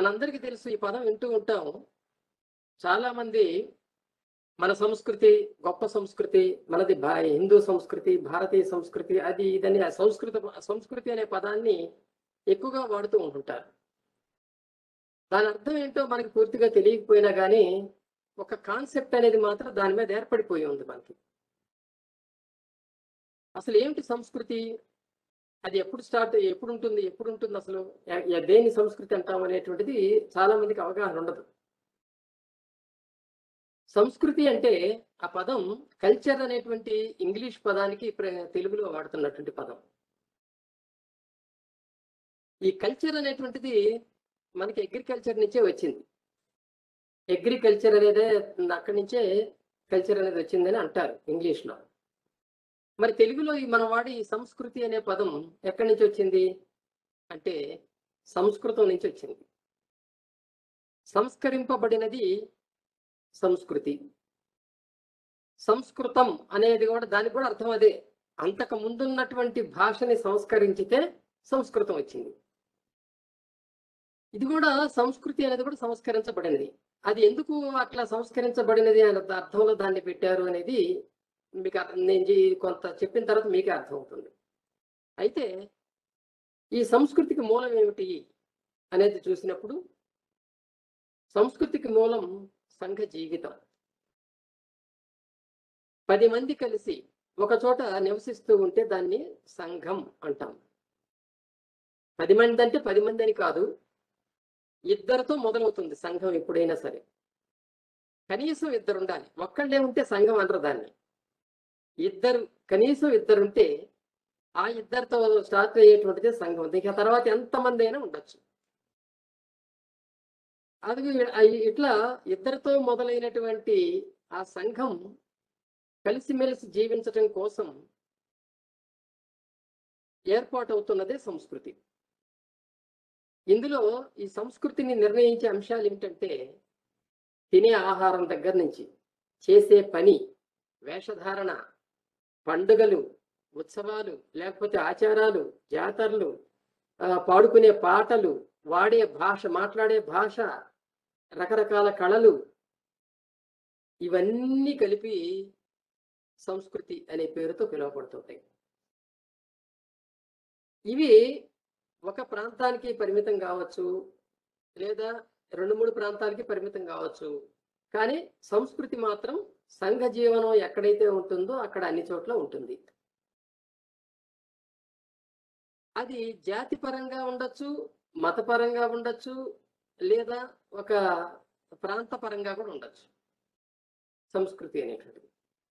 మనందరికీ తెలుసు ఈ పదం వింటూ ఉంటాం చాలా మంది మన సంస్కృతి గొప్ప సంస్కృతి మనది భా హిందూ సంస్కృతి భారతీయ సంస్కృతి అది ఇదని ఆ సంస్కృత సంస్కృతి అనే పదాన్ని ఎక్కువగా వాడుతూ ఉంటుంటారు దాని అర్థం ఏంటో మనకి పూర్తిగా తెలియకపోయినా కానీ ఒక కాన్సెప్ట్ అనేది మాత్రం దాని మీద ఏర్పడిపోయి ఉంది మనకి అసలు ఏమిటి సంస్కృతి అది ఎప్పుడు స్టార్ట్ ఎప్పుడు ఉంటుంది ఎప్పుడు ఉంటుంది అసలు ఎ- ఎ- దేని సంస్కృతి అంటాం అనేటువంటిది చాలా మందికి అవగాహన ఉండదు సంస్కృతి అంటే ఆ పదం కల్చర్ అనేటువంటి ఇంగ్లీష్ పదానికి ప్ర- తెలుగులో వాడుతున్నటువంటి పదం ఈ కల్చర్ అనేటువంటిది మనకి అగ్రికల్చర్ నుంచే వచ్చింది అగ్రికల్చర్ అనేదే అక్కడి నుంచే కల్చర్ అనేది వచ్చిందని అంటారు ఇంగ్లీష్లో మరి తెలుగులో ఈ మన వాడి ఈ సంస్కృతి అనే పదం ఎక్కడి నుంచి వచ్చింది అంటే సంస్కృతం నుంచి వచ్చింది సంస్కరింపబడినది సంస్కృతి సంస్కృతం అనేది కూడా దానికి కూడా అర్థం అదే అంతకు ముందున్నటువంటి భాషని సంస్కరించితే సంస్కృతం వచ్చింది ఇది కూడా సంస్కృతి అనేది కూడా సంస్కరించబడింది అది ఎందుకు అట్లా సంస్కరించబడినది అనే అర్థంలో దాన్ని పెట్టారు అనేది మీకు అర్థం- నేను ఈ కొంత చెప్పిన తర్వాత మీకే అర్థమవుతుంది అయితే ఈ సంస్కృతికి మూలం ఏమిటి అనేది చూసినప్పుడు సంస్కృతికి మూలం సంఘ జీవితం పది మంది కలిసి ఒక చోట నివసిస్తూ ఉంటే దాన్ని సంఘం అంటాం పది మంది అంటే పది మంది అని కాదు ఇద్దరితో మొదలవుతుంది సంఘం ఎప్పుడైనా సరే కనీసం ఇద్దరు ఉండాలి ఒక్కళ్ళే ఉంటే సంఘం అనరు దాన్ని ఇద్దరు కనీసం ఇద్దరు ఉంటే ఆ ఇద్దరితో స్టార్ట్ అయ్యేటువంటిది సంఘం ఇక తర్వాత ఎంతమంది అయినా ఉండొచ్చు అది అయి- ఇట్లా ఇద్దరితో మొదలైనటువంటి ఆ సంఘం కలిసిమెలిసి జీవించటం కోసం ఏర్పాటవుతున్నదే సంస్కృతి ఇందులో ఈ సంస్కృతిని నిర్ణయించే అంశాలు ఏమిటంటే తినే ఆహారం దగ్గర నుంచి చేసే పని వేషధారణ పండుగలు ఉత్సవాలు లేకపోతే ఆచారాలు జాతరలు ఆ, పాడుకునే పాటలు వాడే భాష మాట్లాడే భాష రకరకాల కళలు ఇవన్నీ కలిపి సంస్కృతి అనే పేరుతో పిలువబడుతుంటాయి ఇవి ఒక ప్రాంతానికి పరిమితం కావచ్చు లేదా రెండు మూడు ప్రాంతాలకి పరిమితం కావచ్చు కానీ సంస్కృతి మాత్రం సంఘ జీవనం ఎక్కడైతే ఉంటుందో అక్కడ అన్ని చోట్ల ఉంటుంది అది జాతి పరంగా ఉండొచ్చు మతపరంగా ఉండొచ్చు లేదా ఒక ప్రాంత పరంగా కూడా ఉండొచ్చు సంస్కృతి అనేటువంటిది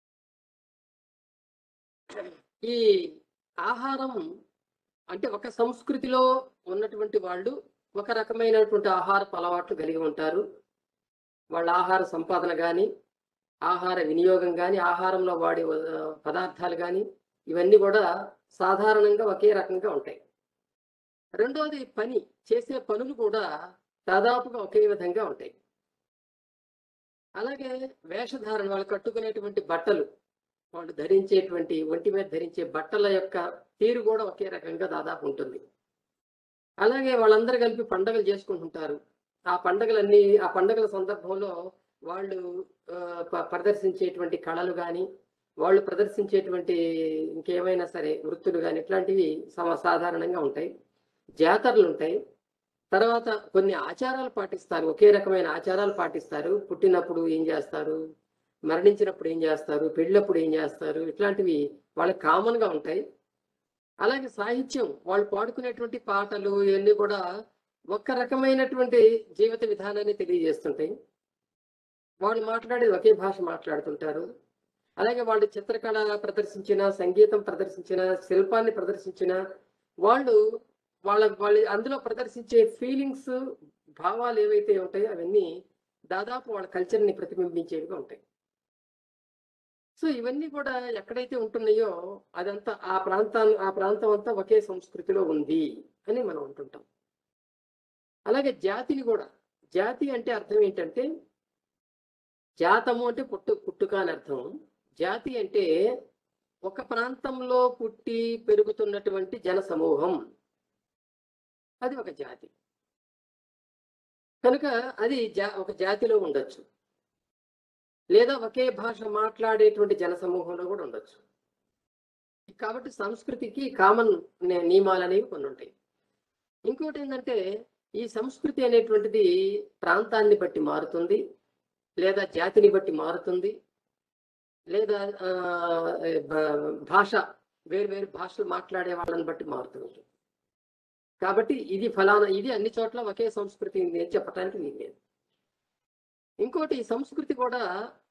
ఈ ఆహారం అంటే ఒక సంస్కృతిలో ఉన్నటువంటి వాళ్ళు ఒక రకమైనటువంటి ఆహారపు అలవాట్లు కలిగి ఉంటారు వాళ్ళ ఆహార సంపాదన కానీ ఆహార వినియోగం కానీ ఆహారంలో వాడే ఆ, పదార్థాలు కానీ ఇవన్నీ కూడా సాధారణంగా ఒకే రకంగా ఉంటాయి రెండోది పని చేసే పనులు కూడా దాదాపుగా ఒకే విధంగా ఉంటాయి అలాగే వేషధారణ వాళ్ళు కట్టుకునేటువంటి బట్టలు వాళ్ళు ధరించేటువంటి ఒంటి మీద ధరించే బట్టల యొక్క తీరు కూడా ఒకే రకంగా దాదాపు ఉంటుంది అలాగే వాళ్ళందరూ కలిపి పండగలు చేసుకుంటుంటారు ఆ పండగలన్నీ ఆ పండగల సందర్భంలో వాళ్ళు ఆ, ప- ప్రదర్శించేటువంటి కళలు కానీ వాళ్ళు ప్రదర్శించేటువంటి ఇంకేమైనా సరే వృత్తులు కానీ ఇట్లాంటివి సమ సాధారణంగా ఉంటాయి జాతరలు ఉంటాయి తర్వాత కొన్ని ఆచారాలు పాటిస్తారు ఒకే రకమైన ఆచారాలు పాటిస్తారు పుట్టినప్పుడు ఏం చేస్తారు మరణించినప్పుడు ఏం చేస్తారు పెళ్ళప్పుడు ఏం చేస్తారు ఇట్లాంటివి వాళ్ళకి కామన్ గా ఉంటాయి అలాగే సాహిత్యం వాళ్ళు పాడుకునేటువంటి పాటలు ఇవన్నీ కూడా ఒక్క రకమైనటువంటి జీవిత విధానాన్ని తెలియజేస్తుంటాయి వాళ్ళు మాట్లాడేది ఒకే భాష మాట్లాడుతుంటారు అలాగే వాళ్ళు చిత్రకళ ప్రదర్శించిన సంగీతం ప్రదర్శించిన శిల్పాన్ని ప్రదర్శించిన వాళ్ళు వాళ్ళ వాళ్ళ అందులో ప్రదర్శించే ఫీలింగ్స్ భావాలు ఏవైతే ఉంటాయో అవన్నీ దాదాపు వాళ్ళ కల్చర్ని ప్రతిబింబించేవిగా ఉంటాయి సో ఇవన్నీ కూడా ఎక్కడైతే ఉంటున్నాయో అదంతా ఆ ప్రాంతాన్ని ఆ ప్రాంతం అంతా ఒకే సంస్కృతిలో ఉంది అని మనం అంటుంటాం అలాగే జాతిని కూడా జాతి అంటే అర్థం ఏంటంటే జాతము అంటే పుట్టు పుట్టుక అని అర్థం జాతి అంటే ఒక ప్రాంతంలో పుట్టి పెరుగుతున్నటువంటి జన సమూహం అది ఒక జాతి కనుక అది జా ఒక జాతిలో ఉండొచ్చు లేదా ఒకే భాష మాట్లాడేటువంటి జనసమూహంలో కూడా ఉండొచ్చు కాబట్టి సంస్కృతికి కామన్ నియమాలు అనేవి కొన్ని ఉంటాయి ఇంకోటి ఏంటంటే ఈ సంస్కృతి అనేటువంటిది ప్రాంతాన్ని బట్టి మారుతుంది లేదా జాతిని బట్టి మారుతుంది లేదా ఆ, భా- భాష వేరు వేరు భాషలు మాట్లాడే వాళ్ళని బట్టి మారుతుంది కాబట్టి ఇది ఫలానా ఇది అన్ని చోట్ల ఒకే సంస్కృతి ఉంది అని చెప్పడానికి వీలు లేదు ఇంకోటి ఈ సంస్కృతి కూడా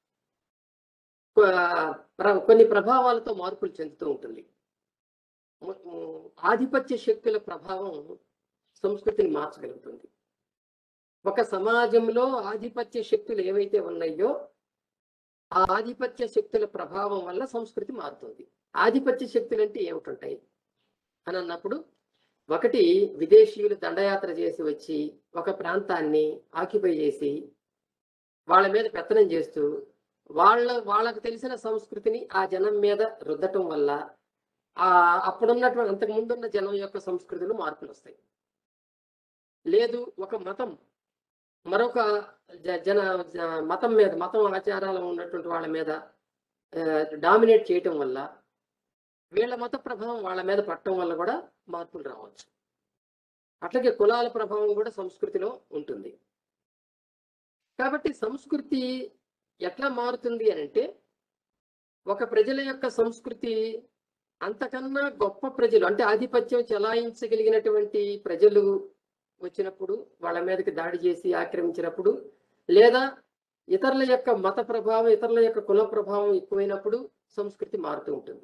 కొ- ప్ర- కొన్ని ప్రభావాలతో మార్పులు చెందుతూ ఉంటుంది ము- ము- ఆధిపత్య శక్తుల ప్రభావం సంస్కృతిని మార్చగలుగుతుంది ఒక సమాజంలో ఆధిపత్య శక్తులు ఏవైతే ఉన్నాయో ఆ ఆధిపత్య శక్తుల ప్రభావం వల్ల సంస్కృతి మారుతుంది ఆధిపత్య శక్తులు అంటే ఏమిటుంటాయి అని అన్నప్పుడు ఒకటి విదేశీయులు దండయాత్ర చేసి వచ్చి ఒక ప్రాంతాన్ని ఆక్యుపై చేసి వాళ్ళ మీద పెత్తనం చేస్తూ వాళ్ళ వాళ్ళకు తెలిసిన సంస్కృతిని ఆ జనం మీద రుద్దటం వల్ల ఆ అప్పుడున్నటువంటి అంతకు ముందున్న జనం యొక్క సంస్కృతిలో మార్పులు వస్తాయి లేదు ఒక మతం మరొక జ- జన జ- మతం మీద మతం ఆచారాలు ఉన్నటువంటి వాళ్ళ మీద డామినేట్ చేయటం వల్ల వీళ్ళ మత ప్రభావం వాళ్ళ మీద పట్టడం వల్ల కూడా మార్పులు రావచ్చు అట్లాగే కులాల ప్రభావం కూడా సంస్కృతిలో ఉంటుంది కాబట్టి సంస్కృతి ఎట్లా మారుతుంది అని అంటే ఒక ప్రజల యొక్క సంస్కృతి అంతకన్నా గొప్ప ప్రజలు అంటే ఆధిపత్యం చెలాయించగలిగినటువంటి ప్రజలు వచ్చినప్పుడు వాళ్ళ మీదకి దాడి చేసి ఆక్రమించినప్పుడు లేదా ఇతరుల యొక్క మత ప్రభావం ఇతరుల యొక్క కుల ప్రభావం ఎక్కువైనప్పుడు సంస్కృతి మారుతూ ఉంటుంది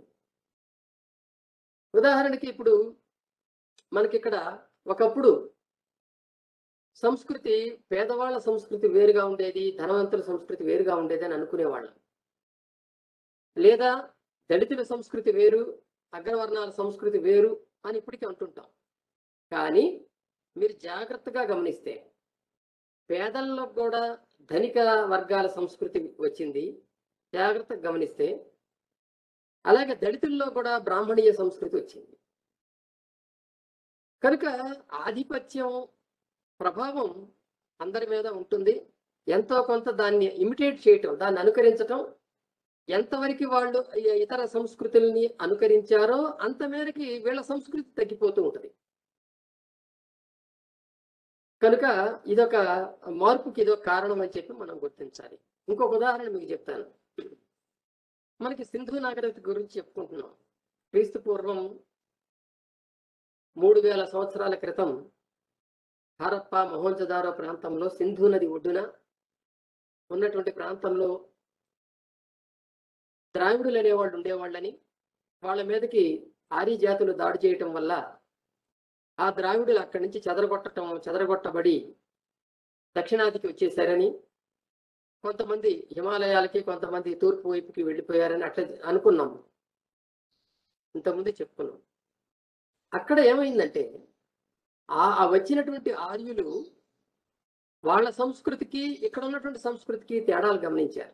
ఉదాహరణకి ఇప్పుడు మనకి ఇక్కడ ఒకప్పుడు సంస్కృతి పేదవాళ్ళ సంస్కృతి వేరుగా ఉండేది ధనవంతుల సంస్కృతి వేరుగా ఉండేది అని అనుకునేవాళ్ళం లేదా దళితుల సంస్కృతి వేరు అగ్రవర్ణాల సంస్కృతి వేరు అని ఇప్పటికీ అంటుంటాం కానీ మీరు జాగ్రత్తగా గమనిస్తే పేదల్లో కూడా ధనిక వర్గాల సంస్కృతి వచ్చింది జాగ్రత్తగా గమనిస్తే అలాగే దళితుల్లో కూడా బ్రాహ్మణీయ సంస్కృతి వచ్చింది కనుక ఆధిపత్యం ప్రభావం అందరి మీద ఉంటుంది ఎంతో కొంత దాన్ని ఇమిటేట్ చేయటం దాన్ని అనుకరించటం ఎంతవరకు వాళ్ళు ఇ- ఇతర సంస్కృతుల్ని అనుకరించారో అంత మేరకి వీళ్ళ సంస్కృతి తగ్గిపోతూ ఉంటుంది కనుక ఇదొక మార్పుకి ఇదొక కారణం అని చెప్పి మనం గుర్తించాలి ఇంకొక ఉదాహరణ మీకు చెప్తాను మనకి సింధు నాగరికత గురించి చెప్పుకుంటున్నాం క్రీస్తు పూర్వం మూడు వేల సంవత్సరాల క్రితం హరప్ప మహోంజదారో ప్రాంతంలో సింధు నది ఒడ్డున ఉన్నటువంటి ప్రాంతంలో ద్రావిడులు అనేవాళ్ళు ఉండేవాళ్ళని వాళ్ళ మీదకి ఆర్య జాతులు దాడి చేయటం వల్ల ఆ ద్రావిడులు అక్కడి నుంచి చెదరగొట్టడం చెదరగొట్టబడి దక్షిణాదికి వచ్చేసారని కొంతమంది హిమాలయాలకి కొంతమంది తూర్పు వైపుకి వెళ్ళిపోయారని అట్లా అనుకున్నాం ఇంతకుముందే చెప్పుకున్నాం అక్కడ ఏమైందంటే ఆ ఆ వచ్చినటువంటి ఆర్యులు వాళ్ళ సంస్కృతికి ఇక్కడ ఉన్నటువంటి సంస్కృతికి తేడాలు గమనించారు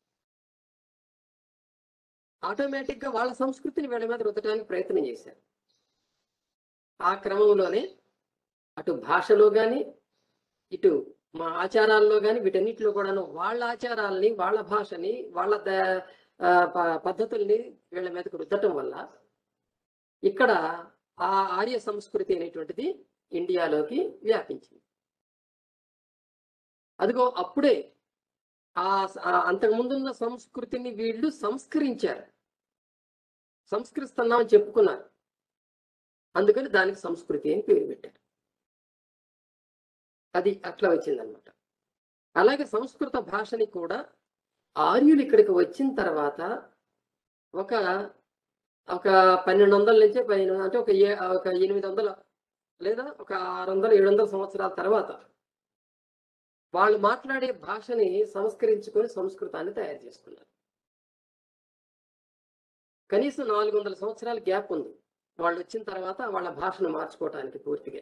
ఆటోమేటిక్ గా వాళ్ళ సంస్కృతిని వీళ్ళ మీద రుద్దడానికి ప్రయత్నం చేశారు ఆ క్రమంలోనే అటు భాషలో కానీ ఇటు మా ఆచారాల్లో కానీ వీటన్నిటిలో కూడాను వాళ్ళ ఆచారాలని వాళ్ళ భాషని వాళ్ళ ద- ఆ, ప- పద్ధతుల్ని వీళ్ళ మీదకు రుద్దటం వల్ల ఇక్కడ ఆ ఆర్య సంస్కృతి అనేటువంటిది ఇండియాలోకి వ్యాపించింది అదిగో అప్పుడే ఆ స- ఆ అంతకుముందున్న సంస్కృతిని వీళ్ళు సంస్కరించారు సంస్కరిస్తున్నామని చెప్పుకున్నారు అందుకని దానికి సంస్కృతి అని పేరు పెట్టారు అది అట్లా వచ్చిందనమాట అలాగే సంస్కృత భాషని కూడా ఆర్యులు ఇక్కడికి వచ్చిన తర్వాత ఒక ఒక పన్నెండు వందల నుంచి పదిహేను అంటే ఒక ఏ ఒక ఎనిమిది వందల లేదా ఒక ఆరు వందల ఏడు వందల సంవత్సరాల తర్వాత వాళ్ళు మాట్లాడే భాషని సంస్కరించుకొని సంస్కృతాన్ని తయారు చేసుకున్నారు కనీసం నాలుగు వందల సంవత్సరాల గ్యాప్ ఉంది వాళ్ళు వచ్చిన తర్వాత వాళ్ళ భాషను మార్చుకోవటానికి పూర్తిగా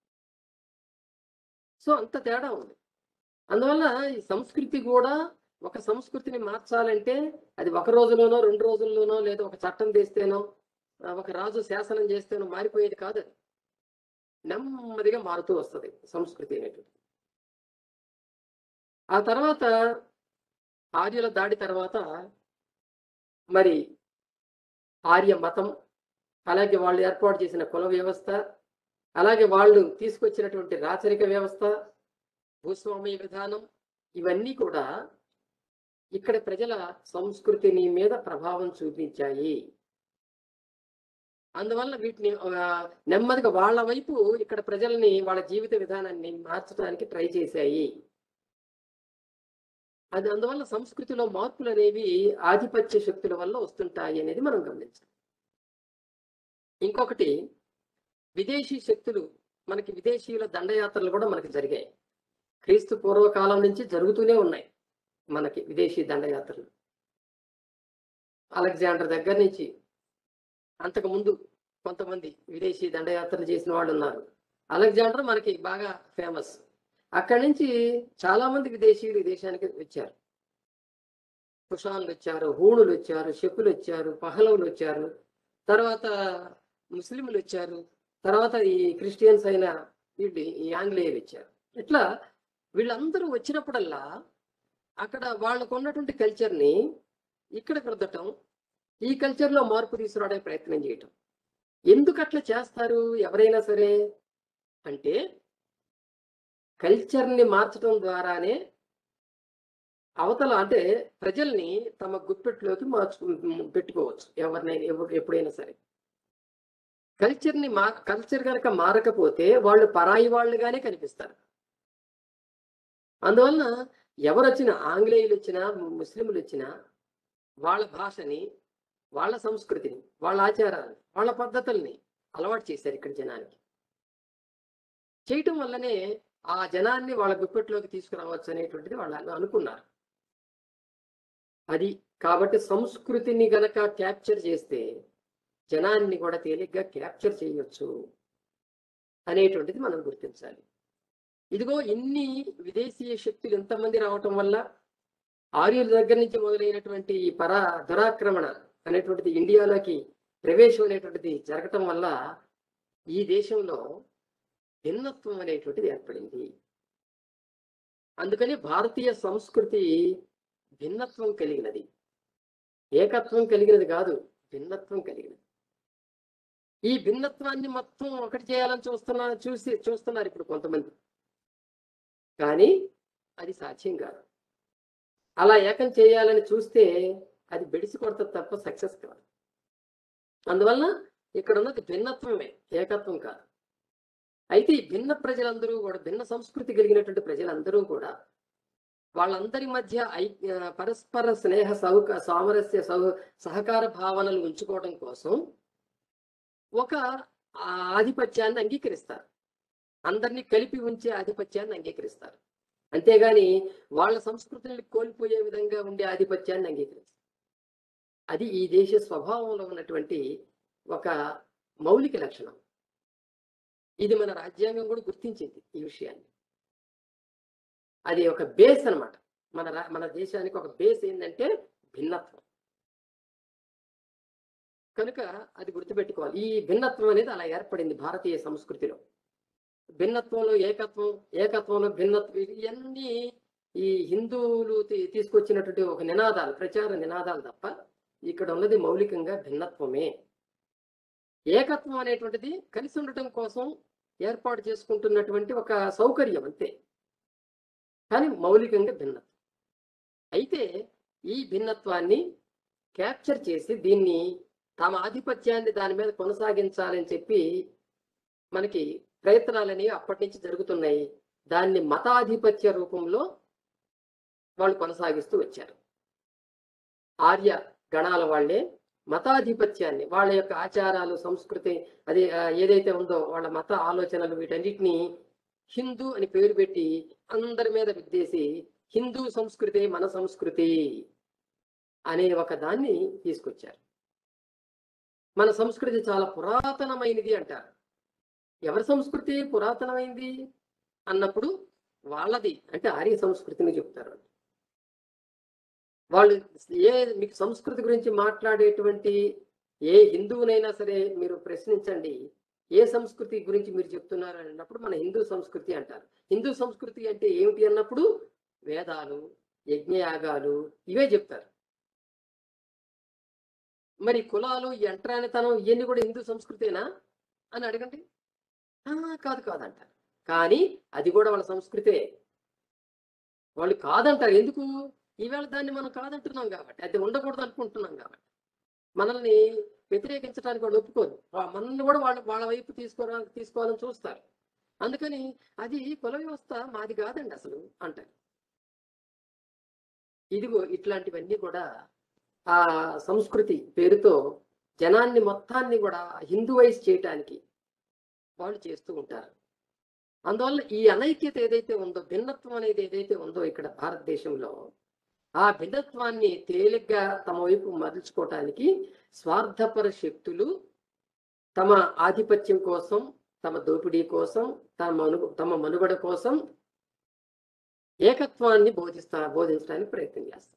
సో అంత తేడా ఉంది అందువల్ల ఈ సంస్కృతి కూడా ఒక సంస్కృతిని మార్చాలంటే అది ఒక రోజులోనో రెండు రోజుల్లోనో లేదా ఒక చట్టం తెస్తేనో ఆ, ఒక రాజు శాసనం చేస్తేనో మారిపోయేది కాదు అది నెమ్మదిగా మారుతూ వస్తుంది సంస్కృతి అనేటువంటి ఆ తర్వాత ఆర్యుల దాడి తర్వాత మరి ఆర్య మతం అలాగే వాళ్ళు ఏర్పాటు చేసిన కుల వ్యవస్థ అలాగే వాళ్ళు తీసుకొచ్చినటువంటి రాచరిక వ్యవస్థ భూస్వామ్య విధానం ఇవన్నీ కూడా ఇక్కడ ప్రజల సంస్కృతిని మీద ప్రభావం చూపించాయి అందువల్ల వీటిని ఆ, నెమ్మదిగా వాళ్ళ వైపు ఇక్కడ ప్రజల్ని వాళ్ళ జీవిత విధానాన్ని మార్చడానికి ట్రై చేశాయి అది అందువల్ల సంస్కృతిలో మార్పులు అనేవి ఆధిపత్య శక్తుల వల్ల వస్తుంటాయి అనేది మనం గమనించాలి ఇంకొకటి విదేశీ శక్తులు మనకి విదేశీయుల దండయాత్రలు కూడా మనకి జరిగాయి క్రీస్తు పూర్వకాలం నుంచి జరుగుతూనే ఉన్నాయి మనకి విదేశీ దండయాత్రలు అలెగ్జాండర్ దగ్గర నుంచి అంతకుముందు కొంతమంది విదేశీ దండయాత్రలు చేసిన వాళ్ళు ఉన్నారు అలెగ్జాండర్ మనకి బాగా ఫేమస్ అక్కడి నుంచి చాలా మంది విదేశీయులు ఈ దేశానికి వచ్చారు కుషాన్లు వచ్చారు హూణులు వచ్చారు శకులు వచ్చారు పహలవులు వచ్చారు తర్వాత ముస్లింలు వచ్చారు తర్వాత ఈ క్రిస్టియన్స్ అయిన వీళ్ళు ఈ ఆంగ్లేయులు వచ్చారు ఇట్లా వీళ్ళందరూ వచ్చినప్పుడల్లా అక్కడ వాళ్ళకు ఉన్నటువంటి కల్చర్ని ఇక్కడ రుద్దటం ఈ కల్చర్లో మార్పు తీసుకురావడానికి ప్రయత్నం చేయటం ఎందుకు అట్లా చేస్తారు ఎవరైనా సరే అంటే కల్చర్ని మార్చడం ద్వారానే అవతల అంటే ప్రజల్ని తమ గుప్పెట్లోకి మార్చు పెట్టుకోవచ్చు ఎవరినైనా ఎవ- ఎప్పుడైనా సరే కల్చర్ని మా కల్చర్ కనుక మారకపోతే వాళ్ళు పరాయి వాళ్ళుగానే కనిపిస్తారు అందువలన ఎవరు వచ్చినా ఆంగ్లేయులు వచ్చినా ముస్లింలు వచ్చినా వాళ్ళ భాషని వాళ్ళ సంస్కృతిని వాళ్ళ ఆచారాన్ని వాళ్ళ పద్ధతుల్ని అలవాటు చేశారు ఇక్కడ జనానికి చేయటం వల్లనే ఆ జనాన్ని వాళ్ళ గుప్పెట్లోకి తీసుకురావచ్చు అనేటువంటిది వాళ్ళు అనుకున్నారు అది కాబట్టి సంస్కృతిని గనక క్యాప్చర్ చేస్తే జనాన్ని కూడా తేలిగ్గా క్యాప్చర్ చేయొచ్చు అనేటువంటిది మనం గుర్తించాలి ఇదిగో ఇన్ని విదేశీయ శక్తులు ఎంతమంది రావటం వల్ల ఆర్యుల దగ్గర నుంచి మొదలైనటువంటి ఈ పరా దురాక్రమణ అనేటువంటిది ఇండియాలోకి ప్రవేశం అనేటువంటిది జరగటం వల్ల ఈ దేశంలో భిన్నత్వం అనేటువంటిది ఏర్పడింది అందుకని భారతీయ సంస్కృతి భిన్నత్వం కలిగినది ఏకత్వం కలిగినది కాదు భిన్నత్వం కలిగినది ఈ భిన్నత్వాన్ని మొత్తం ఒకటి చేయాలని చూస్తున్నా చూసి చూస్తున్నారు ఇప్పుడు కొంతమంది కానీ అది సాధ్యం కాదు అలా ఏకం చేయాలని చూస్తే అది బెడిసి కొడతది తప్ప సక్సెస్ కాదు అందువల్ల ఇక్కడ ఉన్నది భిన్నత్వమే ఏకత్వం కాదు అయితే ఈ భిన్న ప్రజలందరూ కూడా భిన్న సంస్కృతి కలిగినటువంటి ప్రజలందరూ కూడా వాళ్ళందరి మధ్య ఐ ఆ, పరస్పర స్నేహ సౌక సామరస్య సౌ సహకార భావనలు ఉంచుకోవడం కోసం ఒక ఆ, ఆధిపత్యాన్ని అంగీకరిస్తారు అందరినీ కలిపి ఉంచే ఆధిపత్యాన్ని అంగీకరిస్తారు అంతేగాని వాళ్ళ సంస్కృతిని కోల్పోయే విధంగా ఉండే ఆధిపత్యాన్ని అంగీకరిస్తారు అది ఈ దేశ స్వభావంలో ఉన్నటువంటి ఒక మౌలిక లక్షణం ఇది మన రాజ్యాంగం కూడా గుర్తించింది ఈ విషయాన్ని అది ఒక బేస్ అన్నమాట మన రా- మన దేశానికి ఒక బేస్ ఏంటంటే భిన్నత్వం కనుక అది గుర్తుపెట్టుకోవాలి ఈ భిన్నత్వం అనేది అలా ఏర్పడింది భారతీయ సంస్కృతిలో భిన్నత్వంలో ఏకత్వం ఏకత్వంలో భిన్నత్వం ఇవన్నీ ఈ హిందువులు తీ- తీసుకొచ్చినటువంటి ఒక నినాదాలు ప్రచార నినాదాలు తప్ప ఇక్కడ ఉన్నది మౌలికంగా భిన్నత్వమే ఏకత్వం అనేటువంటిది కలిసి ఉండటం కోసం ఏర్పాటు చేసుకుంటున్నటువంటి ఒక సౌకర్యం అంతే కానీ మౌలికంగా భిన్నత్వం అయితే ఈ భిన్నత్వాన్ని క్యాప్చర్ చేసి దీన్ని తమ ఆధిపత్యాన్ని దాని మీద కొనసాగించాలని చెప్పి మనకి ప్రయత్నాలు అనేవి అప్పటి నుంచి జరుగుతున్నాయి దాన్ని మతాధిపత్య రూపంలో వాళ్ళు కొనసాగిస్తూ వచ్చారు ఆర్య గణాల వాళ్ళే మతాధిపత్యాన్ని వాళ్ళ యొక్క ఆచారాలు సంస్కృతి అది ఆ, ఏదైతే ఉందో వాళ్ళ మత ఆలోచనలు వీటన్నిటిని హిందూ అని పేరు పెట్టి అందరి మీద విద్దేసి హిందూ సంస్కృతి మన సంస్కృతి అనే ఒక దాన్ని తీసుకొచ్చారు మన సంస్కృతి చాలా పురాతనమైనది అంటారు ఎవరి సంస్కృతి పురాతనమైంది అన్నప్పుడు వాళ్ళది అంటే ఆర్య సంస్కృతిని చెప్తారు వాళ్ళు ఏ మీకు సంస్కృతి గురించి మాట్లాడేటువంటి ఏ హిందువునైనా సరే మీరు ప్రశ్నించండి ఏ సంస్కృతి గురించి మీరు చెప్తున్నారు అన్నప్పుడు మన హిందూ సంస్కృతి అంటారు హిందూ సంస్కృతి అంటే ఏమిటి అన్నప్పుడు వేదాలు యజ్ఞయాగాలు ఇవే చెప్తారు మరి కులాలు ఈ ఎంట్రానితనం ఇవన్నీ కూడా హిందూ సంస్కృతేనా అని అడగండి "ఆ, కాదు కాదు అంటారు కానీ అది కూడా వాళ్ళ సంస్కృతే వాళ్ళు కాదంటారు ఎందుకు ఈవేళ దాన్ని మనం కాదంటున్నాం కాబట్టి అది ఉండకూడదు అనుకుంటున్నాం కాబట్టి మనల్ని వ్యతిరేకించడానికి వాళ్ళు ఒప్పుకోరు వా- మనల్ని కూడా వాళ్ళ వాళ్ళ వైపు తీసుకోరా తీసుకోవాలని చూస్తారు అందుకని అది కుల వ్యవస్థ మాది కాదండి అసలు అంటారు ఇదిగో ఇట్లాంటివన్నీ కూడా ఆ సంస్కృతి పేరుతో జనాన్ని మొత్తాన్ని కూడా హిందూవైజ్ చేయటానికి వాళ్ళు చేస్తూ ఉంటారు అందువల్ల ఈ అనైక్యత ఏదైతే ఉందో భిన్నత్వం అనేది ఏదైతే ఉందో ఇక్కడ భారతదేశంలో ఆ భిన్నత్వాన్ని తేలిగ్గా తమ వైపు మరల్చుకోవటానికి స్వార్థపర శక్తులు తమ ఆధిపత్యం కోసం తమ దోపిడీ కోసం తమ మను తమ మనుగడ కోసం ఏకత్వాన్ని బోధిస్తా బోధించడానికి ప్రయత్నం చేస్తారు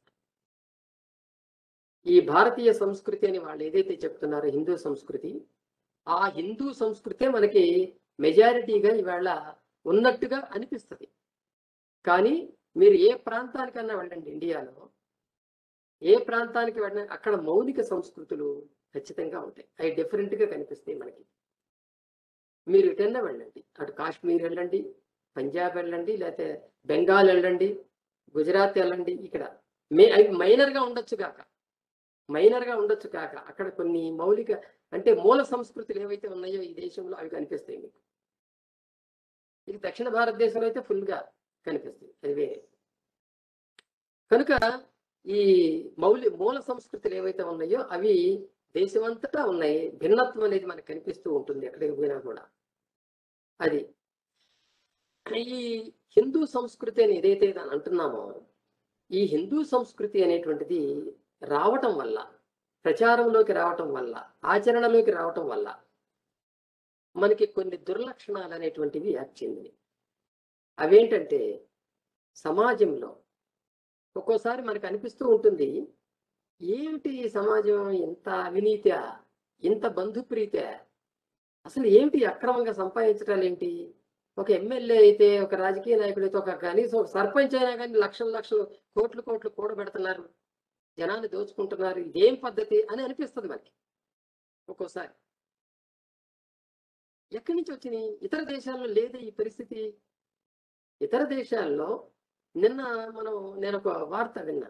ఈ భారతీయ సంస్కృతి అని వాళ్ళు ఏదైతే చెప్తున్నారో హిందూ సంస్కృతి ఆ హిందూ సంస్కృతే మనకి మెజారిటీగా ఇవాళ ఉన్నట్టుగా అనిపిస్తుంది కానీ మీరు ఏ ప్రాంతానికన్నా వెళ్ళండి ఇండియాలో ఏ ప్రాంతానికి వెళ్ళినా అక్కడ మౌలిక సంస్కృతులు ఖచ్చితంగా ఉంటాయి అవి డిఫరెంట్గా కనిపిస్తాయి మనకి మీరు ఎటన్నా వెళ్ళండి అటు కాశ్మీర్ వెళ్ళండి పంజాబ్ వెళ్ళండి లేకపోతే బెంగాల్ వెళ్ళండి గుజరాత్ వెళ్ళండి ఇక్కడ మే అవి మైనర్గా ఉండొచ్చు కాక మైనర్గా ఉండొచ్చు కాక అక్కడ కొన్ని మౌలిక అంటే మూల సంస్కృతులు ఏవైతే ఉన్నాయో ఈ దేశంలో అవి కనిపిస్తాయి మీకు ఇది దక్షిణ భారతదేశంలో అయితే ఫుల్గా కనిపిస్తుంది అది వేరే కనుక ఈ మౌలి మూల సంస్కృతులు ఏవైతే ఉన్నాయో అవి దేశమంతటా ఉన్నాయి భిన్నత్వం అనేది మనకు కనిపిస్తూ ఉంటుంది ఎక్కడికి పోయినా కూడా అది ఈ హిందూ సంస్కృతి అని ఏదైతే దాన్ని అంటున్నామో ఈ హిందూ సంస్కృతి అనేటువంటిది రావటం వల్ల ప్రచారంలోకి రావటం వల్ల ఆచరణలోకి రావటం వల్ల మనకి కొన్ని దుర్లక్షణాలు అనేటువంటివి వ్యాప్తి చెందినాయి అవేంటంటే సమాజంలో ఒక్కోసారి మనకు అనిపిస్తూ ఉంటుంది ఏమిటి ఈ సమాజం ఇంత అవినీత ఇంత బంధుప్రీత అసలు ఏమిటి అక్రమంగా సంపాదించడాలు ఏంటి ఒక ఎమ్మెల్యే అయితే ఒక రాజకీయ నాయకుడు అయితే ఒక కనీసం ఒక సర్పంచ్ అయినా కానీ లక్షల లక్షలు కోట్లు కోట్లు కూడబెడుతున్నారు జనాన్ని దోచుకుంటున్నారు ఇదేం పద్ధతి అని అనిపిస్తుంది మనకి ఒక్కోసారి ఎక్కడి నుంచి వచ్చినాయి ఇతర దేశాల్లో లేదు ఈ పరిస్థితి ఇతర దేశాల్లో నిన్న మనం నేను ఒక వార్త విన్నా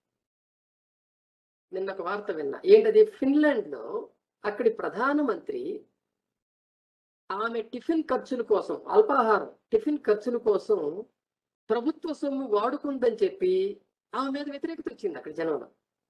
నిన్న ఒక వార్త విన్నా ఏంటది ఫిన్లాండ్ లో అక్కడి ప్రధానమంత్రి ఆమె టిఫిన్ ఖర్చుల కోసం అల్పాహారం టిఫిన్ ఖర్చుల కోసం ప్రభుత్వ సొమ్ము వాడుకుందని చెప్పి ఆమె మీద వ్యతిరేకత వచ్చింది అక్కడ జనంలో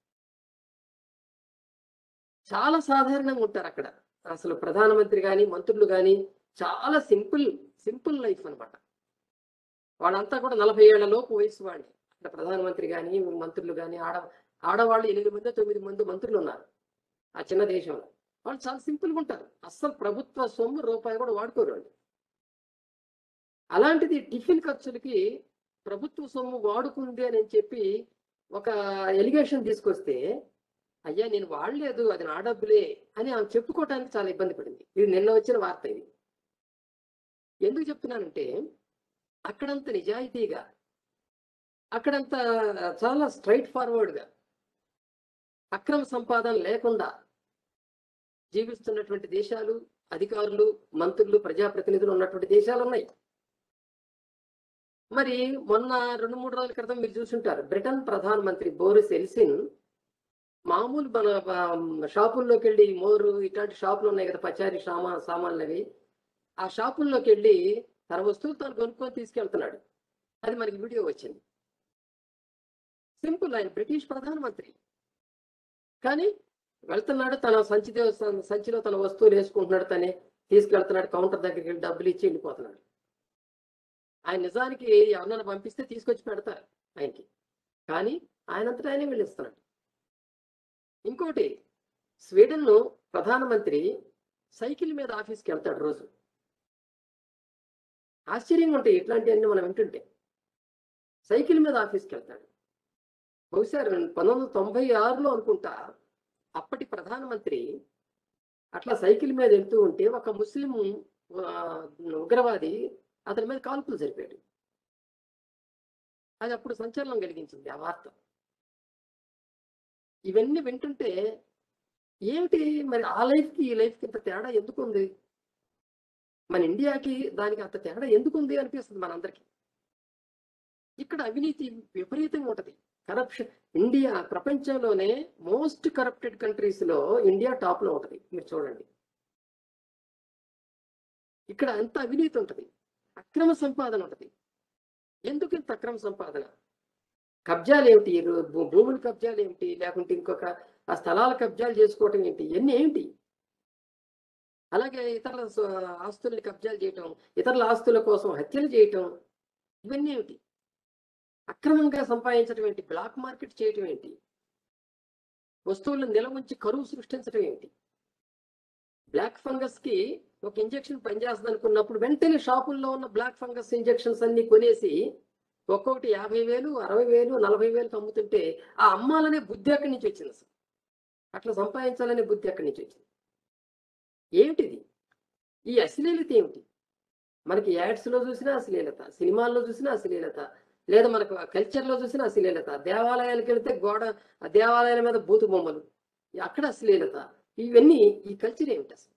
చాలా సాధారణంగా ఉంటారు అక్కడ అసలు ప్రధానమంత్రి కానీ మంత్రులు కానీ చాలా సింపుల్ సింపుల్ లైఫ్ అన్నమాట వాళ్ళంతా కూడా నలభై ఏళ్ల లోపు వయసు వాళ్ళు అక్కడ ప్రధానమంత్రి కానీ మంత్రులు కానీ ఆడ ఆడవాళ్ళు ఎనిమిది మంది తొమ్మిది మంది మంత్రులు ఉన్నారు ఆ చిన్న దేశంలో వాళ్ళు చాలా సింపుల్గా ఉంటారు అస్సలు ప్రభుత్వ సొమ్ము రూపాయి కూడా వాడుకోరు వాళ్ళు అలాంటిది టిఫిన్ ఖర్చులకి ప్రభుత్వ సొమ్ము వాడుకుంది అని చెప్పి ఒక ఎలిగేషన్ తీసుకొస్తే అయ్యా నేను వాడలేదు అది నా డబ్బులే అని ఆమె చెప్పుకోవటానికి చాలా ఇబ్బంది పడింది ఇది నిన్న వచ్చిన వార్త ఇది ఎందుకు చెప్తున్నానంటే అక్కడంత నిజాయితీగా అక్కడంత చాలా స్ట్రైట్ ఫార్వర్డ్గా అక్రమ సంపాదన లేకుండా జీవిస్తున్నటువంటి దేశాలు అధికారులు మంత్రులు ప్రజాప్రతినిధులు ఉన్నటువంటి దేశాలు ఉన్నాయి మరి మొన్న రెండు మూడు రోజుల క్రితం మీరు చూసుంటారు బ్రిటన్ ప్రధానమంత్రి బోరిస్ ఎల్సిన్ మామూలు మన ఆ, షాపుల్లోకి వెళ్ళి మోరు ఇట్లాంటి షాపులు ఉన్నాయి కదా పచారీ సామా సామాన్లు అవి ఆ షాపుల్లోకి వెళ్ళి తన వస్తువులు తను కొనుక్కొని తీసుకెళ్తున్నాడు అది మనకి వీడియో వచ్చింది సింపుల్ ఆయన బ్రిటిష్ ప్రధానమంత్రి కానీ వెళ్తున్నాడు తన సంచి సంచిలో తన వస్తువులు వేసుకుంటున్నాడు తనే తీసుకెళ్తున్నాడు కౌంటర్ దగ్గరికి వెళ్ళి డబ్బులు ఇచ్చి వెళ్ళిపోతున్నాడు ఆయన నిజానికి ఎవరినైనా పంపిస్తే తీసుకొచ్చి పెడతారు ఆయనకి కానీ ఆయనంతటా ఆయనే వెళ్ళిస్తున్నాడు ఇంకోటి స్వీడన్ ప్రధానమంత్రి సైకిల్ మీద ఆఫీస్కి వెళ్తాడు రోజు ఆశ్చర్యంగా ఉంటాయి ఇట్లాంటివన్నీ మనం వింటుంటే సైకిల్ మీద ఆఫీస్కి వెళ్తాడు బహుశా రెండు- పంతొమ్మిది వందల తొంభై ఆరులో అనుకుంటా అప్పటి ప్రధానమంత్రి అట్లా సైకిల్ మీద వెళ్తూ ఉంటే ఒక ముస్లిం ఆ, ఉగ్రవాది అతని మీద కాల్పులు జరిపాడు అది అప్పుడు సంచలనం కలిగించింది ఆ వార్త ఇవన్నీ వింటుంటే ఏమిటి మరి ఆ లైఫ్కి ఈ లైఫ్కి ఇంత తేడా ఎందుకు ఉంది మన ఇండియాకి దానికి అంత తేడా ఎందుకు ఉంది అనిపిస్తుంది మనందరికీ ఇక్కడ అవినీతి విపరీతంగా ఉంటది కరప్షన్ ఇండియా ప్రపంచంలోనే మోస్ట్ కరప్టెడ్ కంట్రీస్ లో ఇండియా టాప్ లో ఉంటది మీరు చూడండి ఇక్కడ అంత అవినీతి ఉంటది అక్రమ సంపాదన ఉంటది ఎందుకు ఇంత అక్రమ సంపాదన కబ్జాలు ఏమిటి రూ- భూ- భూముల కబ్జాలు ఏమిటి లేకుంటే ఇంకొక ఆ స్థలాల కబ్జాలు చేసుకోవటం ఏంటి ఇవన్నీ ఏంటి అలాగే ఇతరుల స- ఆస్తుల్ని కబ్జాలు చేయటం ఇతరుల ఆస్తుల కోసం హత్యలు చేయటం ఇవన్నీ ఏమిటి అక్రమంగా సంపాదించడం ఏంటి బ్లాక్ మార్కెట్ చేయటం ఏంటి వస్తువులను నిల్వ ఉంచి కరువు సృష్టించడం ఏంటి బ్లాక్ ఫంగస్ కి ఒక ఇంజెక్షన్ పనిచేస్తుంది అనుకున్నప్పుడు వెంటనే షాపుల్లో ఉన్న బ్లాక్ ఫంగస్ ఇంజెక్షన్స్ అన్ని కొనేసి ఒక్కొక్కటి యాభై వేలు అరవై వేలు నలభై వేలకు అమ్ముతుంటే ఆ అమ్మాలనే బుద్ధి ఎక్కడి నుంచి వచ్చింది అసలు అట్లా సంపాదించాలనే బుద్ధి ఎక్కడి నుంచి వచ్చింది ఏమిటిది ఈ అశ్లీలత ఏమిటి మనకి యాడ్స్ లో చూసినా అశ్లీలత సినిమాల్లో చూసినా అశ్లీలత లేదా మనకు కల్చర్ లో చూసినా అశ్లీలత దేవాలయాలకు వెళితే గోడ ఆ దేవాలయాల మీద బూతు బొమ్మలు అక్కడ అశ్లీలత ఇవన్నీ ఈ కల్చర్ ఏమిటి అసలు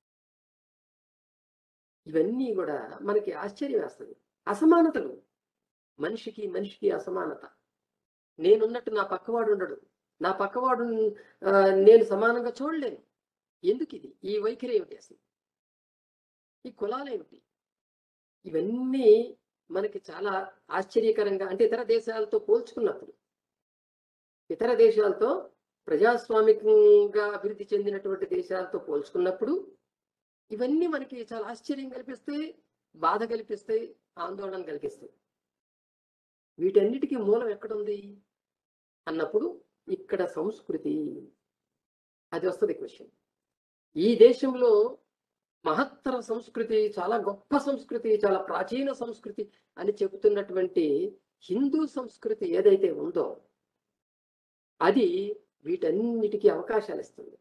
ఇవన్నీ కూడా మనకి ఆశ్చర్యం వేస్తుంది అసమానతలు మనిషికి మనిషికి అసమానత నేనున్నట్టు నా పక్కవాడు ఉండడు నా పక్కవాడు ఆ, నేను సమానంగా చూడలేను ఎందుకు ఇది ఈ వైఖరి ఏమిటి అసలు ఈ కులాలు ఏమిటి ఇవన్నీ మనకి చాలా ఆశ్చర్యకరంగా అంటే ఇతర దేశాలతో పోల్చుకున్నప్పుడు ఇతర దేశాలతో ప్రజాస్వామికంగా అభివృద్ధి చెందినటువంటి దేశాలతో పోల్చుకున్నప్పుడు ఇవన్నీ మనకి చాలా ఆశ్చర్యం కల్పిస్తాయి బాధ కల్పిస్తాయి ఆందోళన కలిగిస్తాయి వీటన్నిటికీ మూలం ఎక్కడుంది అన్నప్పుడు ఇక్కడ సంస్కృతి అది వస్తుంది క్వశ్చన్ ఈ దేశంలో మహత్తర సంస్కృతి చాలా గొప్ప సంస్కృతి చాలా ప్రాచీన సంస్కృతి అని చెబుతున్నటువంటి హిందూ సంస్కృతి ఏదైతే ఉందో అది వీటన్నిటికీ అవకాశాలు ఇస్తుంది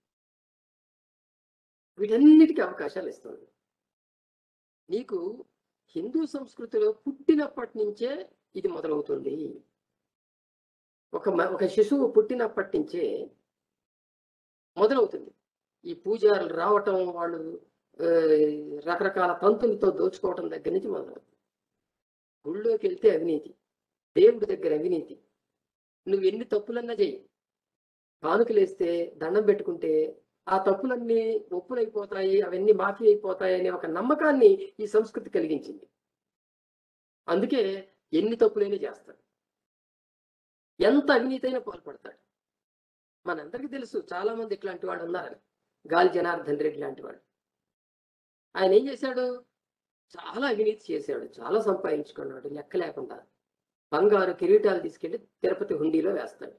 వీటన్నిటికీ అవకాశాలు ఇస్తుంది నీకు హిందూ సంస్కృతిలో పుట్టినప్పటి నుంచే ఇది మొదలవుతుంది ఒక మ- ఒక శిశువు పుట్టినప్పటి నుంచే మొదలవుతుంది ఈ పూజారులు రావటం వాళ్ళు ఆ, రకరకాల తంతులతో దోచుకోవటం దగ్గర నుంచి మొదలవుతుంది గుళ్ళోకి వెళ్తే అవినీతి దేవుడి దగ్గర అవినీతి నువ్వు ఎన్ని తప్పులన్నా చెయ్యి కానుకలేస్తే దండం పెట్టుకుంటే ఆ తప్పులన్నీ ఒప్పులైపోతాయి అవన్నీ మాఫీ అయిపోతాయి అనే ఒక నమ్మకాన్ని ఈ సంస్కృతి కలిగించింది అందుకే ఎన్ని తప్పులైనా చేస్తాడు ఎంత అవినీతైనా పాల్పడతాడు మనందరికీ తెలుసు చాలా మంది ఇట్లాంటి వాడు ఉన్నారని గాలి జనార్దన్ రెడ్డి లాంటి వాడు ఆయన ఏం చేశాడు చాలా అవినీతి చేశాడు చాలా సంపాదించుకున్నాడు లెక్క లేకుండా బంగారు కిరీటాలు తీసుకెళ్లి తిరుపతి హుండీలో వేస్తాడు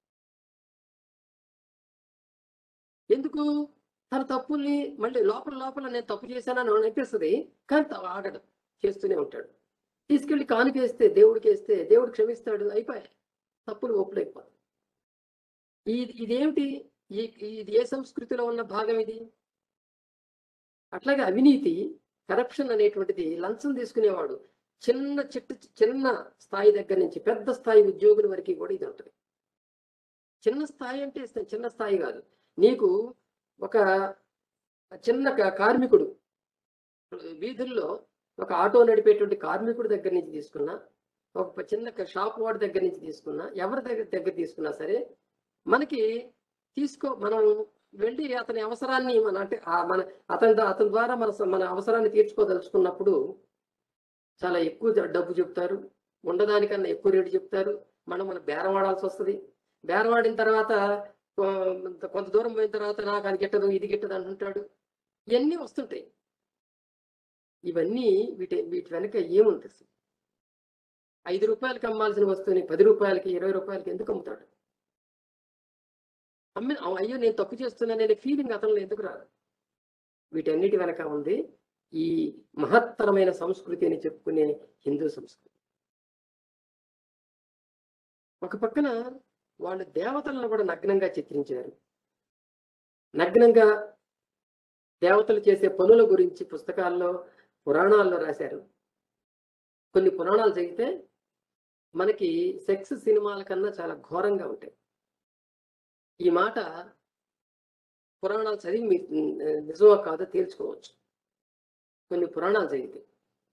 ఎందుకు తన తప్పుల్ని మళ్ళీ లోపల లోపల నేను తప్పు చేశానని అనిపిస్తుంది కానీ త- ఆగడు చేస్తూనే ఉంటాడు తీసుకెళ్లి కానుకేస్తే దేవుడికి వేస్తే దేవుడు క్షమిస్తాడు అయిపోయాయి తప్పులు ఒప్పులైపోతాయి ఇది ఇదేమిటి ఈ ఇది ఏ సంస్కృతిలో ఉన్న భాగం ఇది అట్లాగే అవినీతి కరప్షన్ అనేటువంటిది లంచం తీసుకునేవాడు చిన్న చిట్టు చిన్న స్థాయి దగ్గర నుంచి పెద్ద స్థాయి ఉద్యోగుల వరకు కూడా ఇది ఉంటుంది చిన్న స్థాయి అంటే ఇస్తాం, చిన్న స్థాయి కాదు నీకు ఒక చిన్న క- కార్మికుడు వీధుల్లో ఒక ఆటో నడిపేటువంటి కార్మికుడి దగ్గర నుంచి తీసుకున్నా ఒక ప- చిన్న క- షాప్ వాడి దగ్గర నుంచి తీసుకున్నా ఎవరి దగ్గర దగ్గర తీసుకున్నా సరే మనకి తీసుకో మనం వెళ్ళి అతని అవసరాన్ని మన అంటే ఆ మన అతని ద- అతని ద్వారా మన స- మన అవసరాన్ని తీర్చుకోదలుచుకున్నప్పుడు చాలా ఎక్కువ ద- డబ్బు చెప్తారు ఉండదానికన్నా ఎక్కువ రేటు చెప్తారు మనం మన బేరం ఆడాల్సి వస్తుంది బేరం ఆడిన తర్వాత కొ- కొంత దూరం పోయిన తర్వాత నాకు అది గిట్టదు ఇది గిట్టదు అంటుంటాడు ఇవన్నీ వస్తుంటాయి ఇవన్నీ వీటి వీటి వెనక ఏముంది అసలు ఐదు రూపాయలకి అమ్మాల్సిన వస్తువుని పది రూపాయలకి ఇరవై రూపాయలకి ఎందుకు అమ్ముతాడు అమ్మి అయ్యో నేను తప్పు చేస్తున్నాననే ఫీలింగ్ అతనిలో ఎందుకు రాదు వీటన్నిటి వెనక ఉంది ఈ మహత్తరమైన సంస్కృతి అని చెప్పుకునే హిందూ సంస్కృతి ఒక పక్కన వాళ్ళు దేవతలను కూడా నగ్నంగా చిత్రించారు నగ్నంగా దేవతలు చేసే పనుల గురించి పుస్తకాల్లో పురాణాల్లో రాశారు కొన్ని పురాణాలు చదివితే మనకి సెక్స్ సినిమాల కన్నా చాలా ఘోరంగా ఉంటాయి ఈ మాట పురాణాలు చదివి మీరు నిజమో కాదో తేల్చుకోవచ్చు కొన్ని పురాణాలు చదివితే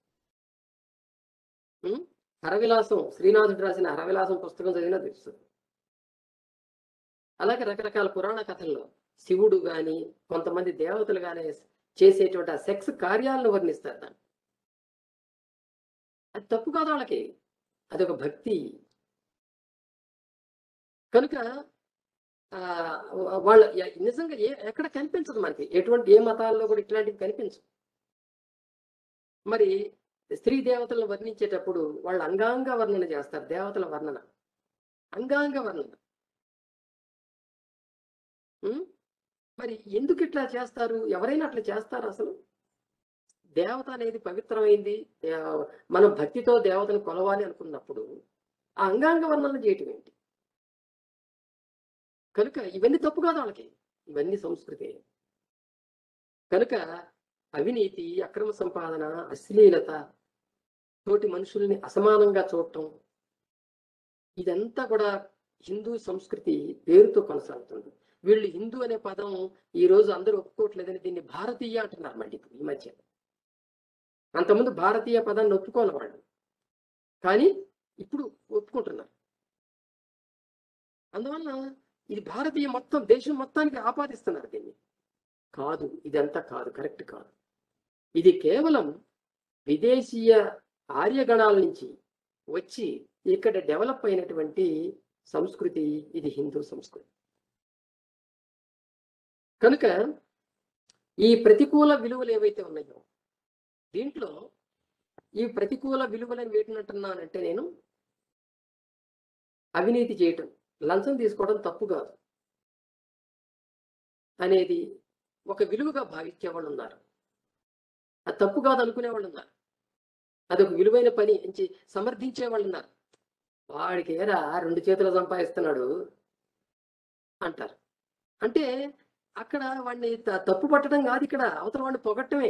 ఉం? హరవిలాసం శ్రీనాథుడు రాసిన హరవిలాసం పుస్తకం చదివినా తెలుస్తుంది అలాగే రకరకాల పురాణ కథల్లో శివుడు గాని కొంతమంది దేవతలు గాని చేసేటువంటి ఆ సెక్స్ కార్యాలను వర్ణిస్తారు దాన్ని అది తప్పు కాదు వాళ్ళకి అదొక భక్తి కనుక ఆ, వాళ్ళ ఎ- నిజంగా ఏ ఎక్కడ కనిపించదు మనకి ఎటువంటి ఏ మతాల్లో కూడా ఇట్లాంటివి కనిపించవు మరి స్త్రీ దేవతలను వర్ణించేటప్పుడు వాళ్ళు అంగాంగ వర్ణన చేస్తారు దేవతల వర్ణన అంగాంగ వర్ణన ఉం? మరి ఎందుకు ఇట్లా చేస్తారు ఎవరైనా అట్లా చేస్తారు అసలు దేవత అనేది పవిత్రమైంది దే- మనం భక్తితో దేవతను కొలవాలి అనుకున్నప్పుడు ఆ అంగాంగ వర్ణన చేయటం ఏంటి కనుక ఇవన్నీ తప్పు కాదు వాళ్ళకి ఇవన్నీ సంస్కృతి కనుక అవినీతి అక్రమ సంపాదన అశ్లీలత తోటి మనుషుల్ని అసమానంగా చూడటం ఇదంతా కూడా హిందూ సంస్కృతి పేరుతో కొనసాగుతుంది వీళ్ళు హిందూ అనే పదం ఈ రోజు అందరూ ఒప్పుకోవట్లేదని దీన్ని భారతీయ అంటున్నారు మళ్ళీ ఇప్పుడు ఈ మధ్య అంతకుముందు భారతీయ పదాన్ని ఒప్పుకోవాలి వాళ్ళు కానీ ఇప్పుడు ఒప్పుకుంటున్నారు అందువల్ల ఇది భారతీయ మొత్తం దేశం మొత్తానికి ఆపాదిస్తున్నారు దీన్ని కాదు ఇదంతా కాదు కరెక్ట్ కాదు ఇది కేవలం విదేశీయ ఆర్యగణాల నుంచి వచ్చి ఇక్కడ డెవలప్ అయినటువంటి సంస్కృతి ఇది హిందూ సంస్కృతి కనుక ఈ ప్రతికూల విలువలు ఏవైతే ఉన్నాయో దీంట్లో ఈ ప్రతికూల విలువలను వేటినట్టున్నానంటే నేను అవినీతి చేయటం లంచం తీసుకోవడం తప్పు కాదు అనేది ఒక విలువగా భావించే వాళ్ళు ఉన్నారు అది తప్పు కాదు అనుకునే వాళ్ళు ఉన్నారు అది ఒక విలువైన పని నుంచి సమర్థించే వాళ్ళు ఉన్నారు వాడికి ఏరా రెండు చేతులు సంపాదిస్తున్నాడు అంటారు అంటే అక్కడ వాడిని త- తప్పు పట్టడం కాదు ఇక్కడ అవతల వాడిని పొగట్టమే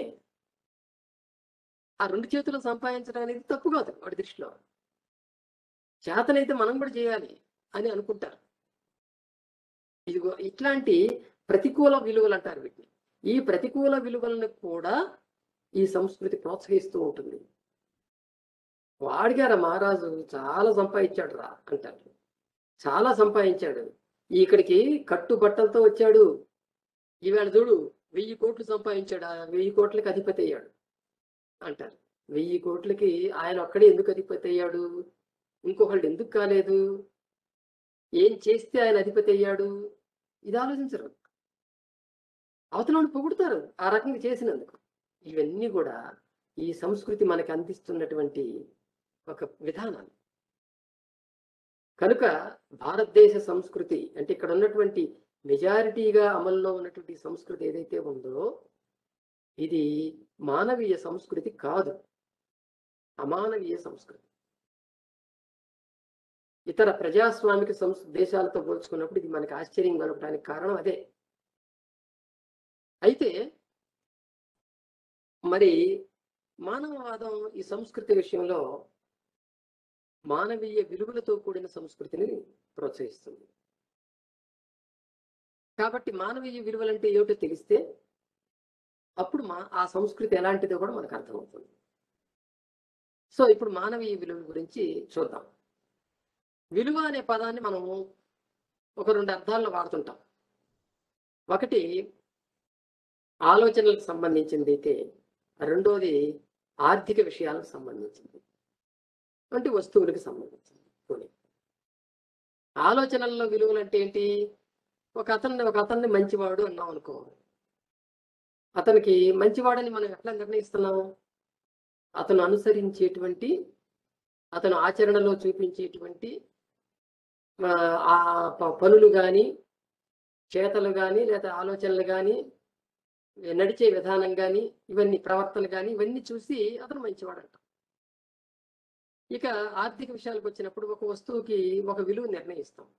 ఆ రెండు చేతులు సంపాదించడం అనేది తప్పు కాదు వాడి దృష్టిలో చేతనైతే మనం కూడా చేయాలి అని అనుకుంటారు ఇదిగో ఇట్లాంటి ప్రతికూల విలువలు అంటారు వీటిని ఈ ప్రతికూల విలువలను కూడా ఈ సంస్కృతి ప్రోత్సహిస్తూ ఉంటుంది వాడిగారా మహారాజు చాలా సంపాదించాడు రా అంటారు చాలా సంపాదించాడు ఇక్కడికి కట్టు బట్టలతో వచ్చాడు ఈవేళ చూడు వెయ్యి కోట్లు సంపాదించాడు ఆ వెయ్యి కోట్లకి అధిపతి అయ్యాడు అంటారు వెయ్యి కోట్లకి ఆయన ఒక్కడే ఎందుకు అధిపతి అయ్యాడు ఇంకొకళ్ళు ఎందుకు కాలేదు ఏం చేస్తే ఆయన అధిపతి అయ్యాడు ఇది ఆలోచించరు అవతలని పొగుడుతారు ఆ రకంగా చేసినందుకు ఇవన్నీ కూడా ఈ సంస్కృతి మనకి అందిస్తున్నటువంటి ఒక విధానాలు కనుక భారతదేశ సంస్కృతి అంటే ఇక్కడ ఉన్నటువంటి మెజారిటీగా అమల్లో ఉన్నటువంటి సంస్కృతి ఏదైతే ఉందో ఇది మానవీయ సంస్కృతి కాదు అమానవీయ సంస్కృతి ఇతర ప్రజాస్వామిక సంస్ దేశాలతో పోల్చుకున్నప్పుడు ఇది మనకి ఆశ్చర్యం కలగడానికి కారణం అదే అయితే మరి మానవవాదం ఈ సంస్కృతి విషయంలో మానవీయ విలువలతో కూడిన సంస్కృతిని ప్రోత్సహిస్తుంది కాబట్టి మానవీయ విలువలంటే ఏమిటో తెలిస్తే అప్పుడు మా ఆ సంస్కృతి ఎలాంటిదో కూడా మనకు అర్థమవుతుంది సో ఇప్పుడు మానవీయ విలువల గురించి చూద్దాం విలువ అనే పదాన్ని మనము ఒక రెండు అర్థాల్లో వాడుతుంటాం ఒకటి ఆలోచనలకు సంబంధించింది అయితే రెండోది ఆర్థిక విషయాలకు సంబంధించింది అంటే వస్తువులకు సంబంధించింది కొన్ని ఆలోచనల్లో విలువలు అంటే ఏంటి ఒక అతన్ని ఒక అతన్ని మంచివాడు అన్నాం అనుకో అతనికి మంచివాడని మనం ఎట్లా నిర్ణయిస్తున్నాం అతను అనుసరించేటువంటి అతను ఆచరణలో చూపించేటువంటి ఆ, ఆ ప- పనులు కానీ చేతలు కానీ లేదా ఆలోచనలు కానీ నడిచే విధానం కానీ ఇవన్నీ ప్రవర్తన కానీ ఇవన్నీ చూసి అతను మంచివాడంట ఇక ఆర్థిక విషయాలకు వచ్చినప్పుడు ఒక వస్తువుకి ఒక విలువ నిర్ణయిస్తాం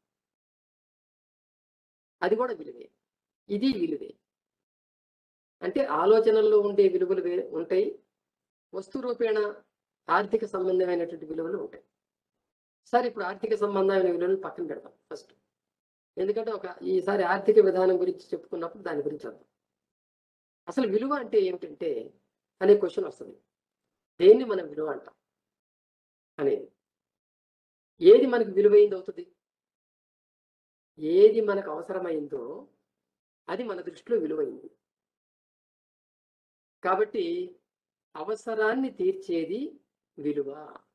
అది కూడా విలువే ఇది విలువే అంటే ఆలోచనల్లో ఉండే విలువలు వే- ఉంటాయి వస్తు రూపేణ ఆర్థిక సంబంధమైనటువంటి విలువలు ఉంటాయి సరే ఇప్పుడు ఆర్థిక సంబంధమైన విలువలను పక్కన పెడదాం ఫస్ట్ ఎందుకంటే ఒక ఈసారి ఆర్థిక విధానం గురించి చెప్పుకున్నప్పుడు దాని గురించి వద్దాం అసలు విలువ అంటే ఏమిటంటే అనే క్వశ్చన్ వస్తుంది దేన్ని మనం విలువ అంటాం అనేది ఏది మనకు విలువైంది అవుతుంది ఏది మనకు అవసరమైందో అది మన దృష్టిలో విలువైంది కాబట్టి అవసరాన్ని తీర్చేది విలువ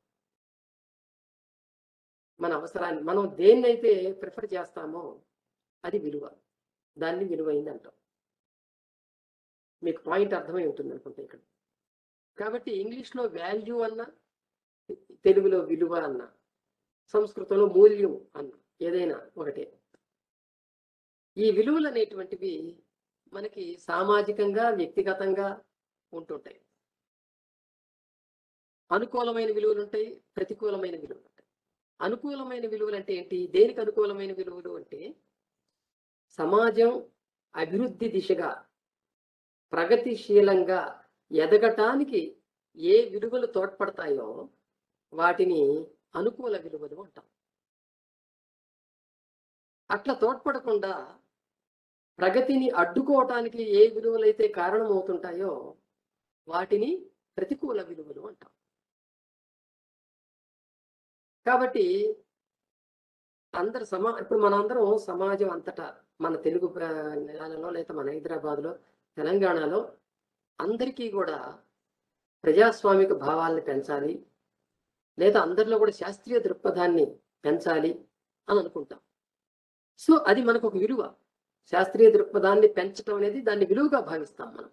మన అవసరాన్ని మనం దేన్నైతే ప్రిఫర్ చేస్తామో అది విలువ దాన్ని విలువైంది అంటాం మీకు పాయింట్ అర్థమై ఉంటుంది అనుకుంటా ఇక్కడ కాబట్టి ఇంగ్లీష్లో వాల్యూ అన్న తెలుగులో విలువ అన్న సంస్కృతంలో మూల్యం అన్న ఏదైనా ఒకటే ఈ విలువలు అనేటువంటివి మనకి సామాజికంగా వ్యక్తిగతంగా ఉంటుంటాయి అనుకూలమైన విలువలు ఉంటాయి ప్రతికూలమైన విలువలు ఉంటాయి అనుకూలమైన విలువలు అంటే ఏంటి దేనికి అనుకూలమైన విలువలు అంటే సమాజం అభివృద్ధి దిశగా ప్రగతిశీలంగా ఎదగటానికి ఏ విలువలు తోడ్పడతాయో వాటిని అనుకూల విలువలు అంటాం అట్లా తోడ్పడకుండా ప్రగతిని అడ్డుకోవటానికి ఏ విలువలైతే కారణమవుతుంటాయో వాటిని ప్రతికూల విలువలు అంటాం కాబట్టి అందరు సమా ఇప్పుడు మనందరం సమాజం అంతటా మన తెలుగు ప్ర- నేలలో లేదా మన హైదరాబాద్లో తెలంగాణలో అందరికీ కూడా ప్రజాస్వామిక భావాల్ని పెంచాలి లేదా అందరిలో కూడా శాస్త్రీయ దృక్పథాన్ని పెంచాలి అని అనుకుంటాం సో అది మనకు ఒక విలువ శాస్త్రీయ దృక్పథాన్ని పెంచడం అనేది దాన్ని విలువగా భావిస్తాం మనం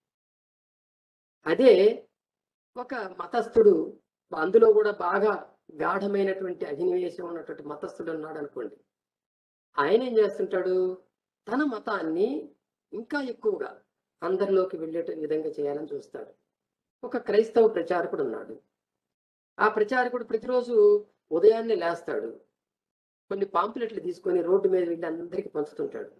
అదే ఒక మతస్థుడు అందులో కూడా బాగా గాఢమైనటువంటి అభినవేశం ఉన్నటువంటి మతస్థుడు ఉన్నాడు అనుకోండి ఆయన ఏం చేస్తుంటాడు తన మతాన్ని ఇంకా ఎక్కువగా అందరిలోకి వెళ్ళే విధంగా చేయాలని చూస్తాడు ఒక క్రైస్తవ ప్రచారకుడు ఉన్నాడు ఆ ప్రచారకుడు ప్రతిరోజు ఉదయాన్నే లేస్తాడు కొన్ని పాంపులెట్లు తీసుకొని రోడ్డు మీద వెళ్ళి అందరికీ పంచుతుంటాడు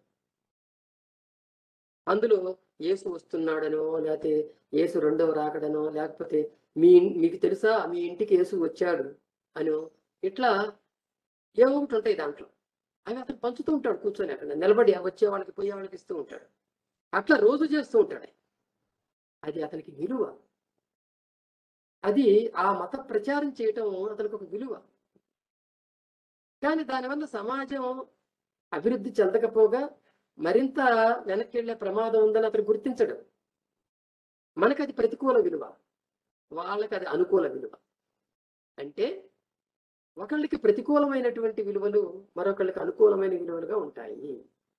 అందులో యేసు వస్తున్నాడనో లేకపోతే యేసు రెండవ రాకడనో లేకపోతే మీ ఇన్- మీకు తెలుసా మీ ఇంటికి యేసు వచ్చాడు అనో ఇట్లా ఏవో ఒకటి ఉంటాయి దాంట్లో అవి అతను పంచుతూ ఉంటాడు కూర్చొని అక్కడ నిలబడి వచ్చే వాళ్ళకి పోయే వాళ్ళకి ఇస్తూ ఉంటాడు అట్లా రోజు చేస్తూ ఉంటాడు అది అతనికి విలువ అది ఆ మత ప్రచారం చేయటం అతనికి ఒక విలువ కానీ దానివల్ల సమాజం అభివృద్ధి చెందకపోగా మరింత వెనక్కి వెళ్ళే ప్రమాదం ఉందని అతను గుర్తించడు మనకు అది ప్రతికూల విలువ వాళ్ళకి అది అనుకూల విలువ అంటే ఒకళ్ళకి ప్రతికూలమైనటువంటి విలువలు మరొకళ్ళకి అనుకూలమైన విలువలుగా ఉంటాయి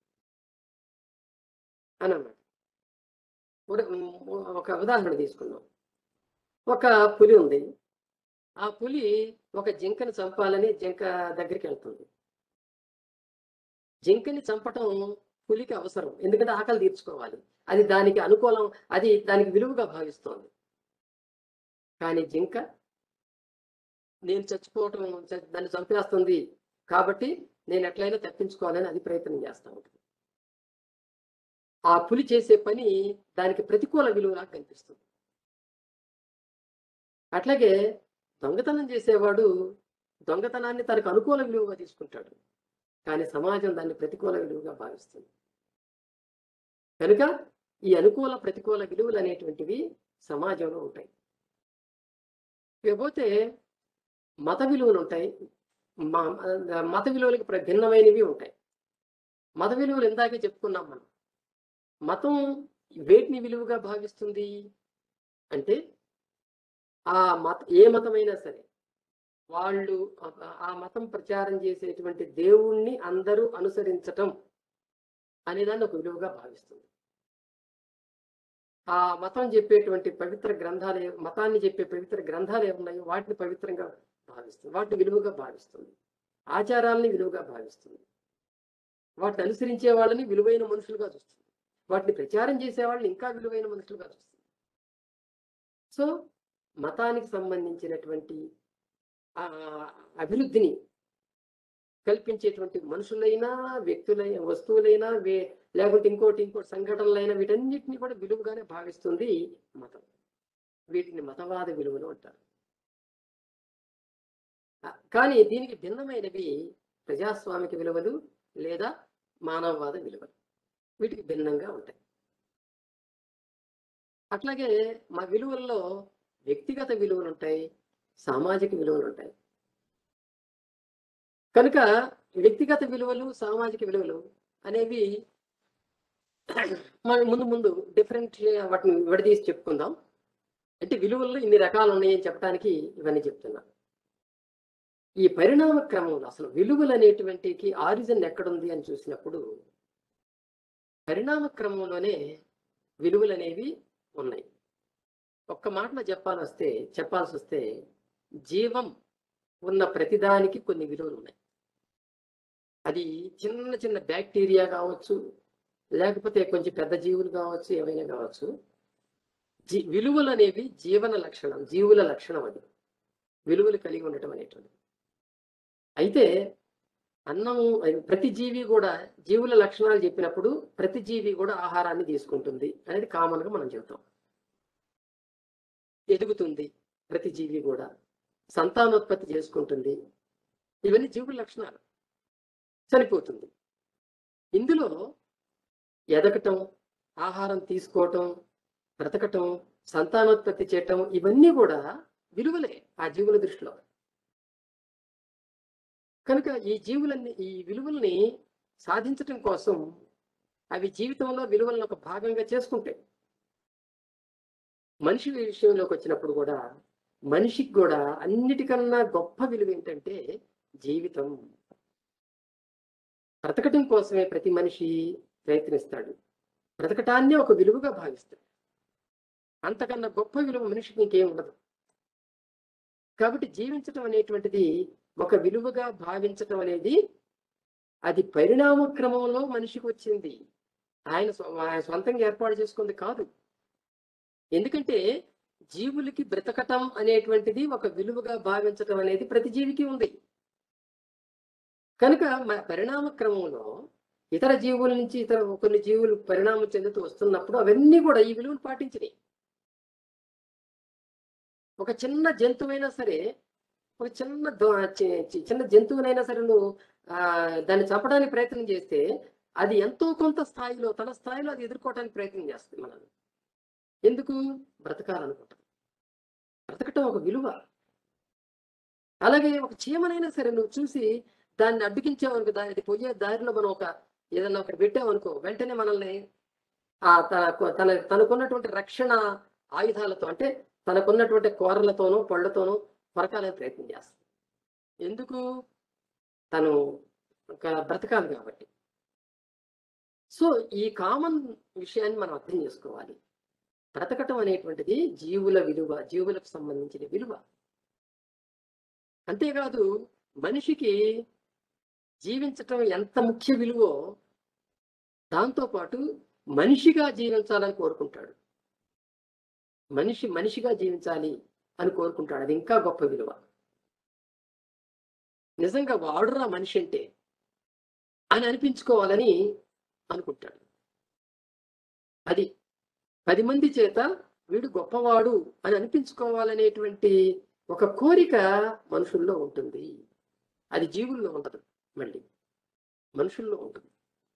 అని అన్నమాట ఉద- ఒక ఉదాహరణ తీసుకుందాం ఒక పులి ఉంది ఆ పులి ఒక జింకని చంపాలని జింక దగ్గరికి వెళ్తుంది జింకని చంపటం పులికి అవసరం ఎందుకంటే ఆకలి తీర్చుకోవాలి అది దానికి అనుకూలం అది దానికి విలువగా భావిస్తోంది కానీ జింక నేను చచ్చిపోవటం చ- దాన్ని చంపేస్తుంది కాబట్టి నేను ఎట్లయినా తప్పించుకోవాలని అది ప్రయత్నం చేస్తూ ఉంటుంది ఆ పులి చేసే పని దానికి ప్రతికూల విలువలా కనిపిస్తుంది అట్లాగే దొంగతనం చేసేవాడు దొంగతనాన్ని తనకు అనుకూల విలువగా తీసుకుంటాడు కానీ సమాజం దాన్ని ప్రతికూల విలువగా భావిస్తుంది కనుక ఈ అనుకూల ప్రతికూల విలువలు అనేటువంటివి సమాజంలో ఉంటాయి ఇకపోతే మత విలువలు ఉంటాయి మా- మత విలువలకు ప్ర- భిన్నమైనవి ఉంటాయి మత విలువలు ఇందాకే చెప్పుకున్నాం మనం మతం వేటిని విలువగా భావిస్తుంది అంటే ఆ మత ఏ మతమైనా సరే వాళ్ళు ఆ- ఆ మతం ప్రచారం చేసేటువంటి దేవుణ్ణి అందరూ అనుసరించటం అనేదాన్ని ఒక విలువగా భావిస్తుంది ఆ మతం చెప్పేటువంటి పవిత్ర గ్రంథాలు ఏ- మతాన్ని చెప్పే పవిత్ర గ్రంథాలు ఏమున్నాయో వాటిని పవిత్రంగా భావిస్తుంది వాటిని విలువగా భావిస్తుంది ఆచారాలని విలువగా భావిస్తుంది వాటిని అనుసరించే వాళ్ళని విలువైన మనుషులుగా చూస్తుంది వాటిని ప్రచారం చేసే వాళ్ళని ఇంకా విలువైన మనుషులుగా చూస్తుంది సో మతానికి సంబంధించినటువంటి ఆ అభివృద్ధిని కల్పించేటువంటి మనుషులైనా వ్యక్తులైన వస్తువులైనా వే లేకుంటే ఇంకోటి ఇంకోటి సంఘటనలైనా వీటన్నిటిని కూడా విలువగానే భావిస్తుంది మతం వీటిని మతవాద విలువలు అంటారు ఆ, కానీ దీనికి భిన్నమైనవి ప్రజాస్వామిక విలువలు లేదా మానవవాద విలువలు వీటికి భిన్నంగా ఉంటాయి అట్లాగే మా విలువల్లో వ్యక్తిగత విలువలు ఉంటాయి సామాజిక విలువలు ఉంటాయి కనుక వ్యక్తిగత విలువలు సామాజిక విలువలు అనేవి మనం ముందు ముందు డిఫరెంట్ వాటిని విడదీసి చెప్పుకుందాం అంటే విలువల్లో ఇన్ని రకాలు ఉన్నాయని చెప్పడానికి ఇవన్నీ చెప్తున్నా ఈ పరిణామ క్రమంలో అసలు విలువలు అనేటువంటికి ఆరిజిన్ ఎక్కడుంది అని చూసినప్పుడు పరిణామ క్రమంలోనే విలువలు అనేవి ఉన్నాయి ఒక్క మాటలో చెప్పాలి వస్తే చెప్పాల్సి వస్తే జీవం ఉన్న ప్రతిదానికి కొన్ని విలువలు ఉన్నాయి అది చిన్న చిన్న బ్యాక్టీరియా కావచ్చు లేకపోతే కొంచెం పెద్ద జీవులు కావచ్చు ఏవైనా కావచ్చు జీ విలువలు అనేవి జీవన లక్షణం జీవుల లక్షణం అది విలువలు కలిగి ఉండటం అనేటువంటిది అయితే అన్నము అది ప్రతి జీవి కూడా జీవుల లక్షణాలు చెప్పినప్పుడు ప్రతి జీవి కూడా ఆహారాన్ని తీసుకుంటుంది అనేది కామన్గా మనం చెబుతాం ఎదుగుతుంది ప్రతి జీవి కూడా సంతానోత్పత్తి చేసుకుంటుంది ఇవన్నీ జీవుల లక్షణాలు చనిపోతుంది ఇందులో ఎదగటం ఆహారం తీసుకోవటం బ్రతకటం సంతానోత్పత్తి చేయటం ఇవన్నీ కూడా విలువలే ఆ జీవుల దృష్టిలో కనుక ఈ జీవులన్నీ ఈ విలువల్ని సాధించటం కోసం అవి జీవితంలో విలువలను ఒక భాగంగా చేసుకుంటాయి మనిషి విషయంలోకి వచ్చినప్పుడు కూడా మనిషికి కూడా అన్నిటికన్నా గొప్ప విలువ ఏంటంటే జీవితం బ్రతకటం కోసమే ప్రతి మనిషి ప్రయత్నిస్తాడు బ్రతకటాన్నే ఒక విలువగా భావిస్తాడు అంతకన్నా గొప్ప విలువ మనిషికి ఇంకేం ఉండదు కాబట్టి జీవించటం అనేటువంటిది ఒక విలువగా భావించటం అనేది అది పరిణామ క్రమంలో మనిషికి వచ్చింది ఆయన స్వ- ఆయన సొంతంగా ఏర్పాటు చేసుకుంది కాదు ఎందుకంటే జీవులకి బ్రతకటం అనేటువంటిది ఒక విలువగా భావించటం అనేది ప్రతి జీవికి ఉంది కనుక మ- పరిణామ క్రమంలో ఇతర జీవుల నుంచి ఇతర కొన్ని జీవులు పరిణామం చెందుతూ వస్తున్నప్పుడు అవన్నీ కూడా ఈ విలువను పాటించినాయి ఒక చిన్న జంతువైనా సరే ఒక చిన్న దో- చి- చి- చిన్న జంతువునైనా సరే నువ్వు ఆ, దాన్ని చంపడానికి ప్రయత్నం చేస్తే అది ఎంతో కొంత స్థాయిలో తన స్థాయిలో అది ఎదుర్కోవడానికి ప్రయత్నం చేస్తుంది మనల్ని ఎందుకు బ్రతకాలనుకుంటాం బ్రతకటం ఒక విలువ అలాగే ఒక చీమనైనా సరే నువ్వు చూసి దాన్ని అడ్డుకించావనుకో దాని అది పోయే దారిలో మనం ఒక ఏదన్నా ఒకటి పెట్టామనుకో వెంటనే మనల్ని ఆ తన తన తనకున్నటువంటి రక్షణ ఆయుధాలతో అంటే తనకున్నటువంటి కూరలతోనూ పళ్ళతోనూ కొరకాలని ప్రయత్నం చేస్తుంది ఎందుకు తను ఒక బ్రతకాలి కాబట్టి సో ఈ కామన్ విషయాన్ని మనం అర్థం చేసుకోవాలి బ్రతకటం అనేటువంటిది జీవుల విలువ జీవులకు సంబంధించిన విలువ అంతేకాదు మనిషికి జీవించటం ఎంత ముఖ్య విలువో దాంతోపాటు మనిషిగా జీవించాలని కోరుకుంటాడు మనిషి మనిషిగా జీవించాలి అని కోరుకుంటాడు అది ఇంకా గొప్ప విలువ నిజంగా వాడురా మనిషి అంటే అని అనిపించుకోవాలని అనుకుంటాడు అది పది మంది చేత వీడు గొప్పవాడు అని అనిపించుకోవాలనేటువంటి ఒక కోరిక మనుషుల్లో ఉంటుంది అది జీవుల్లో ఉండదు మళ్ళీ మనుషుల్లో ఉంటుంది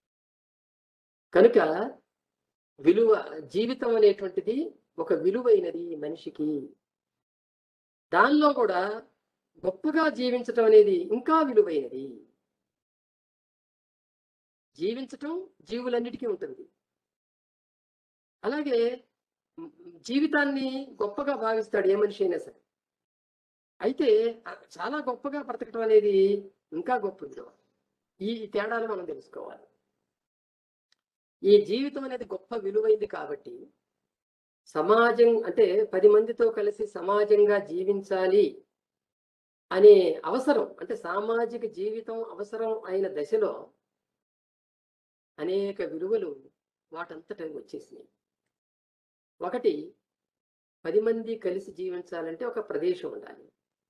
కనుక విలువ జీవితం అనేటువంటిది ఒక విలువైనది మనిషికి దానిలో కూడా గొప్పగా జీవించటం అనేది ఇంకా విలువైనది జీవించటం జీవులన్నిటికీ ఉంటుంది అలాగే మ్, జీవితాన్ని గొప్పగా భావిస్తాడు ఏ మనిషి అయినా సరే అయితే ఆ చాలా గొప్పగా బ్రతకటం అనేది ఇంకా గొప్ప విలువ ఈ తేడాలు మనం తెలుసుకోవాలి ఈ జీవితం అనేది గొప్ప విలువైంది కాబట్టి సమాజం అంటే పది మందితో కలిసి సమాజంగా జీవించాలి అనే అవసరం అంటే సామాజిక జీవితం అవసరం అయిన దశలో అనేక విలువలు వాటంతట వచ్చేసినాయి ఒకటి పది మంది కలిసి జీవించాలంటే ఒక ప్రదేశం ఉండాలి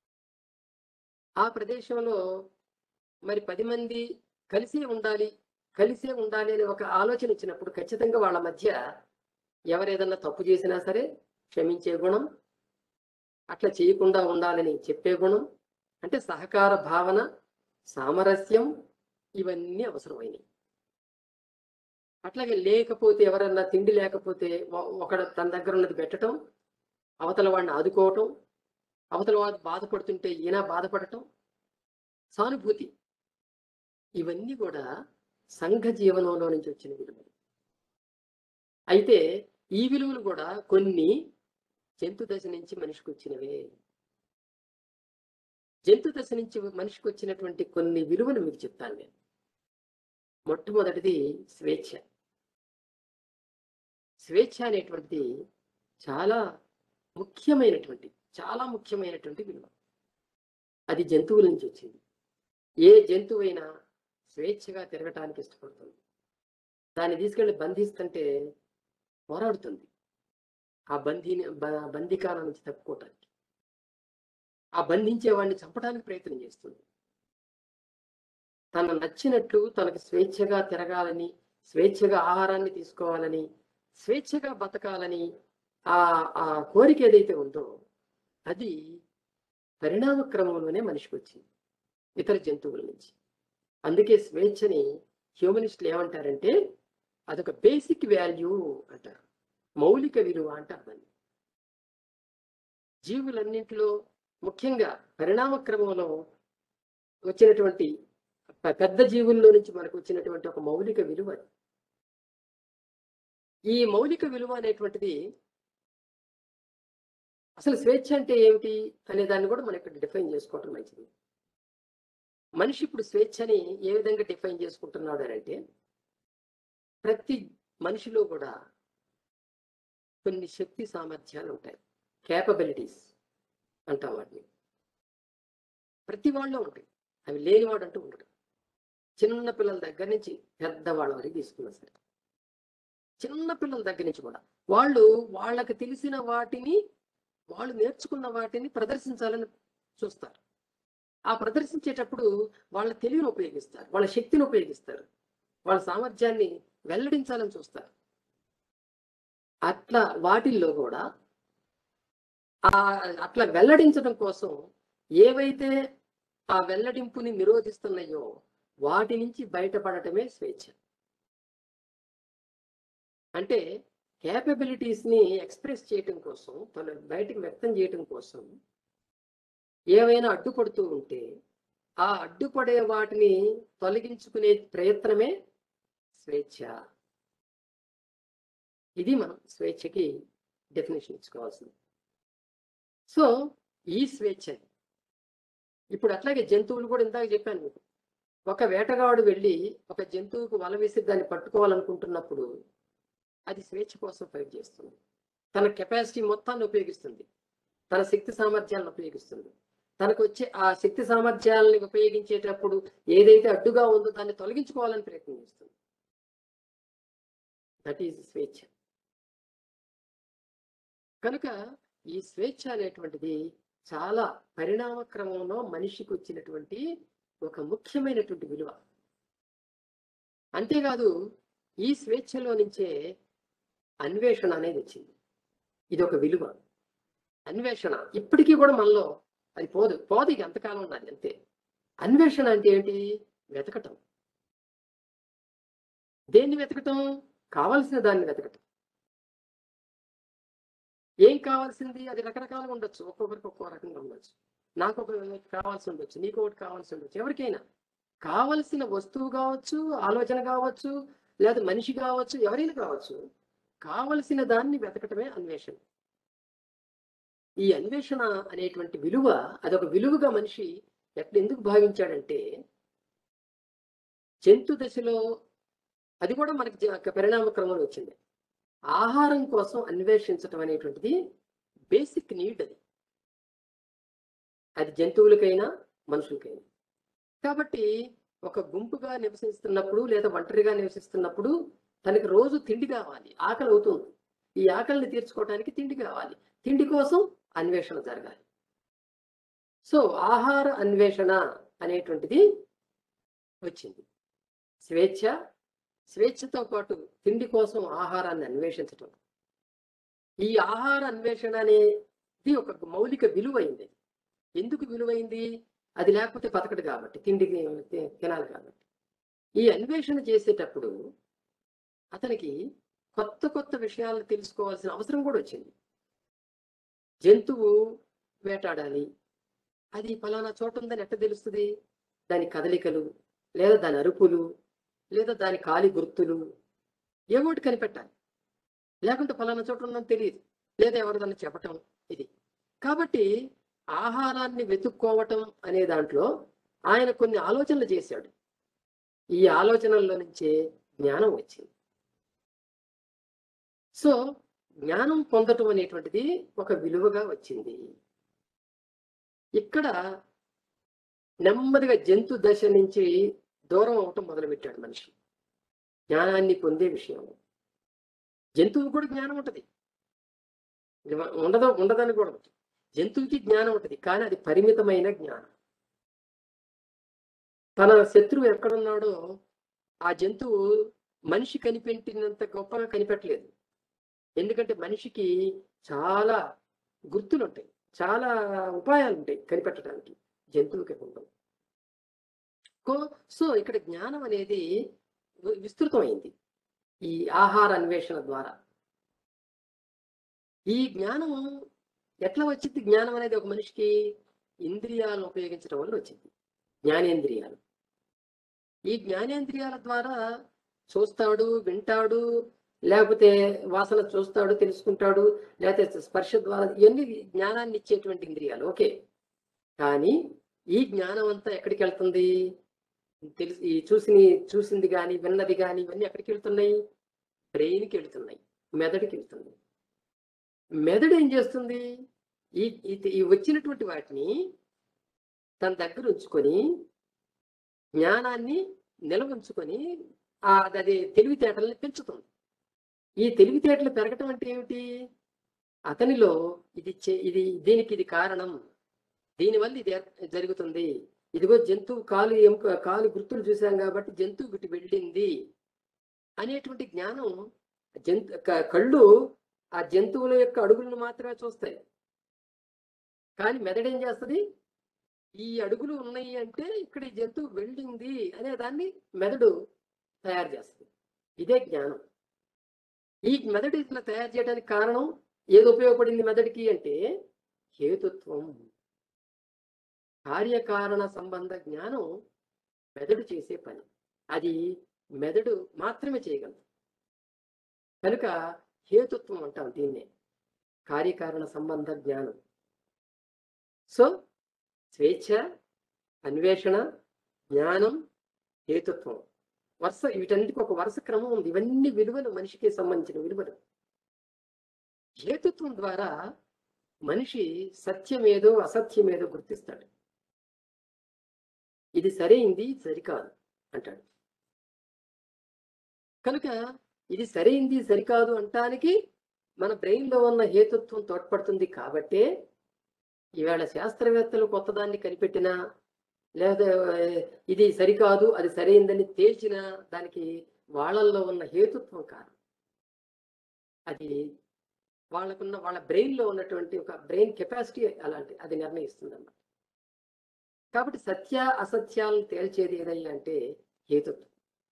ఆ ప్రదేశంలో మరి పది మంది కలిసే ఉండాలి కలిసే ఉండాలి అనే ఒక ఆలోచన ఇచ్చినప్పుడు ఖచ్చితంగా వాళ్ళ మధ్య ఎవరేదన్నా తప్పు చేసినా సరే క్షమించే గుణం అట్లా చేయకుండా ఉండాలని చెప్పే గుణం అంటే సహకార భావన సామరస్యం ఇవన్నీ అవసరమైనవి అట్లాగే లేకపోతే ఎవరన్నా తిండి లేకపోతే ఒ- ఒకడు తన దగ్గర ఉన్నది పెట్టడం అవతల వాడిని ఆదుకోవటం అవతల వాడు బాధపడుతుంటే ఈయన బాధపడటం సానుభూతి ఇవన్నీ కూడా సంఘ జీవనంలో నుంచి వచ్చిన విలువలు అయితే ఈ విలువలు కూడా కొన్ని జంతు దశ నుంచి మనిషికి వచ్చినవే జంతు దశ నుంచి మనిషికి వచ్చినటువంటి కొన్ని విలువలు మీకు చెప్తాను నేను మొట్టమొదటిది స్వేచ్ఛ స్వేచ్ఛ అనేటువంటిది చాలా ముఖ్యమైనటువంటి చాలా ముఖ్యమైనటువంటి విలువ అది జంతువుల నుంచి వచ్చింది ఏ జంతువైనా స్వేచ్ఛగా తిరగటానికి ఇష్టపడుతుంది దాన్ని తీసుకెళ్లి బంధిస్తుంటే పోరాడుతుంది ఆ బందీని బ- బందికాల నుంచి తప్పుకోవటానికి ఆ బంధించే వాడిని చంపడానికి ప్రయత్నం చేస్తుంది తన నచ్చినట్లు తనకు స్వేచ్ఛగా తిరగాలని స్వేచ్ఛగా ఆహారాన్ని తీసుకోవాలని స్వేచ్ఛగా బతకాలని ఆ ఆ కోరిక ఏదైతే ఉందో అది పరిణామ క్రమంలోనే మనిషికి వచ్చింది ఇతర జంతువుల నుంచి అందుకే స్వేచ్ఛని హ్యూమనిస్టులు ఏమంటారంటే అదొక బేసిక్ వాల్యూ అంటారు మౌలిక విలువ అంటారు దాన్ని జీవులన్నింటిలో ముఖ్యంగా పరిణామ క్రమంలో వచ్చినటువంటి ప- పెద్ద జీవుల్లో నుంచి మనకు వచ్చినటువంటి ఒక మౌలిక విలువ అది. ఈ మౌలిక విలువ అనేటువంటిది అసలు స్వేచ్ఛ అంటే ఏమిటి అనే దాన్ని కూడా మనం ఇక్కడ డిఫైన్ చేసుకోవటం మంచిది మనిషి ఇప్పుడు స్వేచ్ఛని ఏ విధంగా డిఫైన్ చేసుకుంటున్నాడు అని అంటే ప్రతి మనిషిలో కూడా కొన్ని శక్తి సామర్థ్యాలు ఉంటాయి క్యాపబిలిటీస్ అంటాం వాటిని ప్రతి వాళ్ళు ఉంటాయి అవి లేనివాడు అంటూ ఉండడు చిన్న పిల్లల దగ్గర నుంచి పెద్దవాళ్ళ వరకు తీసుకున్నా సరే చిన్న పిల్లల దగ్గర నుంచి కూడా వాళ్ళు వాళ్ళకి తెలిసిన వాటిని వాళ్ళు నేర్చుకున్న వాటిని ప్రదర్శించాలని చూస్తారు ఆ ప్రదర్శించేటప్పుడు వాళ్ళ తెలివిని ఉపయోగిస్తారు వాళ్ళ శక్తిని ఉపయోగిస్తారు వాళ్ళ సామర్థ్యాన్ని వెల్లడించాలని చూస్తారు అట్లా వాటిల్లో కూడా ఆ అట్లా వెల్లడించడం కోసం ఏవైతే ఆ వెల్లడింపుని నిరోధిస్తున్నాయో వాటి నుంచి బయటపడటమే స్వేచ్ఛ అంటే capabilities ని ఎక్స్ప్రెస్ చేయటం కోసం తను బయటకు వ్యక్తం చేయటం కోసం ఏవైనా అడ్డుపడుతూ ఉంటే ఆ అడ్డుపడే వాటిని తొలగించుకునే ప్రయత్నమే స్వేచ్ఛ ఇది మనం స్వేచ్ఛకి డెఫినేషన్ ఇచ్చుకోవాల్సింది సో ఈ స్వేచ్ఛ ఇప్పుడు అట్లాగే జంతువులు కూడా ఇందాక చెప్పాను మీకు ఒక వేటగాడు వెళ్ళి ఒక జంతువుకు వల వేసి దాన్ని పట్టుకోవాలనుకుంటున్నప్పుడు అది స్వేచ్ఛ కోసం ఫైట్ చేస్తుంది తన కెపాసిటీ మొత్తాన్ని ఉపయోగిస్తుంది తన శక్తి సామర్థ్యాలను ఉపయోగిస్తుంది తనకు వచ్చే ఆ శక్తి సామర్థ్యాలని ఉపయోగించేటప్పుడు ఏదైతే అడ్డుగా ఉందో దాన్ని తొలగించుకోవాలని ప్రయత్నం చేస్తుంది దట్ ఈజ్ స్వేచ్ఛ కనుక ఈ స్వేచ్ఛ అనేటువంటిది చాలా పరిణామ క్రమంలో మనిషికి వచ్చినటువంటి ఒక ముఖ్యమైనటువంటి విలువ అంతేకాదు ఈ స్వేచ్ఛలో నుంచే అన్వేషణ అనేది వచ్చింది ఇది ఒక విలువ అన్వేషణ ఇప్పటికీ కూడా మనలో అది పోదు పోదు ఇక ఎంతకాలం ఉన్నది అంతే అన్వేషణ అంటే ఏంటి వెతకటం దేన్ని వెతకటం కావలసిన దాన్ని వెతకటం ఏం కావాల్సింది అది రకరకాలుగా ఉండొచ్చు ఒక్కొక్కరికి ఒక్కో రకంగా ఉండొచ్చు నాకు ఒక కావాల్సి ఉండొచ్చు నీకు ఒకటి కావాల్సి ఉండొచ్చు ఎవరికైనా కావలసిన వస్తువు కావచ్చు ఆలోచన కావచ్చు లేదా మనిషి కావచ్చు ఎవరైనా కావచ్చు కావలసిన దాన్ని వెతకటమే అన్వేషణ ఈ అన్వేషణ అనేటువంటి విలువ అదొక విలువగా మనిషి ఎట్లా ఎందుకు భావించాడంటే జంతు దశలో అది కూడా మనకి జ- ఒక పరిణామ క్రమంలో వచ్చింది ఆహారం కోసం అన్వేషించటం అనేటువంటిది బేసిక్ నీడ్ అది అది జంతువులకైనా మనుషులకైనా కాబట్టి ఒక గుంపుగా నివసిస్తున్నప్పుడు లేదా ఒంటరిగా నివసిస్తున్నప్పుడు తనకి రోజు తిండి కావాలి ఆకలి అవుతుంది ఈ ఆకలిని తీర్చుకోవడానికి తిండి కావాలి తిండి కోసం అన్వేషణ జరగాలి సో ఆహార అన్వేషణ అనేటువంటిది వచ్చింది స్వేచ్ఛ స్వేచ్ఛతో పాటు తిండి కోసం ఆహారాన్ని అన్వేషించటం ఈ ఆహార అన్వేషణ అనేది ఒక మౌలిక విలువైంది ఎందుకు విలువైంది అది లేకపోతే బతకడు కాబట్టి తిండికి తి- తినాలి కాబట్టి ఈ అన్వేషణ చేసేటప్పుడు అతనికి కొత్త కొత్త విషయాలను తెలుసుకోవాల్సిన అవసరం కూడా వచ్చింది జంతువు వేటాడాలి అది ఫలానా చోట ఉందని ఎట్ట తెలుస్తుంది దాని కదలికలు లేదా దాని అరుపులు లేదా దాని కాలి గుర్తులు ఏవోటి కనిపెట్టాలి లేకుంటే ఫలానా చోట ఉందని తెలియదు లేదా ఎవరిదన్నా చెప్పటం ఇది కాబట్టి ఆహారాన్ని వెతుక్కోవటం అనే దాంట్లో ఆయన కొన్ని ఆలోచనలు చేశాడు ఈ ఆలోచనల్లో నుంచే జ్ఞానం వచ్చింది సో జ్ఞానం పొందటం అనేటువంటిది ఒక విలువగా వచ్చింది ఇక్కడ నెమ్మదిగా జంతు దశ నుంచి దూరం అవటం మొదలుపెట్టాడు మనిషి జ్ఞానాన్ని పొందే విషయం జంతువు కూడా జ్ఞానం ఉంటుంది ఉండదు ఉండదని కూడా ఉంటుంది. జంతువుకి జ్ఞానం ఉంటుంది కానీ అది పరిమితమైన జ్ఞానం తన శత్రువు ఎక్కడున్నాడో ఆ జంతువు మనిషి కనిపెట్టినంత గొప్పగా కనిపెట్టలేదు ఎందుకంటే మనిషికి చాలా గుర్తులు ఉంటాయి చాలా ఉపాయాలు ఉంటాయి కనిపెట్టడానికి జంతువుకి ఉండవు కో- సో ఇక్కడ జ్ఞానం అనేది వి- విస్తృతమైంది ఈ ఆహార అన్వేషణ ద్వారా ఈ జ్ఞానం ఎట్లా వచ్చింది జ్ఞానం అనేది ఒక మనిషికి ఇంద్రియాలను ఉపయోగించడం వల్ల వచ్చింది జ్ఞానేంద్రియాలు ఈ జ్ఞానేంద్రియాల ద్వారా చూస్తాడు వింటాడు లేకపోతే వాసన చూస్తాడు తెలుసుకుంటాడు లేకపోతే స్పర్శ ద్వారా ఇవన్నీ జ్ఞానాన్ని ఇచ్చేటువంటి ఇంద్రియాలు ఓకే కానీ ఈ జ్ఞానం అంతా ఎక్కడికి వెళ్తుంది తెలిసి ఈ చూసి చూసింది కానీ విన్నది కానీ ఇవన్నీ ఎక్కడికి వెళ్తున్నాయి బ్రెయిన్కి వెళ్తున్నాయి మెదడుకి వెళ్తుంది మెదడు ఏం చేస్తుంది ఈ ఈ- ఈ వచ్చినటువంటి వాటిని తన దగ్గర ఉంచుకొని జ్ఞానాన్ని నిల్వ ఉంచుకొని ఆ అది- అది తెలివితేటల్ని పెంచుతుంది ఈ తెలివితేటలు పెరగటం అంటే ఏమిటి అతనిలో ఇది చే- ఇది దీనికి ఇది కారణం దీనివల్ల ఇది ఏర్- జరుగుతుంది ఇదిగో జంతువు కాలు ఎముక కాలు గుర్తులు చూసాం కాబట్టి జంతువు ఇటు వెళ్ళింది అనేటువంటి జ్ఞానం జంతు క- కళ్ళు ఆ జంతువుల యొక్క అడుగులను మాత్రమే చూస్తాయి కానీ మెదడు ఏం చేస్తుంది ఈ అడుగులు ఉన్నాయి అంటే ఇక్కడ ఈ జంతువు వెళ్ళింది అనే దాన్ని మెదడు తయారు చేస్తుంది ఇదే జ్ఞానం ఈ మెదడు ఇట్లా తయారు చేయడానికి కారణం ఏది ఉపయోగపడింది మెదడుకి అంటే హేతుత్వం కార్యకారణ సంబంధ జ్ఞానం మెదడు చేసే పని అది మెదడు మాత్రమే చేయగలదు కనుక హేతుత్వం అంటాం దీన్నే కార్యకారణ సంబంధ జ్ఞానం సో స్వేచ్ఛ అన్వేషణ జ్ఞానం హేతుత్వం వరుస వీటన్నిటికీ ఒక వరుస క్రమం ఉంది ఇవన్నీ విలువలు మనిషికి సంబంధించిన విలువలు హేతుత్వం ద్వారా మనిషి సత్యమేదో అసత్యమేదో గుర్తిస్తాడు ఇది సరైంది ఇది సరికాదు అంటాడు కనుక ఇది సరైంది సరికాదు అంటానికి మన బ్రెయిన్ లో ఉన్న హేతుత్వం తోడ్పడుతుంది కాబట్టే ఈవేళ శాస్త్రవేత్తలు కొత్తదాన్ని కనిపెట్టినా లేదా ఇది సరికాదు అది సరైందని తేల్చిన దానికి వాళ్ళల్లో ఉన్న హేతుత్వం కారణం అది వాళ్ళకున్న వాళ్ళ బ్రెయిన్ లో ఉన్నటువంటి ఒక బ్రెయిన్ కెపాసిటీ అలాంటి అది నిర్ణయిస్తుంది అన్నమాట కాబట్టి సత్య అసత్యాలను తేల్చేది ఏదయ్యా అంటే హేతుత్వం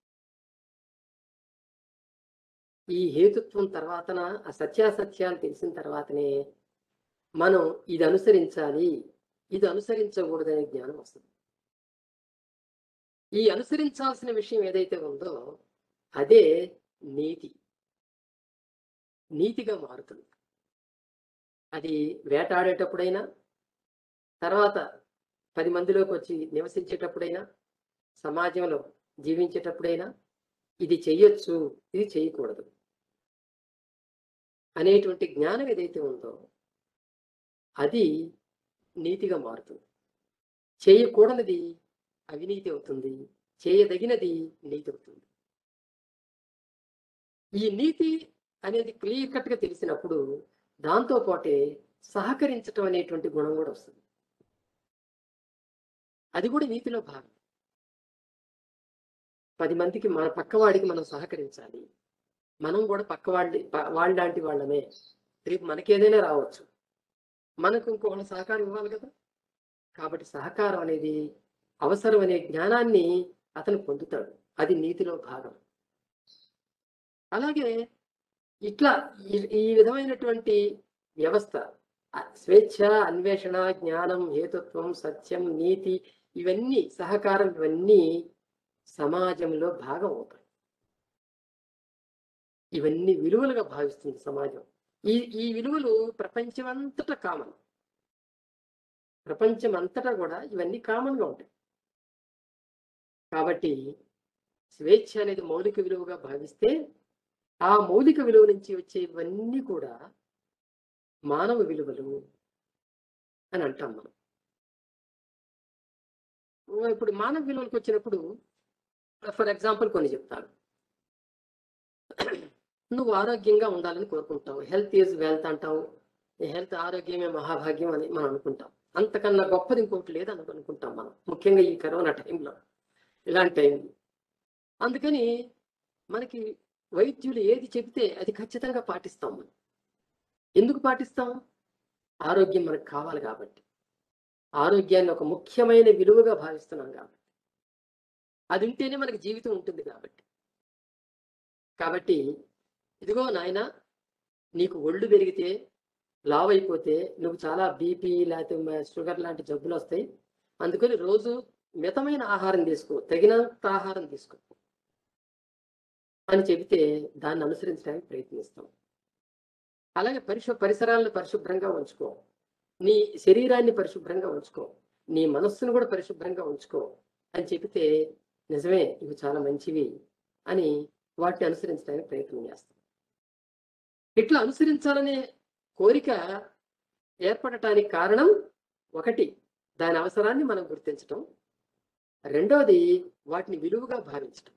ఈ హేతుత్వం తర్వాతన ఆ సత్యాసత్యాలు తెలిసిన తర్వాతనే మనం ఇది అనుసరించాలి ఇది అనుసరించకూడదనే జ్ఞానం వస్తుంది ఈ అనుసరించాల్సిన విషయం ఏదైతే ఉందో అదే నీతి నీతిగా మారుతుంది అది వేటాడేటప్పుడైనా తర్వాత పది మందిలోకి వచ్చి నివసించేటప్పుడైనా సమాజంలో జీవించేటప్పుడైనా ఇది చెయ్యొచ్చు ఇది చేయకూడదు అనేటువంటి జ్ఞానం ఏదైతే ఉందో అది నీతిగా మారుతుంది చేయకూడనిది అవినీతి అవుతుంది చేయదగినది నీతి అవుతుంది ఈ నీతి అనేది క్లియర్ కట్ గా తెలిసినప్పుడు దాంతో పాటే సహకరించటం అనేటువంటి గుణం కూడా వస్తుంది అది కూడా నీతిలో భాగం పది మందికి మన పక్కవాడికి మనం సహకరించాలి మనం కూడా పక్కవాడి వాళ్ళలాంటి వాళ్ళమే రేపు మనకి ఏదైనా రావచ్చు మనకు ఇంకొకళ్ళ సహకారం ఇవ్వాలి కదా కాబట్టి సహకారం అనేది అవసరం అనే జ్ఞానాన్ని అతను పొందుతాడు అది నీతిలో భాగం అలాగే ఇట్లా ఈ- ఈ విధమైనటువంటి వ్యవస్థ ఆ స్వేచ్ఛ అన్వేషణ జ్ఞానం హేతుత్వం సత్యం నీతి ఇవన్నీ సహకారం ఇవన్నీ సమాజంలో భాగం అవుతాయి ఇవన్నీ విలువలుగా భావిస్తుంది సమాజం ఈ ఈ విలువలు ప్రపంచమంతటా కామన్ ప్రపంచం అంతటా కూడా ఇవన్నీ కామన్ గా ఉంటాయి కాబట్టి స్వేచ్ఛ అనేది మౌలిక విలువగా భావిస్తే ఆ మౌలిక విలువ నుంచి వచ్చే ఇవన్నీ కూడా మానవ విలువలు అని అంటాం మనం ఓ ఇప్పుడు మానవ విలువలకు వచ్చినప్పుడు ఫర్ ఎగ్జాంపుల్ కొన్ని చెప్తాను నువ్వు ఆరోగ్యంగా ఉండాలని కోరుకుంటావు హెల్త్ ఈజ్ వెల్త్ అంటావు హెల్త్ ఆరోగ్యమే మహాభాగ్యం అని మనం అనుకుంటాం అంతకన్నా గొప్పది ఇంకోటి లేదని అనుకుంటాం మనం ముఖ్యంగా ఈ కరోనా టైంలో ఇలాంటి టైంలో అందుకని మనకి వైద్యులు ఏది చెబితే అది ఖచ్చితంగా పాటిస్తాం మనం ఎందుకు పాటిస్తాం ఆరోగ్యం మనకు కావాలి కాబట్టి ఆరోగ్యాన్ని ఒక ముఖ్యమైన విలువగా భావిస్తున్నాం కాబట్టి అది ఉంటేనే మనకి జీవితం ఉంటుంది కాబట్టి కాబట్టి ఇదిగో నాయన నీకు ఒళ్ళు పెరిగితే లావ్ అయిపోతే నువ్వు చాలా బీపీ లేకపోతే షుగర్ లాంటి జబ్బులు వస్తాయి అందుకని రోజు మితమైన ఆహారం తీసుకో తగినంత ఆహారం తీసుకో అని చెబితే దాన్ని అనుసరించడానికి ప్రయత్నిస్తాం అలాగే పరిశు పరిసరాలను పరిశుభ్రంగా ఉంచుకో నీ శరీరాన్ని పరిశుభ్రంగా ఉంచుకో నీ మనస్సును కూడా పరిశుభ్రంగా ఉంచుకో అని చెబితే నిజమే ఇవి చాలా మంచివి అని వాటిని అనుసరించడానికి ప్రయత్నం చేస్తాం ఇట్లా అనుసరించాలనే కోరిక ఏర్పడటానికి కారణం ఒకటి దాని అవసరాన్ని మనం గుర్తించటం రెండవది వాటిని విలువగా భావించటం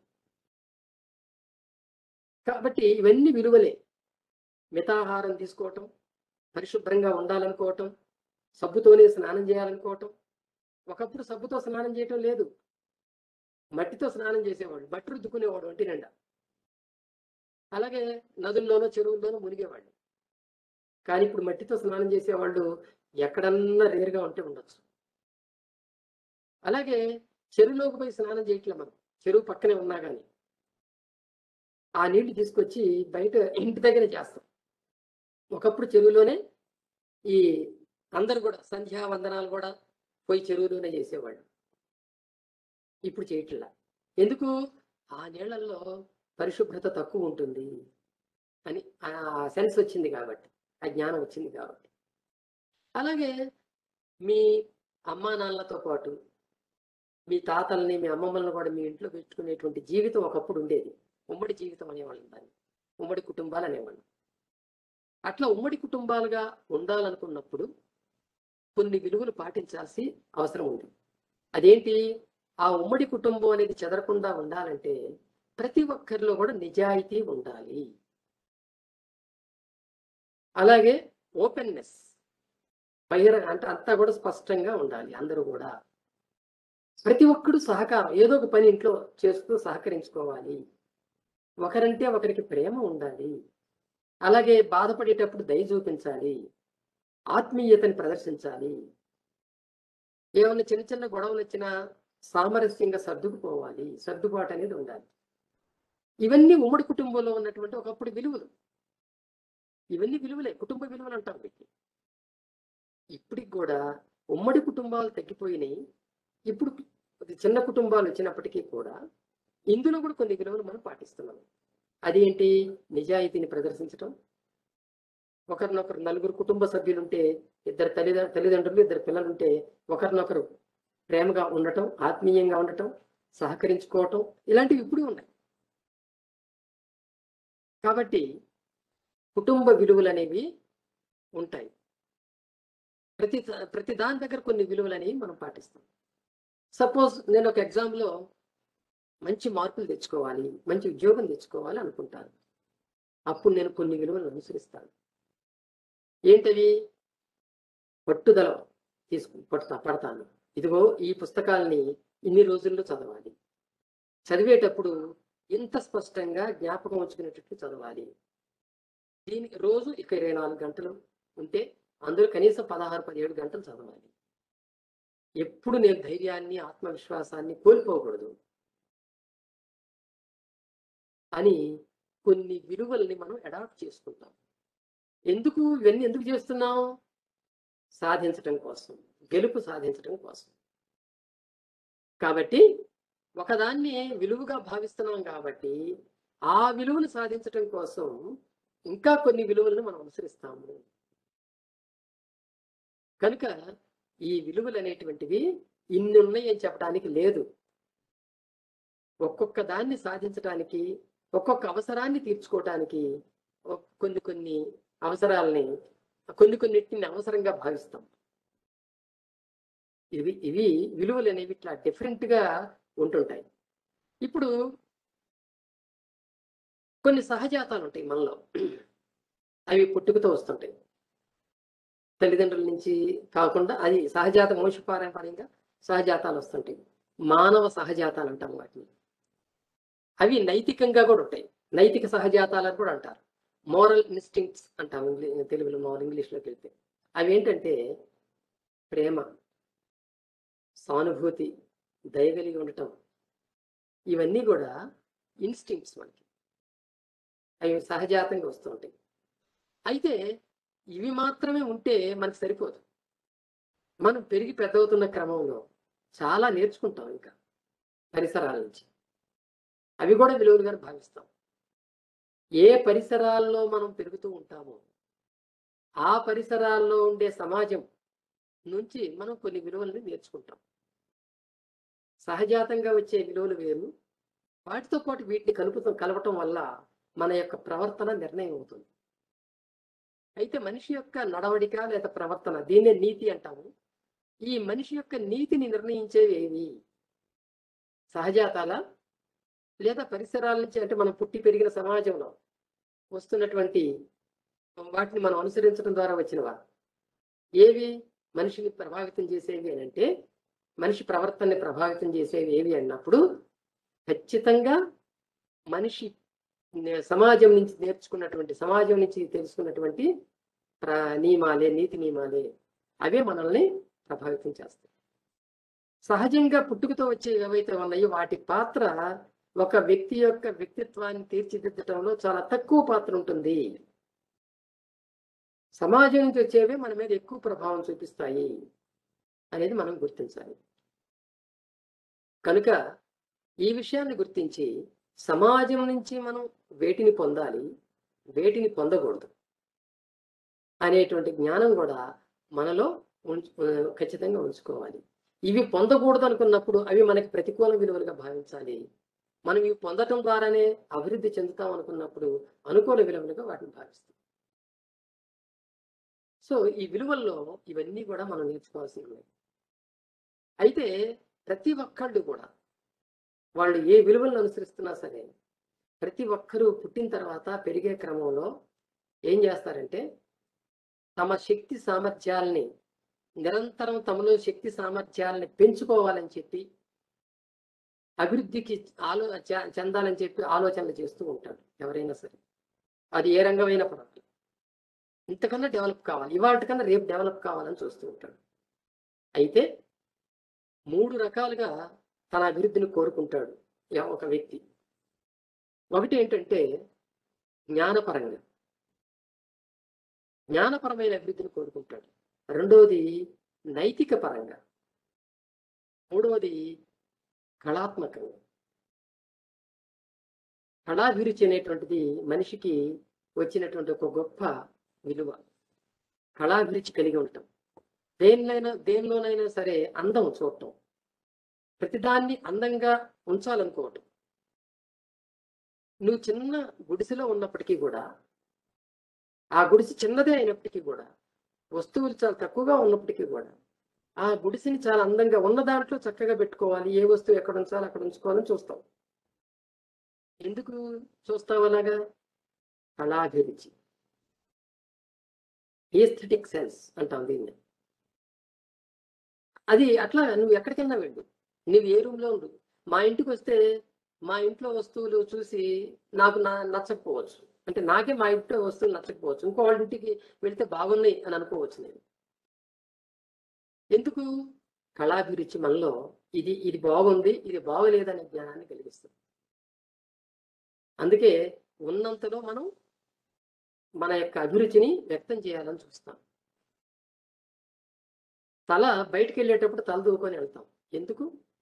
కాబట్టి ఇవన్నీ విలువలే మితాహారం తీసుకోవటం పరిశుభ్రంగా ఉండాలనుకోవటం సబ్బుతోనే స్నానం చేయాలనుకోవటం ఒకప్పుడు సబ్బుతో స్నానం చేయటం లేదు మట్టితో స్నానం చేసేవాడు బట్టు రుద్దుకునేవాడు ఒంటి నిండా అలాగే నదుల్లోనో చెరువుల్లోనో మునిగేవాళ్ళు కానీ ఇప్పుడు మట్టితో స్నానం చేసేవాళ్ళు ఎక్కడన్నా రేరుగా ఉంటే ఉండొచ్చు అలాగే చెరువులోకి పోయి స్నానం చేయట్లే మనం చెరువు పక్కనే ఉన్నా కానీ ఆ నీళ్లు తీసుకొచ్చి బయట ఇంటి దగ్గరే చేస్తాం ఒకప్పుడు చెరువులోనే ఈ అందరు కూడా సంధ్యా వందనాలు కూడా పోయి చెరువులోనే చేసేవాళ్ళు ఇప్పుడు చేయట్లా ఎందుకు ఆ నీళ్లలో పరిశుభ్రత తక్కువ ఉంటుంది అని ఆ సెన్స్ వచ్చింది కాబట్టి ఆ జ్ఞానం వచ్చింది కాబట్టి అలాగే మీ అమ్మా నాన్నలతో పాటు మీ తాతల్ని మీ అమ్మమ్మల్ని కూడా మీ ఇంట్లో పెట్టుకునేటువంటి జీవితం ఒకప్పుడు ఉండేది ఉమ్మడి జీవితం అనేవాళ్ళం దాన్ని ఉమ్మడి కుటుంబాలు అనేవాళ్ళం అట్లా ఉమ్మడి కుటుంబాలుగా ఉండాలనుకున్నప్పుడు కొన్ని విలువలు పాటించాల్సి అవసరం ఉంది అదేంటి ఆ ఉమ్మడి కుటుంబం అనేది చెదరకుండా ఉండాలంటే ప్రతి ఒక్కరిలో కూడా నిజాయితీ ఉండాలి అలాగే ఓపెన్నెస్ బహిరంగ అంటే అంతా కూడా స్పష్టంగా ఉండాలి అందరూ కూడా ప్రతి ఒక్కడు సహకారం ఏదో ఒక పని ఇంట్లో చేస్తూ సహకరించుకోవాలి ఒకరంటే ఒకరికి ప్రేమ ఉండాలి అలాగే బాధపడేటప్పుడు దయ చూపించాలి ఆత్మీయతని ప్రదర్శించాలి ఏమైనా చిన్న చిన్న గొడవలు వచ్చినా సామరస్యంగా సర్దుకుపోవాలి సర్దుబాటు అనేది ఉండాలి ఇవన్నీ ఉమ్మడి కుటుంబంలో ఉన్నటువంటి ఒకప్పుడు విలువలు ఇవన్నీ విలువలే కుటుంబ విలువలు అంటారు వీటిని ఇప్పటికి కూడా ఉమ్మడి కుటుంబాలు తగ్గిపోయినాయి ఇప్పుడు చిన్న కుటుంబాలు వచ్చినప్పటికీ కూడా ఇందులో కూడా కొన్ని విలువలు మనం పాటిస్తున్నాం అదేంటి నిజాయితీని ప్రదర్శించటం ఒకరినొకరు నలుగురు కుటుంబ సభ్యులు ఉంటే ఇద్దరు తల్లిద తల్లిదండ్రులు ఇద్దరు పిల్లలు ఉంటే ఒకరినొకరు ప్రేమగా ఉండటం ఆత్మీయంగా ఉండటం సహకరించుకోవటం ఇలాంటివి ఇప్పుడు ఉన్నాయి కాబట్టి కుటుంబ విలువలు అనేవి ఉంటాయి ప్రతి ప్రతి దాని దగ్గర కొన్ని విలువలు అనేవి మనం పాటిస్తాం సపోజ్ నేను ఒక ఎగ్జామ్లో మంచి మార్కులు తెచ్చుకోవాలి మంచి ఉద్యోగం తెచ్చుకోవాలి అనుకుంటాను అప్పుడు నేను కొన్ని విలువలను అనుసరిస్తాను ఏంటవి పట్టుదల తీసుకు పడతా పడతాను ఇదిగో ఈ పుస్తకాలని ఇన్ని రోజుల్లో చదవాలి చదివేటప్పుడు ఇంత స్పష్టంగా జ్ఞాపకం ఉంచుకునేటట్లు చదవాలి దీనికి రోజు ఇక ఇరవై నాలుగు గంటలు ఉంటే అందులో కనీసం పదహారు పదిహేడు గంటలు చదవాలి ఎప్పుడు నేను ధైర్యాన్ని ఆత్మవిశ్వాసాన్ని కోల్పోకూడదు అని కొన్ని విలువల్ని మనం అడాప్ట్ చేసుకుంటాం ఎందుకు ఇవన్నీ ఎందుకు చేస్తున్నాం సాధించటం కోసం గెలుపు సాధించటం కోసం కాబట్టి ఒకదాన్ని విలువగా భావిస్తున్నాం కాబట్టి ఆ విలువను సాధించటం కోసం ఇంకా కొన్ని విలువలను మనం అనుసరిస్తాము కనుక ఈ విలువలు అనేటువంటివి ఇన్ని ఉన్నాయి అని చెప్పడానికి లేదు ఒక్కొక్క దాన్ని సాధించడానికి ఒక్కొక్క అవసరాన్ని తీర్చుకోవటానికి ఒక్- కొన్ని కొన్ని అవసరాలని కొన్ని కొన్నిటిని అవసరంగా భావిస్తాం ఇవి ఇవి విలువలు అనేవి ఇట్లా డిఫరెంట్ గా ఉంటుంటాయి ఇప్పుడు కొన్ని సహజాతాలు ఉంటాయి మనలో అవి పుట్టుకతో వస్తుంటాయి తల్లిదండ్రుల నుంచి కాకుండా అది సహజాత వంశపారంపర్యంగా సహజాతాలు వస్తుంటాయి మానవ సహజాతాలు అంటాం వాటిని అవి నైతికంగా కూడా ఉంటాయి నైతిక సహజాతాలని కూడా అంటారు మోరల్ ఇన్స్టింక్ట్స్ అంటాం ఇంగ్లీ తెలుగులో మోరల్ ఇంగ్లీష్లోకి వెళ్తే అవి ఏంటంటే ప్రేమ సానుభూతి దయ కలిగి ఉండటం ఇవన్నీ కూడా ఇన్స్టింక్ట్స్ మనకి అవి సహజాతంగా వస్తూ ఉంటాయి అయితే ఇవి మాత్రమే ఉంటే మనకు సరిపోదు మనం పెరిగి పెద్దవుతున్న క్రమంలో చాలా నేర్చుకుంటాం ఇంకా పరిసరాల నుంచి అవి కూడా విలువలుగా భావిస్తాం ఏ పరిసరాల్లో మనం పెరుగుతూ ఉంటామో ఆ పరిసరాల్లో ఉండే సమాజం నుంచి మనం కొన్ని విలువల్ని నేర్చుకుంటాం సహజాతంగా వచ్చే విలువలు వేరు వాటితో పాటు వీటిని కలుపుతాం కలపటం వల్ల మన యొక్క ప్రవర్తన నిర్ణయం అవుతుంది అయితే మనిషి యొక్క నడవడిక లేదా ప్రవర్తన దీన్నే నీతి అంటాము ఈ మనిషి యొక్క నీతిని నిర్ణయించేవి ఏవి సహజాతాల లేదా పరిసరాల నుంచి అంటే మనం పుట్టి పెరిగిన సమాజంలో వస్తున్నటువంటి వాటిని మనం అనుసరించడం ద్వారా వచ్చినవా ఏవి మనిషిని ప్రభావితం చేసేవి అని అంటే మనిషి ప్రవర్తనని ప్రభావితం చేసేవి ఏవి అన్నప్పుడు ఖచ్చితంగా మనిషి నే- సమాజం నుంచి నేర్చుకున్నటువంటి సమాజం నుంచి తెలుసుకున్నటువంటి ప్ర నియమాలే నీతి నియమాలే అవే మనల్ని ప్రభావితం చేస్తాయి సహజంగా పుట్టుకతో వచ్చే ఏవైతే ఉన్నాయో వాటి పాత్ర ఒక వ్యక్తి యొక్క వ్యక్తిత్వాన్ని తీర్చిదిద్దటంలో చాలా తక్కువ పాత్ర ఉంటుంది సమాజం నుంచి వచ్చేవే మన మీద ఎక్కువ ప్రభావం చూపిస్తాయి అనేది మనం గుర్తించాలి కనుక ఈ విషయాన్ని గుర్తించి సమాజం నుంచి మనం వేటిని పొందాలి వేటిని పొందకూడదు అనేటువంటి జ్ఞానం కూడా మనలో ఉంచు ఆ, ఖచ్చితంగా ఉంచుకోవాలి ఇవి పొందకూడదు అనుకున్నప్పుడు అవి మనకి ప్రతికూల విలువలుగా భావించాలి మనం ఇవి పొందటం ద్వారానే అభివృద్ధి చెందుతాం అనుకున్నప్పుడు అనుకూల విలువలుగా వాటిని భావిస్తాం సో ఈ విలువల్లో ఇవన్నీ కూడా మనం నేర్చుకోవాల్సి ఉన్నాయి అయితే ప్రతి ఒక్కళ్ళు కూడా వాళ్ళు ఏ విలువలను అనుసరిస్తున్నా సరే ప్రతి ఒక్కరూ పుట్టిన తర్వాత పెరిగే క్రమంలో ఏం చేస్తారంటే తమ శక్తి సామర్థ్యాలని నిరంతరం తమలో శక్తి సామర్థ్యాలని పెంచుకోవాలని చెప్పి అభివృద్ధికి ఆలో చ- చెందాలని చెప్పి ఆలోచనలు చేస్తూ ఉంటాడు ఎవరైనా సరే అది ఏ రంగమైనా పర్వాలేదు ఇంతకన్నా డెవలప్ కావాలి ఇవాళ కన్నా రేపు డెవలప్ కావాలని చూస్తూ ఉంటాడు అయితే మూడు రకాలుగా తన అభివృద్ధిని కోరుకుంటాడు ఎవ- ఒక వ్యక్తి ఒకటి ఏంటంటే జ్ఞానపరంగా జ్ఞానపరమైన అభివృద్ధిని కోరుకుంటాడు రెండవది నైతిక పరంగా మూడవది కళాత్మకంగా కళాభిరుచి అనేటువంటిది మనిషికి వచ్చినటువంటి ఒక గొప్ప విలువ కళాభిరుచి కలిగి ఉండటం దేనినైనా దేనిలోనైనా సరే అందం చూడటం ప్రతిదాన్ని అందంగా ఉంచాలనుకోవటం నువ్వు చిన్న గుడిసెలో ఉన్నప్పటికీ కూడా ఆ గుడిసె చిన్నదే అయినప్పటికీ కూడా వస్తువులు చాలా తక్కువగా ఉన్నప్పటికీ కూడా ఆ గుడిసెని చాలా అందంగా ఉన్న దాంట్లో చక్కగా పెట్టుకోవాలి ఏ వస్తువు ఎక్కడ ఉంచాలి అక్కడ ఉంచుకోవాలని చూస్తాం ఎందుకు చూస్తావు అలాగా కళాభిరుచి ఈస్థెటిక్ సెన్స్ అంటాం దీన్ని అది అట్లా నువ్వు ఎక్కడికైనా వెళ్ళు నువ్వు ఏ రూమ్ లో ఉండు మా ఇంటికి వస్తే మా ఇంట్లో వస్తువులు చూసి నాకు నా నచ్చకపోవచ్చు అంటే నాకే మా ఇంట్లో వస్తువులు నచ్చకపోవచ్చు ఇంకో వాళ్ళ ఇంటికి వెళితే బాగున్నాయి అని అనుకోవచ్చు నేను ఎందుకు కళాభిరుచి మనలో ఇది ఇది బాగుంది ఇది బాగోలేదనే జ్ఞానాన్ని కలిగిస్తుంది అందుకే ఉన్నంతలో మనం మన యొక్క అభిరుచిని వ్యక్తం చేయాలని చూస్తాం తల బయటికి వెళ్ళేటప్పుడు తల దూకొని వెళ్తాం ఎందుకు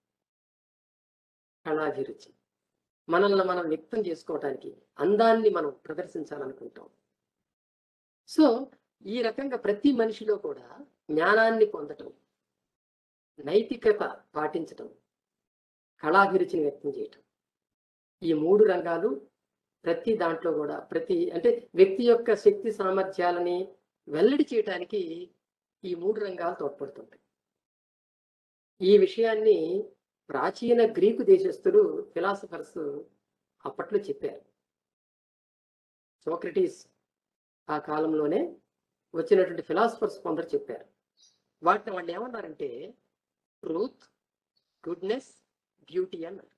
కళాభిరుచి మనల్ని మనం వ్యక్తం చేసుకోవటానికి అందాన్ని మనం ప్రదర్శించాలనుకుంటాం సో ఈ రకంగా ప్రతి మనిషిలో కూడా జ్ఞానాన్ని పొందటం నైతికత పాటించటం కళాభిరుచిని వ్యక్తం చేయటం ఈ మూడు రంగాలు ప్రతి దాంట్లో కూడా ప్రతి అంటే వ్యక్తి యొక్క శక్తి సామర్థ్యాలని వెల్లడి చేయటానికి ఈ మూడు రంగాలు తోడ్పడుతుంటాయి ఈ విషయాన్ని ప్రాచీన గ్రీకు దేశస్థులు ఫిలాసఫర్స్ అప్పట్లో చెప్పారు సోక్రటీస్ ఆ కాలంలోనే వచ్చినటువంటి ఫిలాసఫర్స్ కొందరు చెప్పారు వాటిని వాళ్ళు ఏమన్నారంటే ట్రూత్ గుడ్నెస్ బ్యూటీ అన్నారు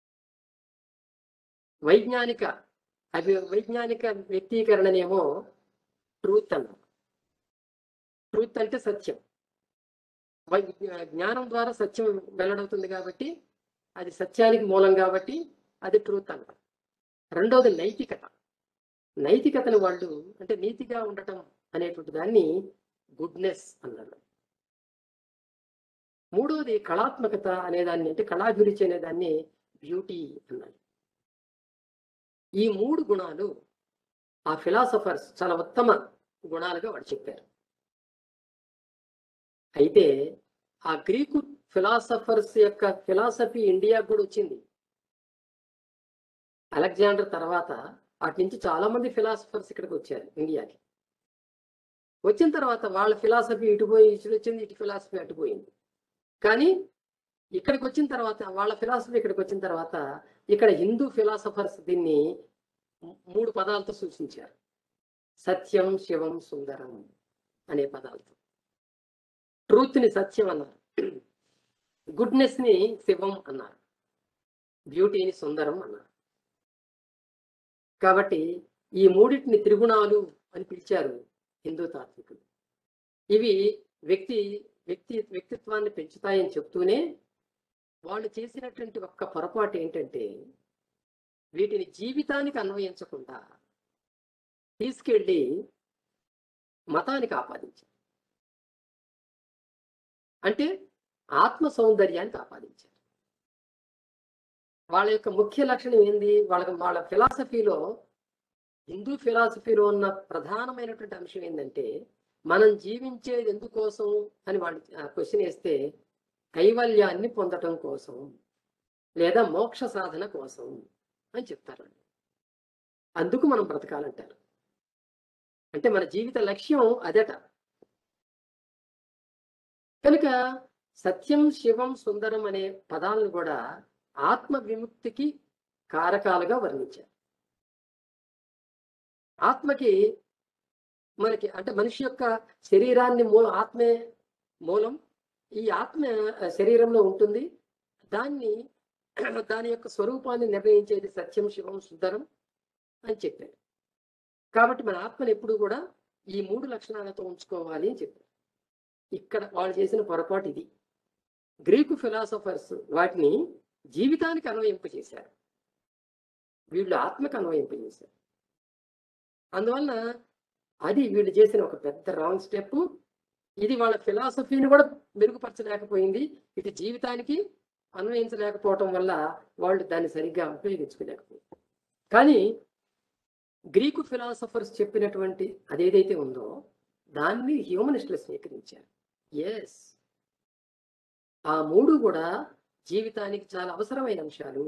వైజ్ఞానిక అవి వైజ్ఞానిక వ్యక్తీకరణనేమో ట్రూత్ అన్నారు ట్రూత్ అంటే సత్యం వై- జ్ఞానం ద్వారా సత్యం వెల్లడవుతుంది కాబట్టి అది సత్యానికి మూలం కాబట్టి అది ట్రూత్ అన్నారు రెండవది నైతికత నైతికతను వాళ్ళు అంటే నీతిగా ఉండటం అనేటువంటి దాన్ని గుడ్నెస్ అన్నారు మూడవది కళాత్మకత అనేదాన్ని అంటే కళాభిరుచి అనేదాన్ని బ్యూటీ అన్నారు ఈ మూడు గుణాలు ఆ ఫిలాసఫర్స్ చాలా ఉత్తమ గుణాలుగా వాడు చెప్పారు అయితే ఆ గ్రీకు ఫిలాసఫర్స్ యొక్క ఫిలాసఫీ ఇండియాకు కూడా వచ్చింది అలెగ్జాండర్ తర్వాత అటు నుంచి చాలా మంది ఫిలాసఫర్స్ ఇక్కడికి వచ్చారు ఇండియాకి వచ్చిన తర్వాత వాళ్ళ ఫిలాసఫీ ఇటుపోయి ఇటు వచ్చింది ఇటు ఫిలాసఫీ అటుపోయింది కానీ ఇక్కడికి వచ్చిన తర్వాత వాళ్ళ ఫిలాసఫీ ఇక్కడికి వచ్చిన తర్వాత ఇక్కడ హిందూ ఫిలాసఫర్స్ దీన్ని మూ- మూడు పదాలతో సూచించారు సత్యం శివం సుందరం అనే పదాలతో ట్రూత్ ని సత్యం అన్నారు గుడ్నెస్ ని శివం అన్నారు బ్యూటీని సుందరం అన్నారు కాబట్టి ఈ మూడింటిని త్రిగుణాలు అని పిలిచారు హిందూ తాత్వికులు ఇవి వ్యక్తి వ్యక్తి వ్యక్తిత్వాన్ని పెంచుతాయని చెప్తూనే వాళ్ళు చేసినటువంటి ఒక్క పొరపాటు ఏంటంటే వీటిని జీవితానికి అన్వయించకుండా తీసుకెళ్ళి మతానికి ఆపాదించారు అంటే ఆత్మ సౌందర్యానికి ఆపాదించారు వాళ్ళ యొక్క ముఖ్య లక్షణం ఏంది వాళ్ళ వాళ్ళ ఫిలాసఫీలో హిందూ ఫిలాసఫీలో ఉన్న ప్రధానమైనటువంటి అంశం ఏంటంటే మనం జీవించేది ఎందుకోసం అని వాళ్ళు క్వశ్చన్ వేస్తే కైవల్యాన్ని పొందటం కోసం లేదా మోక్ష సాధన కోసం అని చెప్తారు వాళ్ళు. అందుకు మనం బ్రతకాలంటారు అంటే మన జీవిత లక్ష్యం అదట కనుక సత్యం శివం సుందరం అనే పదాలను కూడా ఆత్మ విముక్తికి కారకాలుగా వర్ణించారు ఆత్మకి మనకి అంటే మనిషి యొక్క శరీరాన్ని మూల ఆత్మే మూలం ఈ ఆత్మ ఆ, శరీరంలో ఉంటుంది దాన్ని దాని యొక్క స్వరూపాన్ని నిర్ణయించేది సత్యం శివం సుందరం అని చెప్పారు కాబట్టి మన ఆత్మను ఎప్పుడు కూడా ఈ మూడు లక్షణాలతో ఉంచుకోవాలి అని చెప్పారు ఇక్కడ వాళ్ళు చేసిన పొరపాటు ఇది గ్రీకు ఫిలాసఫర్స్ వాటిని జీవితానికి అన్వయింపజేశారు వీళ్ళు ఆత్మకు అన్వయింపజేశారు అందువలన అది వీళ్ళు చేసిన ఒక పెద్ద రాంగ్ స్టెప్ ఇది వాళ్ళ ఫిలాసఫీని కూడా మెరుగుపరచలేకపోయింది ఇటు జీవితానికి అన్వయించలేకపోవటం వల్ల వాళ్ళు దాన్ని సరిగ్గా ఉపయోగించుకోలేకపోయారు కానీ గ్రీకు ఫిలాసఫర్స్ చెప్పినటువంటి అదేదైతే ఉందో దాన్ని హ్యూమనిస్టులు స్వీకరించారు ఎస్ ఆ మూడు కూడా జీవితానికి చాలా అవసరమైన అంశాలు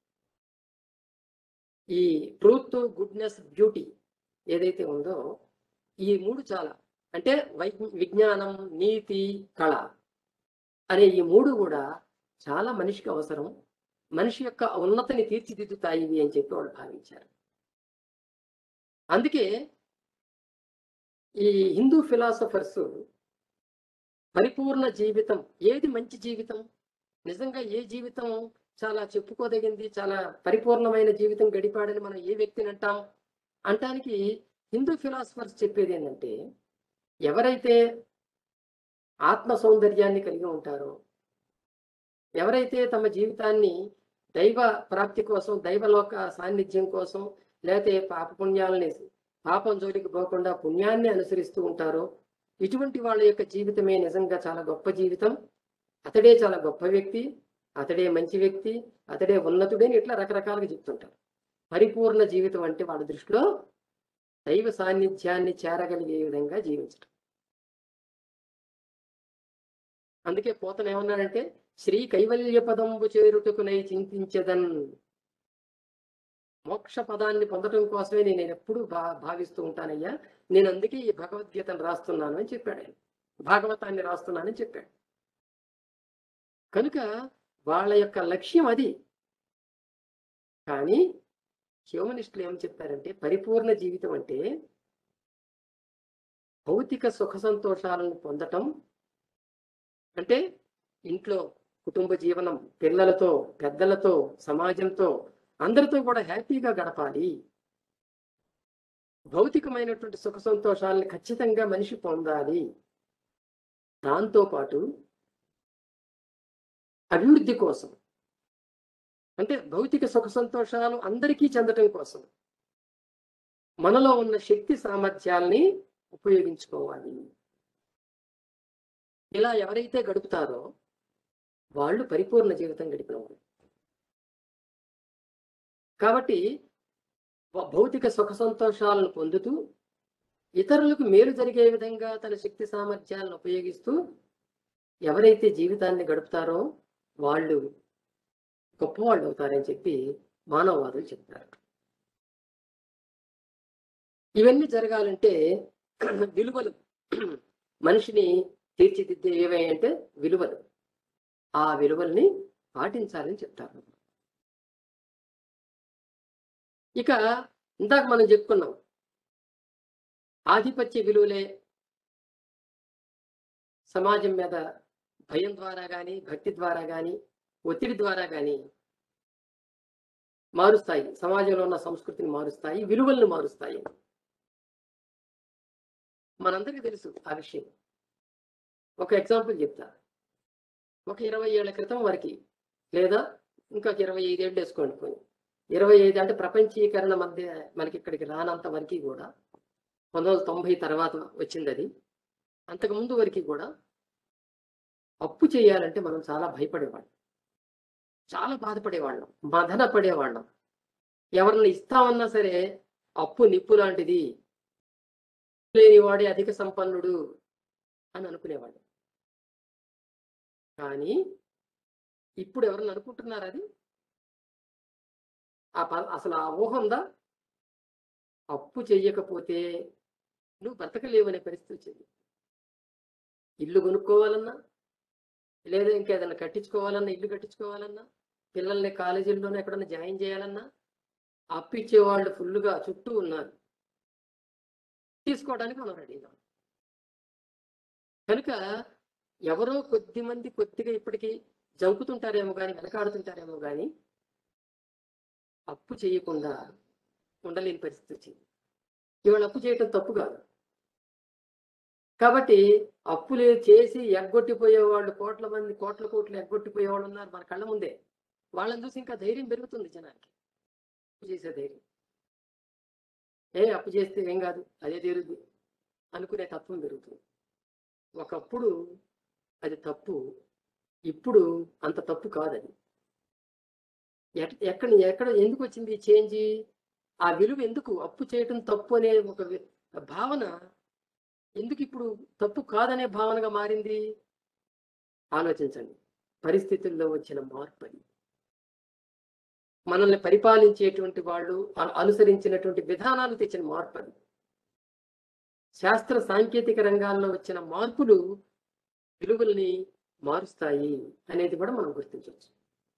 ఈ ట్రూత్ గుడ్నెస్ బ్యూటీ ఏదైతే ఉందో ఈ మూడు చాలా అంటే వై విజ్ఞానం నీతి కళ అనే ఈ మూడు కూడా చాలా మనిషికి అవసరం మనిషి యొక్క ఉన్నతిని తీర్చిదిద్దుతాయి ఇవి అని చెప్పి వాళ్ళు భావించారు అందుకే ఈ హిందూ ఫిలాసఫర్స్ పరిపూర్ణ జీవితం ఏది మంచి జీవితం నిజంగా ఏ జీవితం చాలా చెప్పుకోదగింది చాలా పరిపూర్ణమైన జీవితం గడిపాడని మనం ఏ వ్యక్తిని అంటాం అంటానికి హిందూ ఫిలాసఫర్స్ చెప్పేది ఏంటంటే ఎవరైతే ఆత్మ సౌందర్యాన్ని కలిగి ఉంటారో ఎవరైతే తమ జీవితాన్ని దైవ ప్రాప్తి కోసం దైవలోక సాన్నిధ్యం కోసం లేకపోతే పాప పుణ్యాలని పాపం జోలికి పోకుండా పుణ్యాన్ని అనుసరిస్తూ ఉంటారో ఇటువంటి వాళ్ళ యొక్క జీవితమే నిజంగా చాలా గొప్ప జీవితం అతడే చాలా గొప్ప వ్యక్తి అతడే మంచి వ్యక్తి అతడే ఉన్నతుడే అని ఇట్లా రకరకాలుగా చెప్తుంటారు పరిపూర్ణ జీవితం అంటే వాళ్ళ దృష్టిలో దైవ సాన్నిధ్యాన్ని చేరగలిగే విధంగా జీవించడం అందుకే పోతన ఏమన్నాడంటే శ్రీ కైవల్య పదంబు చేరుటకునై చింతించదన్ మోక్ష పదాన్ని పొందడం కోసమే నేను ఎప్పుడు భా భావిస్తూ ఉంటానయ్యా నేను అందుకే ఈ భగవద్గీతను రాస్తున్నాను అని చెప్పాడు ఆయన భాగవతాన్ని రాస్తున్నానని చెప్పాడు కనుక వాళ్ళ యొక్క లక్ష్యం అది కానీ హ్యూమనిస్టులు ఏం చెప్పారంటే పరిపూర్ణ జీవితం అంటే భౌతిక సుఖ సంతోషాలను పొందటం అంటే ఇంట్లో కుటుంబ జీవనం పిల్లలతో పెద్దలతో సమాజంతో అందరితో కూడా హ్యాపీగా గడపాలి భౌతికమైనటువంటి సుఖ సంతోషాలను ఖచ్చితంగా మనిషి పొందాలి దాంతో పాటు అభివృద్ధి కోసం అంటే భౌతిక సుఖ సంతోషాలు అందరికీ చెందటం కోసం మనలో ఉన్న శక్తి సామర్థ్యాల్ని ఉపయోగించుకోవాలి ఇలా ఎవరైతే గడుపుతారో వాళ్ళు పరిపూర్ణ జీవితం గడిపిన వాళ్ళు కాబట్టి భ- భౌతిక సుఖ సంతోషాలను పొందుతూ ఇతరులకు మేలు జరిగే విధంగా తన శక్తి సామర్థ్యాలను ఉపయోగిస్తూ ఎవరైతే జీవితాన్ని గడుపుతారో వాళ్ళు గొప్పవాళ్ళు అవుతారని చెప్పి మానవవాదులు చెప్తారు ఇవన్నీ జరగాలంటే విలువలు మనిషిని తీర్చిదిద్దే ఏవై అంటే విలువలు ఆ విలువల్ని పాటించాలని చెప్తారు ఇక ఇందాక మనం చెప్పుకున్నాం ఆధిపత్య విలువలే సమాజం మీద భయం ద్వారా కానీ భక్తి ద్వారా కానీ ఒత్తిడి ద్వారా కానీ మారుస్తాయి సమాజంలో ఉన్న సంస్కృతిని మారుస్తాయి విలువలను మారుస్తాయి మనందరికీ తెలుసు ఆ విషయం ఒక ఎగ్జాంపుల్ చెప్తా ఒక ఇరవై ఏళ్ల క్రితం వరకు లేదా ఇంకా ఇరవై ఐదేళ్ళు వేసుకోండి పోయి ఇరవై ఐదు అంటే ప్రపంచీకరణ మధ్య మనకి ఇక్కడికి రానంత వరకు కూడా పంతొమ్మిది వందల తొంభై తర్వాత వచ్చింది అది అంతకుముందు వరకు కూడా అప్పు చేయాలంటే మనం చాలా భయపడేవాళ్ళం చాలా బాధపడేవాళ్ళం మదన పడేవాళ్ళం ఎవరిని ఇస్తామన్నా సరే అప్పు నిప్పు లాంటిది లేనివాడే అధిక సంపన్నుడు అని అనుకునేవాడు కానీ ఇప్పుడు ఎవరన్నా అనుకుంటున్నారు అది ఆ ప- అసలు ఆ ఊహ ఉందా అప్పు చెయ్యకపోతే నువ్వు బ్రతకలేవనే పరిస్థితి వచ్చింది ఇల్లు కొనుక్కోవాలన్నా లేదా ఇంకేదైనా కట్టించుకోవాలన్నా ఇల్లు కట్టించుకోవాలన్నా పిల్లల్ని కాలేజీల్లోనే ఎక్కడన్నా జాయిన్ చేయాలన్నా అప్పు ఇచ్చేవాళ్ళు ఫుల్గా చుట్టూ ఉన్నారు తీసుకోవడానికి మనం రెడీగా ఉన్నాం. కనుక ఎవరో కొద్ది మంది కొద్దిగా ఇప్పటికీ జంకుతుంటారేమో కానీ వెనకాడుతుంటారేమో కానీ అప్పు చేయకుండా ఉండలేని పరిస్థితి వచ్చింది ఇవాళ అప్పు చేయటం తప్పు కాదు కాబట్టి అప్పులు చేసి ఎగ్గొట్టిపోయే వాళ్ళు కోట్ల మంది కోట్ల కోట్లు ఎగ్గొట్టిపోయే వాళ్ళు ఉన్నారు మన కళ్ళ ముందే వాళ్ళని చూసి ఇంకా ధైర్యం పెరుగుతుంది జనానికి అప్పు చేసే ధైర్యం ఏ అప్పు చేస్తే ఏం కాదు అదే తీరుద్ది అనుకునే తత్వం పెరుగుతుంది ఒకప్పుడు అది తప్పు ఇప్పుడు అంత తప్పు కాదు అది ఎక్- ఎక్కడ ఎక్కడ ఎందుకు వచ్చింది చేంజ్ ఆ విలువ ఎందుకు అప్పు చేయటం తప్పు అనే ఒక వి- భావన ఎందుకు ఇప్పుడు తప్పు కాదనే భావనగా మారింది ఆలోచించండి పరిస్థితుల్లో వచ్చిన మార్పు అది మనల్ని పరిపాలించేటువంటి వాళ్ళు అను- అనుసరించినటువంటి విధానాలు తెచ్చిన మార్పు అది శాస్త్ర సాంకేతిక రంగాల్లో వచ్చిన మార్పులు విలువల్ని మారుస్తాయి అనేది కూడా మనం గుర్తించవచ్చు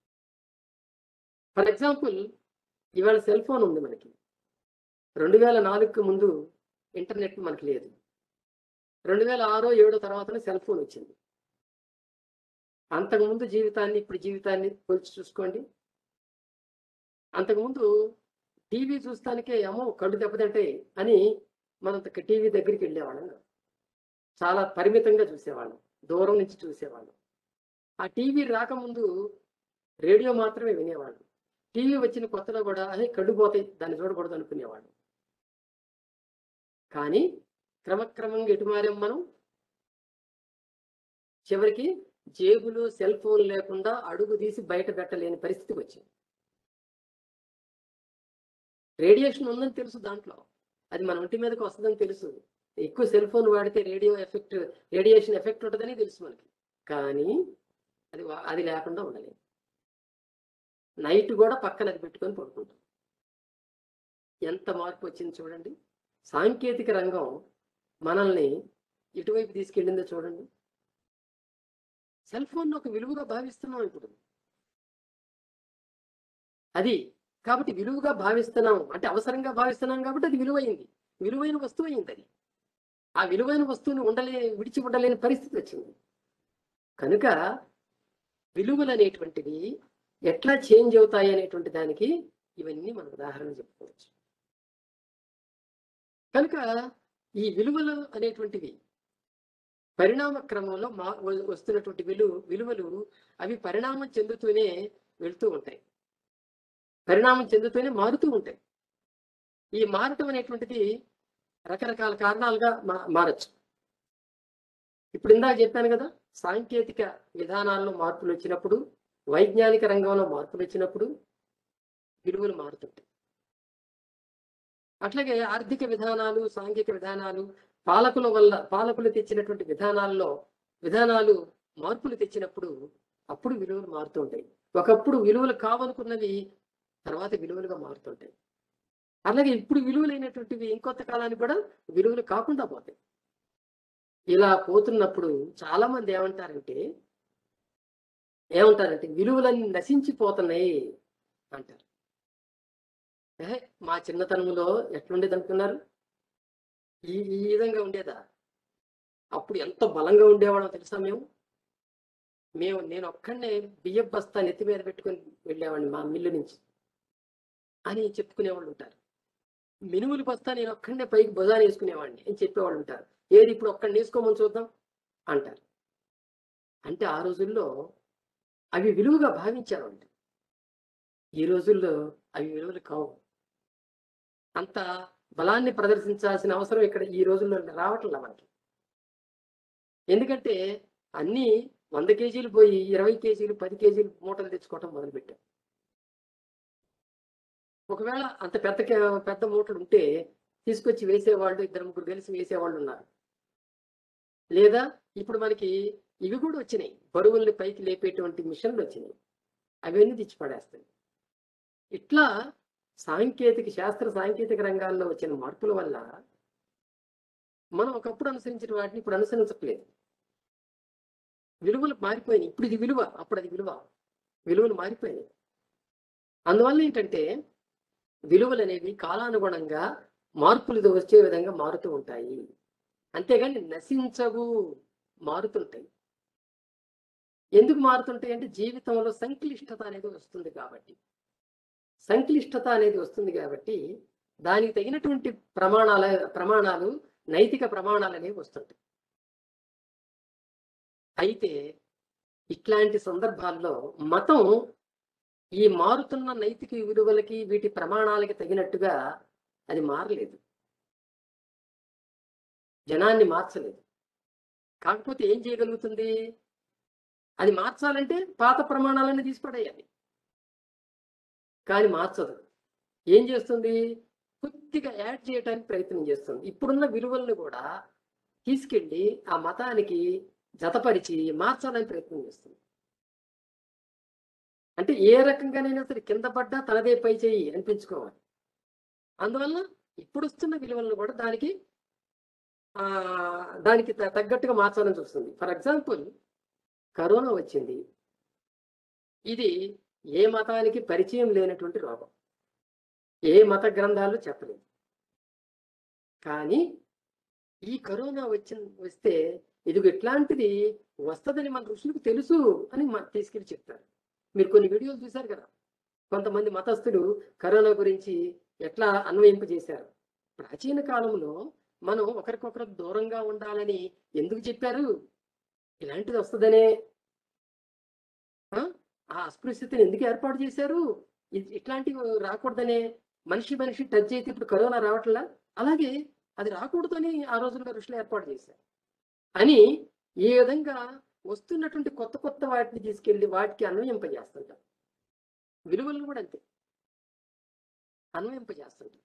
ఫర్ ఎగ్జాంపుల్ ఇవాళ సెల్ ఫోన్ ఉంది మనకి రెండు వేల నాలుగుకి ముందు ఇంటర్నెట్ మనకి లేదు రెండు వేల ఆరో ఏడో తర్వాతనే సెల్ ఫోన్ వచ్చింది అంతకుముందు జీవితాన్ని ఇప్పుడు జీవితాన్ని పోల్చి చూసుకోండి అంతకుముందు టీవీ చూస్తానికే ఏమో కళ్ళు దెబ్బతింటాయి అని మనం టీవీ దగ్గరికి వెళ్ళేవాళ్ళం కాదు. చాలా పరిమితంగా చూసేవాళ్ళం దూరం నుంచి చూసేవాళ్ళం ఆ టీవీ రాకముందు రేడియో మాత్రమే వినేవాళ్ళు టీవీ వచ్చిన కొత్తలో కూడా అదే కళ్ళు పోతాయి దాన్ని చూడకూడదు అనుకునేవాళ్ళు కానీ క్రమక్రమంగా ఎటు మారాం మనం చివరికి జేబులు సెల్ ఫోన్ లేకుండా అడుగు తీసి బయట పెట్టలేని పరిస్థితికి వచ్చింది రేడియేషన్ ఉందని తెలుసు దాంట్లో అది మన ఒంటి మీదకి వస్తుందని తెలుసు ఎక్కువ సెల్ ఫోన్ వాడితే రేడియో ఎఫెక్ట్ రేడియేషన్ ఎఫెక్ట్ ఉంటుందని తెలుసు మనకి కానీ అది వా- అది లేకుండా ఉండలేదు నైట్ కూడా పక్కన అది పెట్టుకొని పడుకుంటాం ఎంత మార్పు వచ్చింది చూడండి సాంకేతిక రంగం మనల్ని ఎటువైపు తీసుకెళ్ళిందో చూడండి సెల్ ఫోన్ ఒక విలువగా భావిస్తున్నాం ఇప్పుడు అది కాబట్టి విలువగా భావిస్తున్నాం అంటే అవసరంగా భావిస్తున్నాం కాబట్టి అది విలువైంది విలువైన వస్తువు అయింది అది ఆ విలువైన వస్తువుని ఉండలే విడిచి ఉండలేని పరిస్థితి వచ్చింది కనుక విలువలు అనేటువంటివి ఎట్లా చేంజ్ అవుతాయి అనేటువంటి దానికి ఇవన్నీ మనం ఉదాహరణ చెప్పుకోవచ్చు కనుక ఈ విలువలు అనేటువంటివి పరిణామ క్రమంలో మా వ- వస్తున్నటువంటి విలువ విలువలు అవి పరిణామం చెందుతూనే వెళ్తూ ఉంటాయి పరిణామం చెందుతూనే మారుతూ ఉంటాయి ఈ మారటం అనేటువంటిది రకరకాల కారణాలుగా మా మారచ్చు ఇప్పుడు ఇందాక చెప్పాను కదా సాంకేతిక విధానాల్లో మార్పులు వచ్చినప్పుడు వైజ్ఞానిక రంగంలో మార్పులు వచ్చినప్పుడు విలువలు మారుతుంటాయి అట్లాగే ఆర్థిక విధానాలు సాంఘిక విధానాలు పాలకుల వల్ల పాలకులు తెచ్చినటువంటి విధానాల్లో విధానాలు మార్పులు తెచ్చినప్పుడు అప్పుడు విలువలు మారుతుంటాయి ఒకప్పుడు విలువలు కావనుకున్నవి తర్వాత విలువలుగా మారుతుంటాయి అలాగే ఇప్పుడు విలువలైనటువంటివి ఇంకొంత కాలానికి కూడా విలువలు కాకుండా పోతాయి ఇలా పోతున్నప్పుడు చాలా మంది ఏమంటారంటే ఏమంటారంటే విలువలన్నీ నశించిపోతున్నాయి అంటారు ఏహే, మా చిన్నతనంలో ఎట్లుండేది అనుకున్నారు ఈ ఈ విధంగా ఉండేదా అప్పుడు ఎంత బలంగా ఉండేవాళ్ళం తెలుసా మేము మేము నేను ఒక్కడనే బియ్యం బస్తా నెత్తి మీద పెట్టుకొని వెళ్ళేవాడిని మా మిల్లు నుంచి అని చెప్పుకునేవాళ్ళు ఉంటారు మినుములు బస్తా నేను ఒక్కడనే పైకి భుజాన్ని వేసుకునేవాడిని అని చెప్పేవాళ్ళు ఉంటారు ఏది ఇప్పుడు ఒక్కడిని వేసుకోమని చూద్దాం అంటారు అంటే ఆ రోజుల్లో అవి విలువగా భావించారు వాళ్ళు ఈ రోజుల్లో అవి విలువలు కావు అంత బలాన్ని ప్రదర్శించాల్సిన అవసరం ఇక్కడ ఈ రోజుల్లో రావట్లే మనకి ఎందుకంటే అన్నీ వంద కేజీలు పోయి ఇరవై కేజీలు పది కేజీలు మూటలు తెచ్చుకోవటం మొదలుపెట్టాం ఒకవేళ అంత పెద్ద కే- పెద్ద మూటలు ఉంటే తీసుకొచ్చి వేసేవాళ్ళు ఇద్దరు ముగ్గురు కలిసి వేసేవాళ్ళు ఉన్నారు లేదా ఇప్పుడు మనకి ఇవి కూడా వచ్చినాయి బరువుల్ని పైకి లేపేటువంటి మిషన్లు వచ్చినాయి అవన్నీ తెచ్చి పడేస్తాయి ఇట్లా సాంకేతిక శాస్త్ర సాంకేతిక రంగాల్లో వచ్చిన మార్పుల వల్ల మనం ఒకప్పుడు అనుసరించిన వాటిని ఇప్పుడు అనుసరించట్లేదు విలువలు మారిపోయినాయి ఇప్పుడు ఇది విలువ అప్పుడు అది విలువ విలువలు మారిపోయినాయి అందువల్ల ఏంటంటే విలువలు అనేవి కాలానుగుణంగా మార్పులు వచ్చే విధంగా మారుతూ ఉంటాయి అంతేగాని నశించవు మారుతుంటాయి ఎందుకు మారుతుంటాయి అంటే జీవితంలో సంక్లిష్టత అనేది వస్తుంది కాబట్టి సంక్లిష్టత అనేది వస్తుంది కాబట్టి దానికి తగినటువంటి ప్రమాణాల ప్రమాణాలు నైతిక ప్రమాణాలు అనేవి వస్తుంటాయి అయితే ఇట్లాంటి సందర్భాల్లో మతం ఈ మారుతున్న నైతిక విలువలకి వీటి ప్రమాణాలకి తగినట్టుగా అది మారలేదు జనాన్ని మార్చలేదు కాకపోతే ఏం చేయగలుగుతుంది అది మార్చాలంటే పాత ప్రమాణాలన్నీ తీసిపడేయాలి కానీ మార్చదు ఏం చేస్తుంది కొద్దిగా యాడ్ చేయడానికి ప్రయత్నం చేస్తుంది ఇప్పుడున్న విలువలను కూడా తీసుకెళ్ళి ఆ మతానికి జతపరిచి మార్చాలని ప్రయత్నం చేస్తుంది అంటే ఏ రకంగానైనా సరే కింద పడ్డా తనదే పై చేయి అనిపించుకోవాలి అందువల్ల ఇప్పుడు వస్తున్న విలువలను కూడా దానికి ఆ దానికి త- తగ్గట్టుగా మార్చాలని చూస్తుంది ఫర్ ఎగ్జాంపుల్ కరోనా వచ్చింది ఇది ఏ మతానికి పరిచయం లేనటువంటి రోగం ఏ మత గ్రంథాలు చెప్పలేదు కానీ ఈ కరోనా వచ్చి వస్తే ఇది ఇట్లాంటిది వస్తుందని మన ఋషులకు తెలుసు అని మన తీసుకెళ్ళి చెప్తారు మీరు కొన్ని వీడియోలు చూశారు కదా కొంతమంది మతస్థులు కరోనా గురించి ఎట్లా అన్వయింపజేశారు ప్రాచీన కాలంలో మనం ఒకరికొకరు దూరంగా ఉండాలని ఎందుకు చెప్పారు ఇలాంటిది వస్తుందనే ఆ అస్పృశ్యతను ఎందుకు ఏర్పాటు చేశారు ఇ- ఇట్లాంటివి రాకూడదనే మనిషి మనిషి టచ్ అయితే ఇప్పుడు కరోనా రావట్లా అలాగే అది రాకూడదని ఆ రోజుల్లో ఋషులు ఏర్పాటు చేశారు అని ఈ విధంగా వస్తున్నటువంటి కొత్త కొత్త వాటిని తీసుకెళ్లి వాటికి అన్వయింపజేస్తుంటారు విలువలను కూడా అంతే అన్వయింపజేస్తుంటారు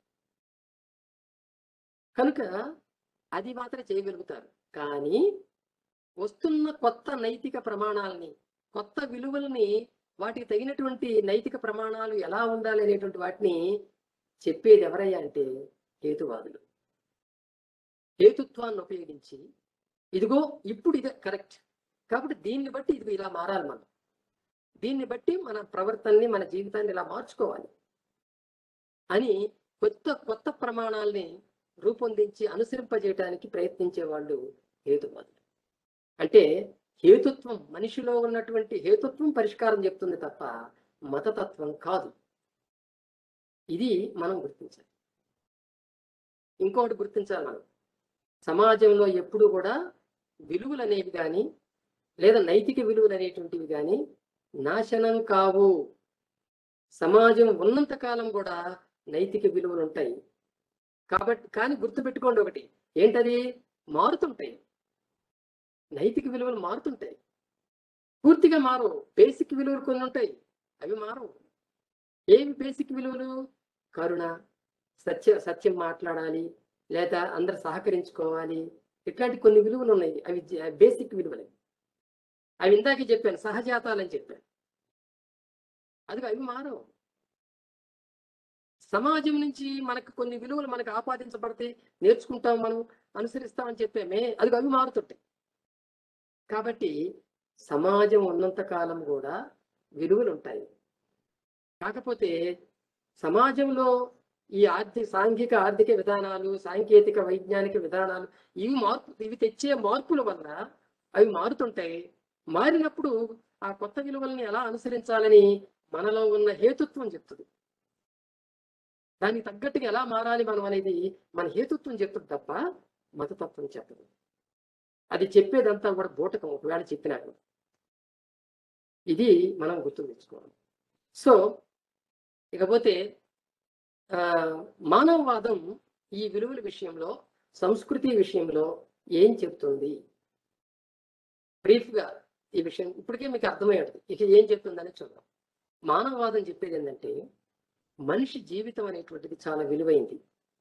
కనుక అది మాత్రం చేయగలుగుతారు కానీ వస్తున్న కొత్త నైతిక ప్రమాణాలని కొత్త విలువల్ని వాటికి తగినటువంటి నైతిక ప్రమాణాలు ఎలా ఉండాలి అనేటువంటి వాటిని చెప్పేది ఎవరయ్యా అంటే హేతువాదులు హేతుత్వాన్ని ఉపయోగించి ఇదిగో ఇప్పుడు ఇదే కరెక్ట్ కాబట్టి దీన్ని బట్టి ఇదిగో ఇలా మారాలి మనం దీన్ని బట్టి మన ప్రవర్తనని మన జీవితాన్ని ఇలా మార్చుకోవాలి అని కొత్త కొత్త ప్రమాణాల్ని రూపొందించి అనుసరింపజేయడానికి ప్రయత్నించే వాళ్ళు హేతువాదులు అంటే హేతుత్వం మనిషిలో ఉన్నటువంటి హేతుత్వం పరిష్కారం చెప్తుంది తప్ప మతతత్వం కాదు ఇది మనం గుర్తించాలి ఇంకొకటి గుర్తించాలి మనం సమాజంలో ఎప్పుడు కూడా విలువలు అనేవి కానీ లేదా నైతిక విలువలు అనేటువంటివి కానీ నాశనం కావు సమాజం ఉన్నంత కాలం కూడా నైతిక విలువలు ఉంటాయి కాబట్టి కానీ గుర్తుపెట్టుకోండి ఒకటి ఏంటది మారుతుంటాయి నైతిక విలువలు మారుతుంటాయి పూర్తిగా మారవు బేసిక్ విలువలు కొన్ని ఉంటాయి అవి మారవు ఏవి బేసిక్ విలువలు కరుణ సత్య సత్యం మాట్లాడాలి లేదా అందరు సహకరించుకోవాలి ఇట్లాంటి కొన్ని విలువలు ఉన్నాయి అవి బేసిక్ విలువలు అవి ఇందాకే చెప్పాను సహజాతాలని చెప్పాను అది అవి మారవు సమాజం నుంచి మనకు కొన్ని విలువలు మనకు ఆపాదించబడితే నేర్చుకుంటాం మనం అనుసరిస్తామని చెప్పామే అది అవి మారుతుంటాయి కాబట్టి సమాజం ఉన్నంత కాలం కూడా విలువలు ఉంటాయి కాకపోతే సమాజంలో ఈ ఆర్థిక సాంఘిక ఆర్థిక విధానాలు సాంకేతిక వైజ్ఞానిక విధానాలు ఇవి మార్పు ఇవి తెచ్చే మార్పుల వల్ల అవి మారుతుంటాయి మారినప్పుడు ఆ కొత్త విలువల్ని ఎలా అనుసరించాలని మనలో ఉన్న హేతుత్వం చెప్తుంది దానికి తగ్గట్టుగా ఎలా మారాలి మనం అనేది మన హేతుత్వం చెప్తుంది తప్ప మతతత్వం చెప్పదు అది చెప్పేదంతా కూడా బూటకం ఒకవేళ చెప్పినాక ఇది మనం గుర్తు తెచ్చుకోవాలి సో ఇకపోతే ఆ, మానవవాదం ఈ విలువల విషయంలో సంస్కృతి విషయంలో ఏం చెప్తుంది బ్రీఫ్ గా ఈ విషయం ఇప్పటికే మీకు అర్థమయ్యేది ఇక ఏం చెప్తుందని చూద్దాం మానవవాదం చెప్పేది ఏంటంటే మనిషి జీవితం అనేటువంటిది చాలా విలువైంది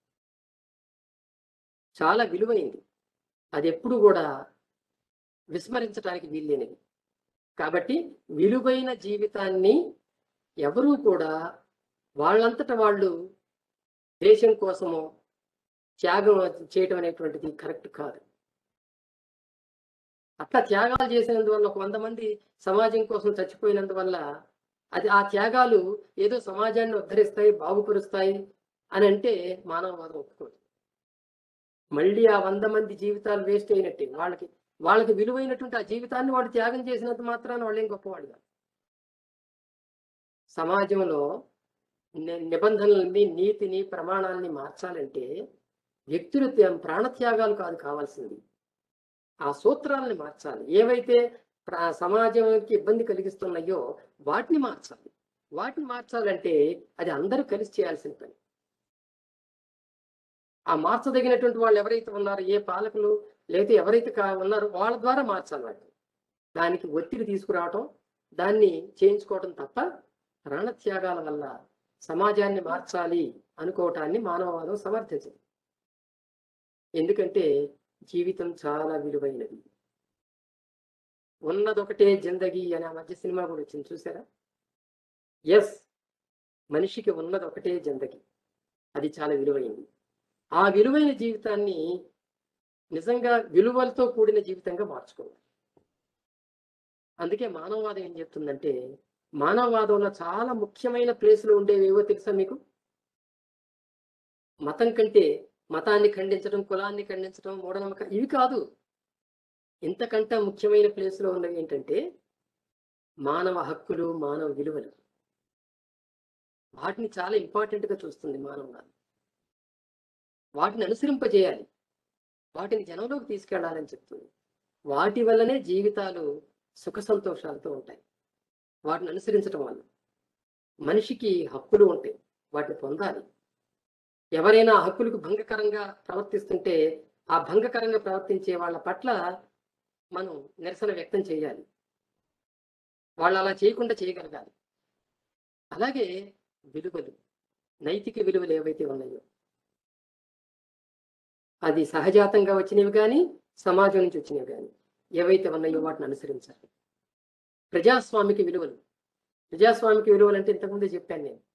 చాలా విలువైంది అది ఎప్పుడు కూడా విస్మరించడానికి వీల్లేనిది కాబట్టి విలువైన జీవితాన్ని ఎవరూ కూడా వాళ్ళంతట వాళ్ళు దేశం కోసము త్యాగం చేయటం అనేటువంటిది కరెక్ట్ కాదు అట్లా త్యాగాలు చేసినందువల్ల ఒక వంద మంది సమాజం కోసం చచ్చిపోయినందువల్ల అది ఆ త్యాగాలు ఏదో సమాజాన్ని ఉద్ధరిస్తాయి బాగుపరుస్తాయి అని అంటే మానవవాదం ఒప్పుకోదు మళ్ళీ ఆ వంద మంది జీవితాలు వేస్ట్ అయినట్టే వాళ్ళకి వాళ్ళకి విలువైనటువంటి ఆ జీవితాన్ని వాడు త్యాగం చేసినంత మాత్రాన వాళ్ళు ఏం గొప్పవాడు కాదు సమాజంలో ని- నిబంధనల్ని నీతిని ప్రమాణాలని మార్చాలంటే వ్యక్తుల త్య- ప్రాణత్యాగాలు కాదు కావాల్సింది ఆ సూత్రాలని మార్చాలి ఏవైతే ప్ర- సమాజానికి ఇబ్బంది కలిగిస్తున్నాయో వాటిని మార్చాలి వాటిని మార్చాలంటే అది అందరూ కలిసి చేయాల్సిన పని ఆ మార్చదగినటువంటి వాళ్ళు ఎవరైతే ఉన్నారో ఏ పాలకులు లేకపోతే ఎవరైతే కా- ఉన్నారో వాళ్ళ ద్వారా మార్చాలి వాటిని దానికి ఒత్తిడి తీసుకురావటం దాన్ని చేయించుకోవటం తప్ప ప్రాణత్యాగాల వల్ల సమాజాన్ని మార్చాలి అనుకోవటాన్ని మానవవాదం సమర్థించదు ఎందుకంటే జీవితం చాలా విలువైనది ఉన్నదొకటే జిందగీ అనే ఆ మధ్య సినిమా కూడా వచ్చింది చూసారా ఎస్ మనిషికి ఉన్నది ఒకటే జిందగీ అది చాలా విలువైంది ఆ విలువైన జీవితాన్ని నిజంగా విలువలతో కూడిన జీవితంగా మార్చుకోవాలి అందుకే మానవవాదం ఏం చెప్తుందంటే మానవవాదంలో చాలా ముఖ్యమైన ప్లేసులు ఉండేవేవో తెలుసా మీకు మతం కంటే మతాన్ని ఖండించడం కులాన్ని ఖండించడం మూఢనమ్మకం ఇవి కాదు ఇంతకంటే ముఖ్యమైన ప్లేసులో ఉన్నవి ఏంటంటే మానవ హక్కులు మానవ విలువలు వాటిని చాలా ఇంపార్టెంట్ గా చూస్తుంది మానవవాదం వాటిని అనుసరింపజేయాలి వాటిని జనంలోకి తీసుకెళ్లాలని చెప్తుంది వాటి వల్లనే జీవితాలు సుఖ సంతోషాలతో ఉంటాయి వాటిని అనుసరించడం వల్ల మనిషికి హక్కులు ఉంటాయి వాటిని పొందాలి ఎవరైనా ఆ హక్కులకు భంగకరంగా ప్రవర్తిస్తుంటే ఆ భంగకరంగా ప్రవర్తించే వాళ్ళ పట్ల మనం నిరసన వ్యక్తం చేయాలి వాళ్ళు అలా చేయకుండా చేయగలగాలి అలాగే విలువలు నైతిక విలువలు ఏవైతే ఉన్నాయో అది సహజాతంగా వచ్చినవి కానీ సమాజం నుంచి వచ్చినవి కానీ ఏవైతే ఉన్నాయో వాటిని అనుసరించాలి ప్రజాస్వామిక విలువలు ప్రజాస్వామిక విలువలు అంటే ఇంతకుముందే చెప్పాను నేను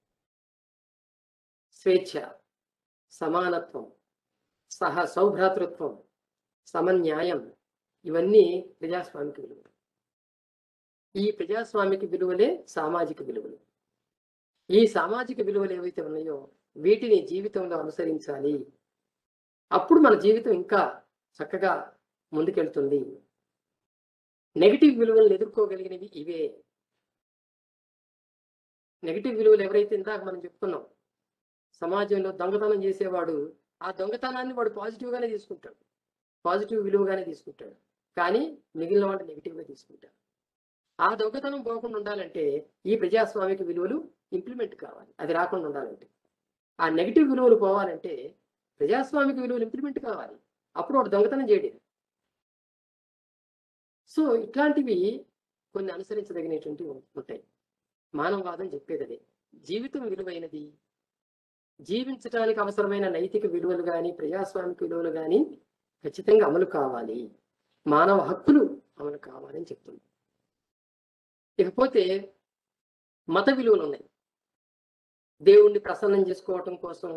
స్వేచ్ఛ సమానత్వం సహ సౌభ్రాతృత్వం సమన్యాయం ఇవన్నీ ప్రజాస్వామిక విలువలు ఈ ప్రజాస్వామిక విలువలే సామాజిక విలువలు ఈ సామాజిక విలువలు ఏవైతే ఉన్నాయో వీటిని జీవితంలో అనుసరించాలి అప్పుడు మన జీవితం ఇంకా చక్కగా ముందుకెళ్తుంది నెగిటివ్ విలువలను ఎదుర్కోగలిగినవి ఇవే నెగిటివ్ విలువలు ఎవరైతే ఇందాక మనం చెప్పుకున్నాం సమాజంలో దొంగతనం చేసేవాడు ఆ దొంగతనాన్ని వాడు పాజిటివ్ గానే తీసుకుంటాడు పాజిటివ్ విలువగానే తీసుకుంటాడు కానీ మిగిలిన వాడు నెగిటివ్ గా తీసుకుంటాడు ఆ దొంగతనం పోకుండా ఉండాలంటే ఈ ప్రజాస్వామిక విలువలు ఇంప్లిమెంట్ కావాలి అది రాకుండా ఉండాలంటే ఆ నెగిటివ్ విలువలు పోవాలంటే ప్రజాస్వామిక విలువలు ఇంప్లిమెంట్ కావాలి అప్పుడు వాడు దొంగతనం చేయలేదు సో ఇట్లాంటివి కొన్ని అనుసరించదగినటువంటివి ఉంటాయి మానవవాదం చెప్పేది అదే జీవితం విలువైనది జీవించడానికి అవసరమైన నైతిక విలువలు కానీ ప్రజాస్వామిక విలువలు కానీ ఖచ్చితంగా అమలు కావాలి మానవ హక్కులు అమలు కావాలని చెప్తుంది ఇకపోతే మత విలువలు ఉన్నాయి దేవుణ్ణి ప్రసన్నం చేసుకోవటం కోసం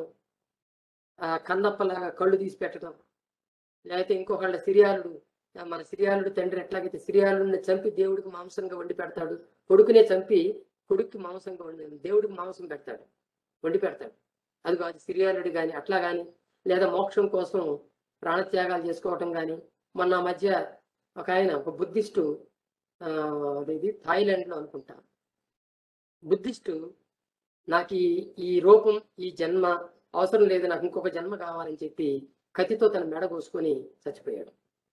ఆ కన్నప్పలాగా కళ్ళు తీసి పెట్టడం లేకపోతే ఇంకొకళ్ళ సిరియాలుడు ఆ మన సిరియాలుడు తండ్రి ఎట్లాగైతే సిరియాలుడిని చంపి దేవుడికి మాంసంగా వండి పెడతాడు కొడుకునే చంపి కొడుక్కి మాంసంగా వండి దేవుడికి మాంసం పెడతాడు వండి పెడతాడు అది కాదు సిరియాలుడు కానీ అట్లా కానీ లేదా మోక్షం కోసం ప్రాణత్యాగాలు చేసుకోవటం కానీ మొన్న ఆ మధ్య ఒక ఆయన ఒక బుద్ధిస్టు ఆ, అదేది థాయిలాండ్లో అనుకుంటా బుద్ధిస్టు నాకు ఈ ఈ రూపం ఈ జన్మ అవసరం లేదు నాకు ఇంకొక జన్మ కావాలని చెప్పి కత్తితో తన మెడ కోసుకొని చచ్చిపోయాడు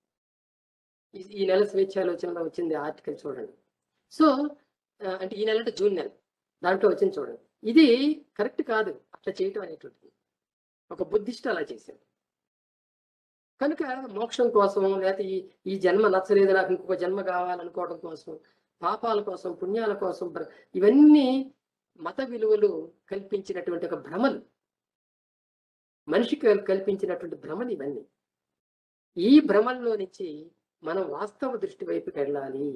ఈ- ఈ నెల స్వేచ్ఛాలోచనలో వచ్చింది ఆర్టికల్ చూడండి సో ఆ, అంటే ఈ నెల అంటే జూన్ నెల దాంట్లో వచ్చింది చూడండి ఇది కరెక్ట్ కాదు అట్లా చేయటం అనేటువంటిది ఒక బుద్ధిస్ట్ అలా చేశాడు కనుక మోక్షం కోసం లేకపోతే ఈ ఈ జన్మ నచ్చలేదు నాకు ఇంకొక జన్మ కావాలనుకోవడం కోసం పాపాల కోసం పుణ్యాల కోసం బ్ర- ఇవన్నీ మత విలువలు కల్పించినటువంటి ఒక భ్రమలు మనిషికి కల్- కల్పించినటువంటి భ్రమలు ఇవన్నీ ఈ భ్రమల్లో నుంచి మనం వాస్తవ దృష్టి వైపుకి వెళ్ళాలి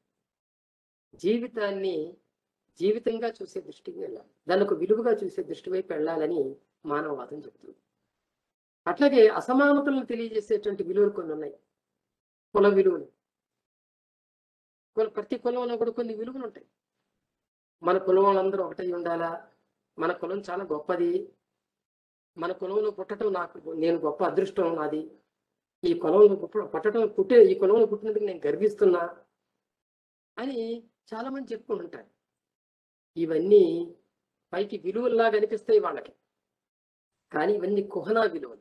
జీవితాన్ని జీవితంగా చూసే దృష్టికి వెళ్ళాలి దాన్ని ఒక విలువగా చూసే దృష్టి వైపు వెళ్ళాలని మానవవాదం చెప్తుంది అట్లాగే అసమానతలను తెలియజేసేటువంటి విలువలు కొన్ని ఉన్నాయి కుల విలువలు కుల ప్రతి కులంలో కూడా కొన్ని విలువలు ఉంటాయి మన కులం వాళ్ళందరూ ఒకటై ఉండాలా మన కులం చాలా గొప్పది మన కులంలో పుట్టడం నాకు నేను గొప్ప అదృష్టం నాది ఈ కులంలో పుట్ట- పుట్టడం పుట్టే ఈ కులంలో పుట్టినందుకు నేను గర్విస్తున్నా అని చాలా మంది చెప్పుకుంటుంటారు ఇవన్నీ పైకి విలువల్లాగా అనిపిస్తాయి వాళ్ళకి కానీ ఇవన్నీ కుహనా విలువలు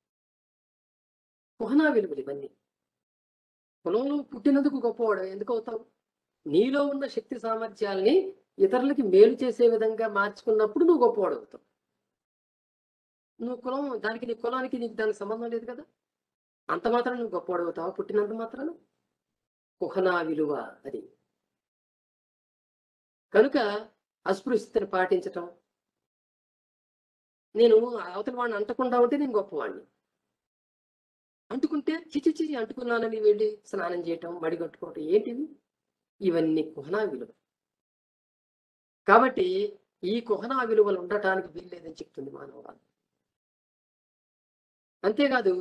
కుహనా విలువలు ఇవన్నీ కులంలో పుట్టినందుకు గొప్పవాడు ఎందుకు అవుతావు నీలో ఉన్న శక్తి సామర్థ్యాల్ని ఇతరులకి మేలు చేసే విధంగా మార్చుకున్నప్పుడు నువ్వు గొప్పవాడు అవుతావు నువ్వు కులం దానికి నీ కులానికి నీకు దానికి సంబంధం లేదు కదా అంత మాత్రం నువ్వు గొప్పవాడు అవుతావా పుట్టినంత మాత్రాన కుహనా విలువ అది కనుక అస్పృశ్యతను పాటించటం నేను అవతల వాడిని అంటకుండా ఉంటే నేను గొప్పవాడిని అంటుకుంటే చిచి చిచి అంటుకున్నానని వెళ్ళి స్నానం చేయటం మడి కట్టుకోవటం ఏంటివి ఇవన్నీ కుహనా విలువ కాబట్టి ఈ కుహనా విలువలు ఉండటానికి వీల్లేదని చెప్తుంది మానవవాదం అంతేకాదు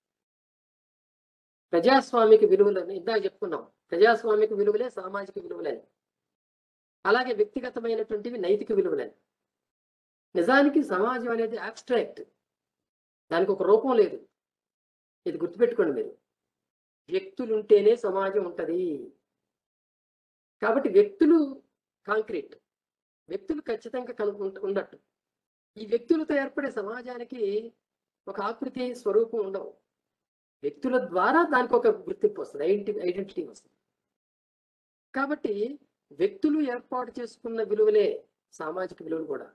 ప్రజాస్వామిక విలువలను ఇందాక చెప్పుకున్నాం ప్రజాస్వామిక విలువలే సామాజిక విలువలని అలాగే వ్యక్తిగతమైనటువంటివి నైతిక విలువలని నిజానికి సమాజం అనేది అబ్స్ట్రాక్ట్ దానికి ఒక రూపం లేదు ఇది గుర్తుపెట్టుకోండి మీరు వ్యక్తులు ఉంటేనే సమాజం ఉంటది కాబట్టి వ్యక్తులు కాంక్రీట్ వ్యక్తులు ఖచ్చితంగా కనుక్కుంటూ ఉండట్టు ఈ వ్యక్తులతో ఏర్పడే సమాజానికి ఒక ఆకృతి స్వరూపం ఉండవు వ్యక్తుల ద్వారా దానికి ఒక గుర్తింపు వస్తుంది ఐడెంటి ఐడెంటిటీ వస్తుంది కాబట్టి వ్యక్తులు ఏర్పాటు చేసుకున్న విలువలే సామాజిక విలువలు కూడా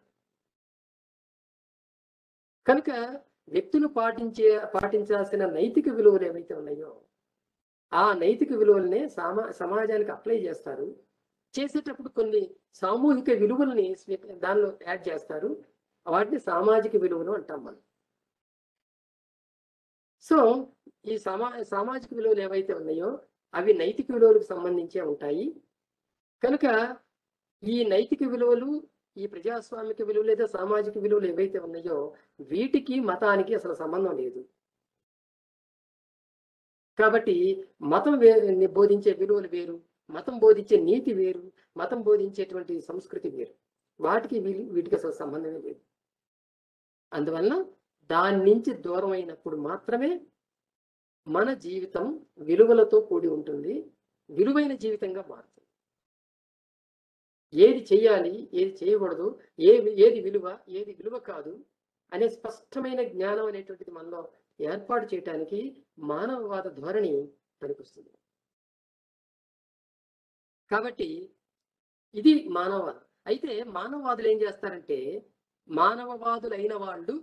కనుక వ్యక్తులు పాటించే పాటించాల్సిన నైతిక విలువలు ఏవైతే ఉన్నాయో ఆ నైతిక విలువలనే సామా సమాజానికి అప్లై చేస్తారు చేసేటప్పుడు కొన్ని సామూహిక విలువల్ని స్వీ- దానిలో యాడ్ చేస్తారు వాటిని సామాజిక విలువలు అంటాం మనం సో ఈ సమా సామాజిక విలువలు ఏవైతే ఉన్నాయో అవి నైతిక విలువలకు సంబంధించే ఉంటాయి కనుక ఈ నైతిక విలువలు ఈ ప్రజాస్వామిక విలువలు లేదా సామాజిక విలువలు ఏవైతే ఉన్నాయో వీటికి మతానికి అసలు సంబంధం లేదు కాబట్టి మతం వే బోధించే విలువలు వేరు మతం బోధించే నీతి వేరు మతం బోధించేటువంటి సంస్కృతి వేరు వాటికి వీటి- వీటికి అసలు సంబంధమే లేదు అందువలన దాని నుంచి దూరం అయినప్పుడు మాత్రమే మన జీవితం విలువలతో కూడి ఉంటుంది విలువైన జీవితంగా మారుతుంది ఏది చేయాలి ఏది చేయకూడదు ఏ ఏది విలువ ఏది విలువ కాదు అనే స్పష్టమైన జ్ఞానం అనేటువంటిది మనలో ఏర్పాటు చేయటానికి మానవవాద ధోరణి పనికొస్తుంది కాబట్టి ఇది మానవవాదం అయితే మానవవాదులు ఏం చేస్తారంటే మానవవాదులు అయిన వాళ్ళు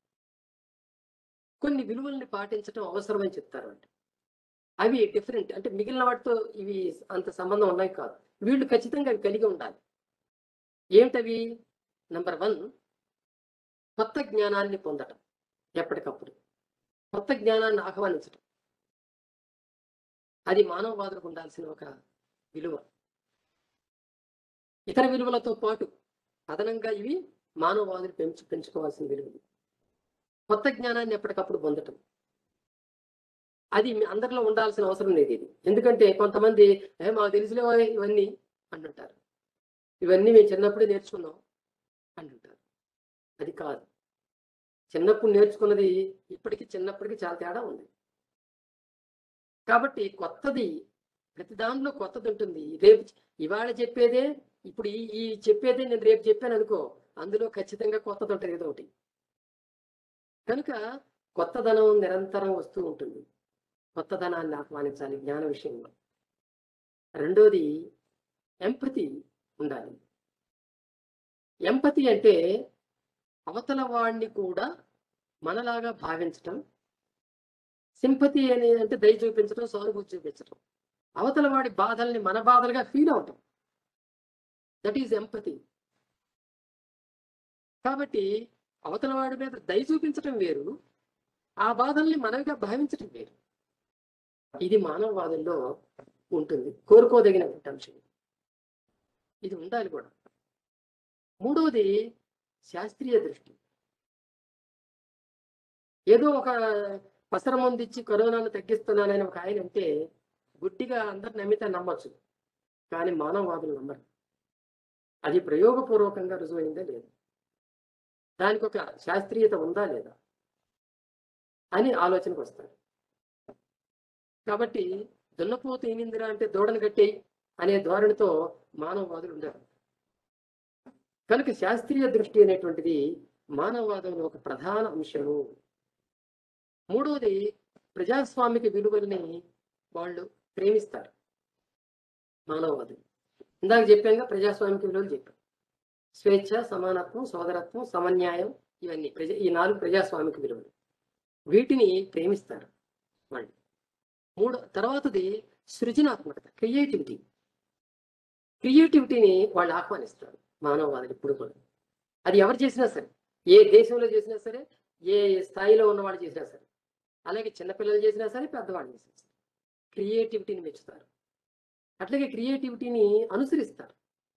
కొన్ని విలువల్ని పాటించడం అవసరమని చెప్తారు అంటే అవి డిఫరెంట్ అంటే మిగిలిన వాటితో ఇవి అంత సంబంధం ఉన్నాయి కాదు వీళ్ళు ఖచ్చితంగా అవి కలిగి ఉండాలి ఏమిటవి నంబర్ వన్ కొత్త జ్ఞానాన్ని పొందటం ఎప్పటికప్పుడు కొత్త జ్ఞానాన్ని ఆహ్వానించటం అది మానవవాదులకు ఉండాల్సిన ఒక విలువ ఇతర విలువలతో పాటు అదనంగా ఇవి మానవవాదులు పెంచు పెంచుకోవాల్సిన విలువలు కొత్త జ్ఞానాన్ని ఎప్పటికప్పుడు పొందటం అది మీ అందరిలో ఉండాల్సిన అవసరం లేదు ఇది ఎందుకంటే కొంతమంది ఏ మాకు తెలిసిలే ఇవన్నీ అంటుంటారు ఇవన్నీ మేము చిన్నప్పుడే నేర్చుకున్నాం అంటుంటారు అది కాదు చిన్నప్పుడు నేర్చుకున్నది ఇప్పటికి చిన్నప్పటికి చాలా తేడా ఉంది కాబట్టి కొత్తది ప్రతి దానిలో కొత్తది ఉంటుంది రేపు ఇవాళ చెప్పేదే ఇప్పుడు ఈ ఈ చెప్పేదే నేను రేపు చెప్పాను అనుకో అందులో ఖచ్చితంగా కొత్తది ఉంటుంది ఏదో ఒకటి కనుక కొత్తదనం నిరంతరం వస్తూ ఉంటుంది కొత్తదనాన్ని ఆహ్వానించాలి జ్ఞాన విషయంలో రెండోది ఎంపతి ఉండాలి ఎంపతి అంటే అవతల వాడిని కూడా మనలాగా భావించటం సింపతి అని అంటే దయ చూపించడం సానుభూతి చూపించడం అవతల వాడి బాధల్ని మన బాధలుగా ఫీల్ అవటం దట్ ఈజ్ ఎంపతి కాబట్టి అవతల వాడి మీద దయ చూపించటం వేరు ఆ బాధల్ని మనవిగా భావించటం వేరు ఇది మానవవాదంలో ఉంటుంది కోరుకోదగినటువంటి అంశం ఇది ఉండాలి కూడా మూడవది శాస్త్రీయ దృష్టి ఏదో ఒక పసర మందు ఇచ్చి కరోనాను తగ్గిస్తున్నానని ఒక ఆయన అంటే గుడ్డిగా అందరు నమ్మితే నమ్మచ్చు కానీ మానవవాదులు నమ్మరు అది ప్రయోగపూర్వకంగా రుజువైందా లేదా దానికి ఒక శాస్త్రీయత ఉందా లేదా అని ఆలోచనకు వస్తారు కాబట్టి దున్నపోతు ఏనిందిరా అంటే దూడను కట్టేయి అనే ధోరణితో మానవవాదులు ఉండరు కనుక శాస్త్రీయ దృష్టి అనేటువంటిది మానవవాదంలో ఒక ప్రధాన అంశము మూడవది ప్రజాస్వామిక విలువల్ని వాళ్ళు ప్రేమిస్తారు మానవవాదులు ఇందాక చెప్పాక ప్రజాస్వామిక విలువలు చెప్పాం స్వేచ్ఛ సమానత్వం సోదరత్వం సమన్యాయం ఇవన్నీ ప్రజా ఈ నాలుగు ప్రజాస్వామిక విలువలు వీటిని ప్రేమిస్తారు వాళ్ళు మూడు తర్వాతది సృజనాత్మకత క్రియేటివిటీ క్రియేటివిటీని వాళ్ళు ఆహ్వానిస్తారు మానవవాదులు ఇప్పుడు కూడా అది ఎవరు చేసినా సరే ఏ దేశంలో చేసినా సరే ఏ స్థాయిలో ఉన్న వాళ్ళు చేసినా సరే అలాగే చిన్నపిల్లలు చేసినా సరే పెద్దవాళ్ళు చేసినా సరే క్రియేటివిటీని మెచ్చుతారు అట్లాగే క్రియేటివిటీని అనుసరిస్తారు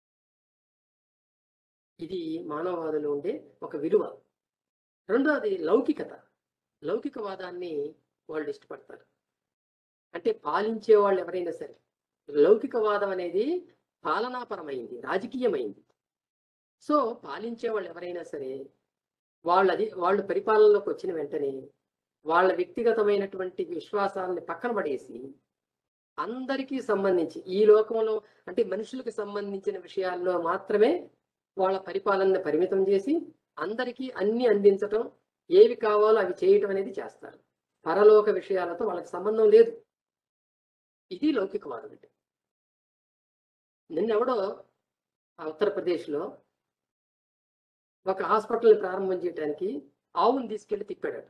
ఇది మానవవాదంలో ఉండే ఒక విలువ రెండవది లౌకికత లౌకికవాదాన్ని వాళ్ళు ఇష్టపడతారు అంటే పాలించే వాళ్ళు ఎవరైనా సరే లౌకికవాదం అనేది పాలనాపరమైంది రాజకీయమైంది సో పాలించే వాళ్ళు ఎవరైనా సరే వాళ్ళది వాళ్ళు పరిపాలనలోకి వచ్చిన వెంటనే వాళ్ళ వ్యక్తిగతమైనటువంటి విశ్వాసాలని పక్కన పడేసి అందరికీ సంబంధించి ఈ లోకంలో అంటే మనుషులకు సంబంధించిన విషయాల్లో మాత్రమే వాళ్ళ పరిపాలనని పరిమితం చేసి అందరికీ అన్ని అందించటం ఏవి కావాలో అవి చేయటం అనేది చేస్తారు పరలోక విషయాలతో వాళ్ళకి సంబంధం లేదు ఇది లౌకికవాదం అంటే నిన్నెవడో ఆ ఉత్తరప్రదేశ్లో ఒక హాస్పిటల్ ప్రారంభం చేయడానికి ఆవును తీసుకెళ్లి తిప్పాడు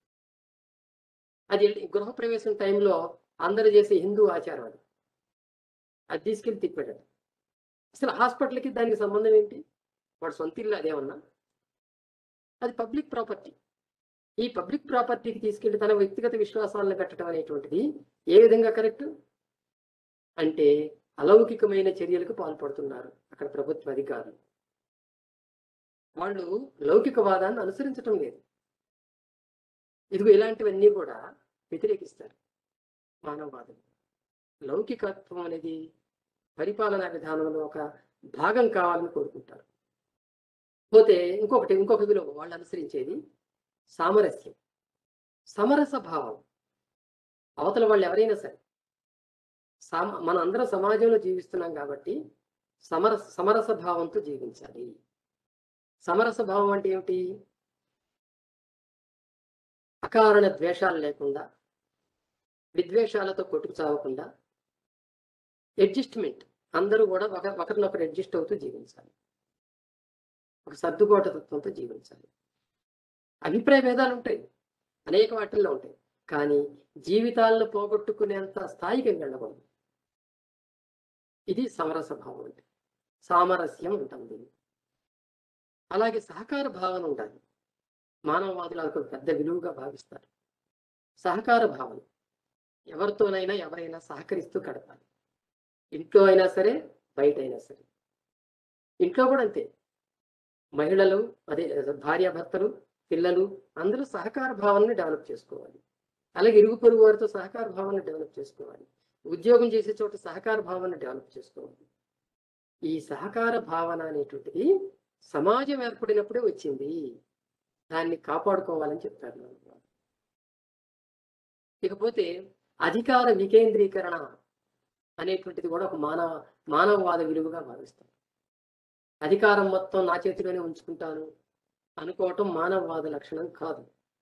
అది గృహప్రవేశం టైంలో అందరు చేసే హిందూ ఆచారం అది అది తీసుకెళ్లి తిప్పాడు అసలు హాస్పిటల్కి దానికి సంబంధం ఏంటి వాడు సొంత ఇల్లు అదేమన్నా అది పబ్లిక్ ప్రాపర్టీ ఈ పబ్లిక్ ప్రాపర్టీకి తీసుకెళ్లి తన వ్యక్తిగత విశ్వాసాలను పెట్టడం అనేటువంటిది ఏ విధంగా కరెక్ట్ అంటే అలౌకికమైన చర్యలకు పాల్పడుతున్నారు అక్కడ ప్రభుత్వ అధికారులు వాళ్ళు లౌకికవాదాన్ని అనుసరించటం లేదు ఇదిగో ఇలాంటివన్నీ కూడా వ్యతిరేకిస్తారు మానవవాదులు లౌకికత్వం అనేది పరిపాలనా విధానంలో ఒక భాగం కావాలని కోరుకుంటారు పోతే ఇంకొకటి ఇంకొక విలువ వాళ్ళు అనుసరించేది సామరస్యం సమరస భావం అవతల వాళ్ళు ఎవరైనా సరే సామ మన అందరం సమాజంలో జీవిస్తున్నాం కాబట్టి సమరస సమరస భావంతో జీవించాలి సమరస భావం అంటే ఏమిటి అకారణ ద్వేషాలు లేకుండా విద్వేషాలతో కొట్టుకు చావకుండా అడ్జస్ట్మెంట్ అందరూ కూడా ఒక ఒకరినొకరు అడ్జస్ట్ అవుతూ జీవించాలి ఒక సర్దుబాట తత్వంతో జీవించాలి అభిప్రాయ భేదాలు ఉంటాయి అనేక వాటిల్లో ఉంటాయి కానీ జీవితాలను పోగొట్టుకునేంత స్థాయికి వెళ్ళకూడదు ఇది సమరస భావం అంటే సామరస్యం ఉంటుంది దీన్ని అలాగే సహకార భావన ఉండాలి మానవవాదులు అదొక పెద్ద విలువగా భావిస్తారు సహకార భావన ఎవరితోనైనా ఎవరైనా సహకరిస్తూ గడపాలి ఇంట్లో అయినా సరే బయట అయినా సరే ఇంట్లో కూడా అంతే మహిళలు అదే భార్యాభర్తలు పిల్లలు అందరూ సహకార భావనని డెవలప్ చేసుకోవాలి అలాగే ఇరుగు పొరుగు వారితో సహకార భావనని డెవలప్ చేసుకోవాలి ఉద్యోగం చేసే చోట సహకార భావనని డెవలప్ చేసుకోవాలి ఈ సహకార భావన అనేటువంటిది సమాజం ఏర్పడినప్పుడే వచ్చింది దాన్ని కాపాడుకోవాలని చెప్తారు నాకు. ఇకపోతే అధికార వికేంద్రీకరణ అనేటువంటిది కూడా ఒక మానవ మానవవాద విలువగా భావిస్తాం అధికారం మొత్తం నా చేతిలోనే ఉంచుకుంటాను అనుకోవటం మానవవాద లక్షణం కాదు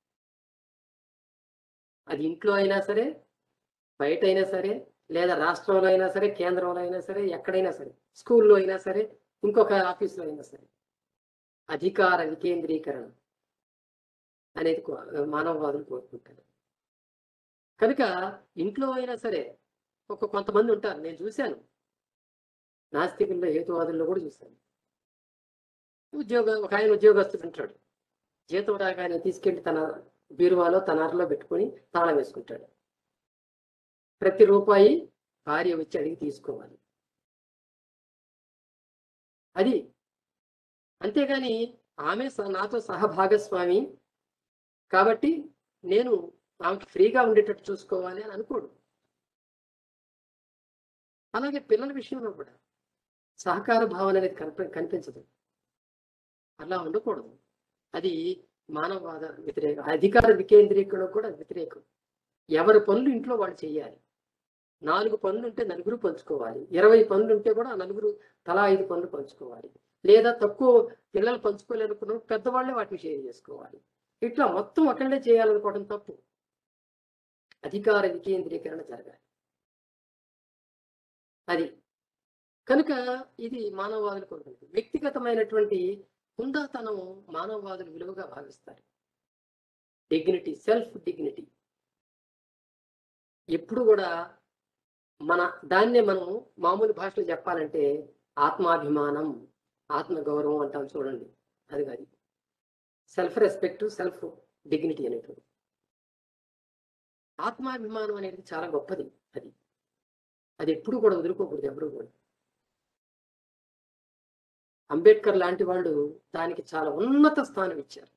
అది ఇంట్లో అయినా సరే బయట అయినా సరే లేదా రాష్ట్రంలో అయినా సరే కేంద్రంలో అయినా సరే ఎక్కడైనా సరే స్కూల్లో అయినా సరే ఇంకొక ఆఫీసులో అయినా సరే అధికార వికేంద్రీకరణ అనేది కో- మానవవాదులు కోరుకుంటారు కనుక ఇంట్లో అయినా సరే ఒక కొంతమంది ఉంటారు నేను చూశాను నాస్తికుల్లో హేతువాదుల్లో కూడా చూశాను ఉద్యోగ ఒక ఆయన ఉద్యోగస్తుడు ఉంటాడు జీతం రాగానే తీసుకెళ్లి తన బీరువాలో తన అరలో పెట్టుకొని తాళం వేసుకుంటాడు ప్రతి రూపాయి భార్య వచ్చి అడిగి తీసుకోవాలి అది అంతేగాని ఆమె స- నాతో సహభాగస్వామి కాబట్టి నేను ఆమెకి ఫ్రీగా ఉండేటట్టు చూసుకోవాలి అని అనుకోడు అలాగే పిల్లల విషయంలో కూడా సహకార భావన అనేది కనిప కనిపించదు అలా ఉండకూడదు అది మానవవాద వ్యతిరేక అధికార వికేంద్రీకరణ కూడా వ్యతిరేకం ఎవరి పనులు ఇంట్లో వాళ్ళు చేయాలి నాలుగు పనులు ఉంటే నలుగురు పంచుకోవాలి ఇరవై పనులు ఉంటే కూడా ఆ నలుగురు తలా ఐదు పనులు పంచుకోవాలి లేదా తక్కువ పిల్లలు పంచుకోలేనుకున్న పెద్దవాళ్ళే వాటిని షేర్ చేసుకోవాలి ఇట్లా మొత్తం ఒకళ్ళే చేయాలనుకోవడం తప్పు అధికార వికేంద్రీకరణ జరగాలి అది కనుక ఇది మానవవాదులు కోరుకుంటుంది వ్యక్తిగతమైనటువంటి హుందాతనం మానవవాదులు విలువగా భావిస్తారు డిగ్నిటీ సెల్ఫ్ డిగ్నిటీ ఎప్పుడు కూడా మన దాన్నే మనం మామూలు భాషలో చెప్పాలంటే ఆత్మాభిమానం ఆత్మగౌరవం అంటాం చూడండి అది కాదు సెల్ఫ్ రెస్పెక్ట్ సెల్ఫ్ డిగ్నిటీ అనేటువంటి ఆత్మాభిమానం అనేది చాలా గొప్పది అది అది ఎప్పుడు కూడా వదులుకోకూడదు ఎప్పుడు కూడా అంబేద్కర్ లాంటి వాళ్ళు దానికి చాలా ఉన్నత స్థానం ఇచ్చారు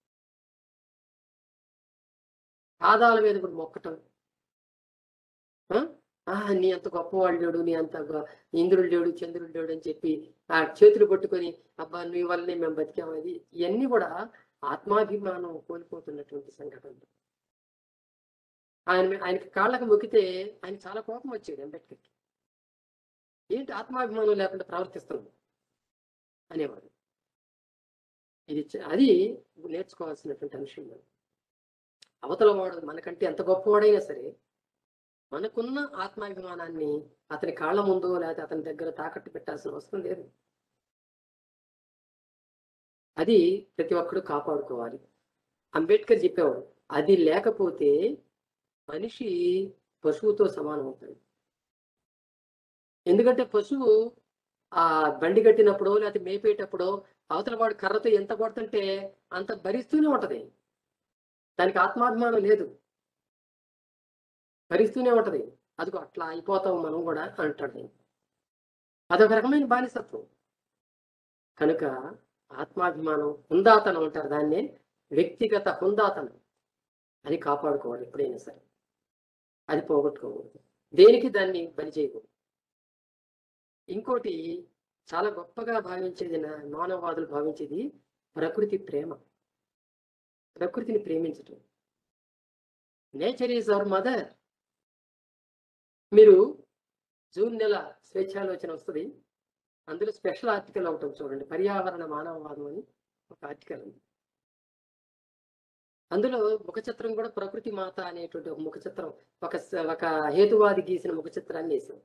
పాదాల మీద కూడా మొక్కటం ఆ? ఆ, నీ అంత గొప్పవాళ్ళు లేడు నీ అంత గొ- ఇంద్రుడు లేడు చంద్రుడు లేడు అని చెప్పి ఆ చేతులు పట్టుకొని అబ్బా నీ వల్లనే మేము బతికామది ఇవన్నీ కూడా ఆత్మాభిమానం కోల్పోతున్నటువంటి సంఘటనలు ఆయన ఆయనకి కాళ్ళకు మొక్కితే ఆయన చాలా కోపం వచ్చేది అంబేద్కర్కి ఏంటి ఆత్మాభిమానం లేకుండా ప్రవర్తిస్తున్నాం అనేవాడు ఇది చ- అది నేర్చుకోవాల్సినటువంటి అంశం మనం అవతల వాడు మనకంటే ఎంత గొప్పవాడైనా సరే మనకున్న ఆత్మాభిమానాన్ని అతని కాళ్ళ ముందు లేకపోతే అతని దగ్గర తాకట్టు పెట్టాల్సిన అవసరం లేదు అది ప్రతి ఒక్కరు కాపాడుకోవాలి అంబేద్కర్ చెప్పేవాడు అది లేకపోతే మనిషి పశువుతో సమానం అవుతాడు ఎందుకంటే పశువు ఆ బండి కట్టినప్పుడు లేకపోతే మేపేటప్పుడు అవతల వాడు కర్రతో ఎంత కొడుతుంటే అంత భరిస్తూనే ఉంటది దానికి ఆత్మాభిమానం లేదు భరిస్తూనే ఉంటది అదిగో అట్లా అయిపోతాం మనం కూడా అంటాడు అదొక రకమైన బానిసత్వం కనుక ఆత్మాభిమానం హుందాతనం అంటారు దాన్నే వ్యక్తిగత హుందాతనం అది కాపాడుకోవాలి ఎప్పుడైనా సరే అది పోగొట్టుకోకూడదు దేనికి దాన్ని బలి చేయకూడదు ఇంకోటి చాలా గొప్పగా భావించేది నా మానవవాదులు భావించేది ప్రకృతి ప్రేమ ప్రకృతిని ప్రేమించటం నేచర్ ఈజ్ అవర్ మదర్ మీరు జూన్ నెల స్వేచ్ఛాలోచన వస్తుంది అందులో స్పెషల్ ఆర్టికల్ ఒకటి ఉంది చూడండి పర్యావరణ మానవవాదం అని ఒక ఆర్టికల్ ఉంది అందులో ముఖ చిత్రం కూడా ప్రకృతి మాత అనేటువంటి ఒక ముఖ చిత్రం ఒక స- ఒక హేతువాది గీసిన ముఖ చిత్రాన్ని వేసాం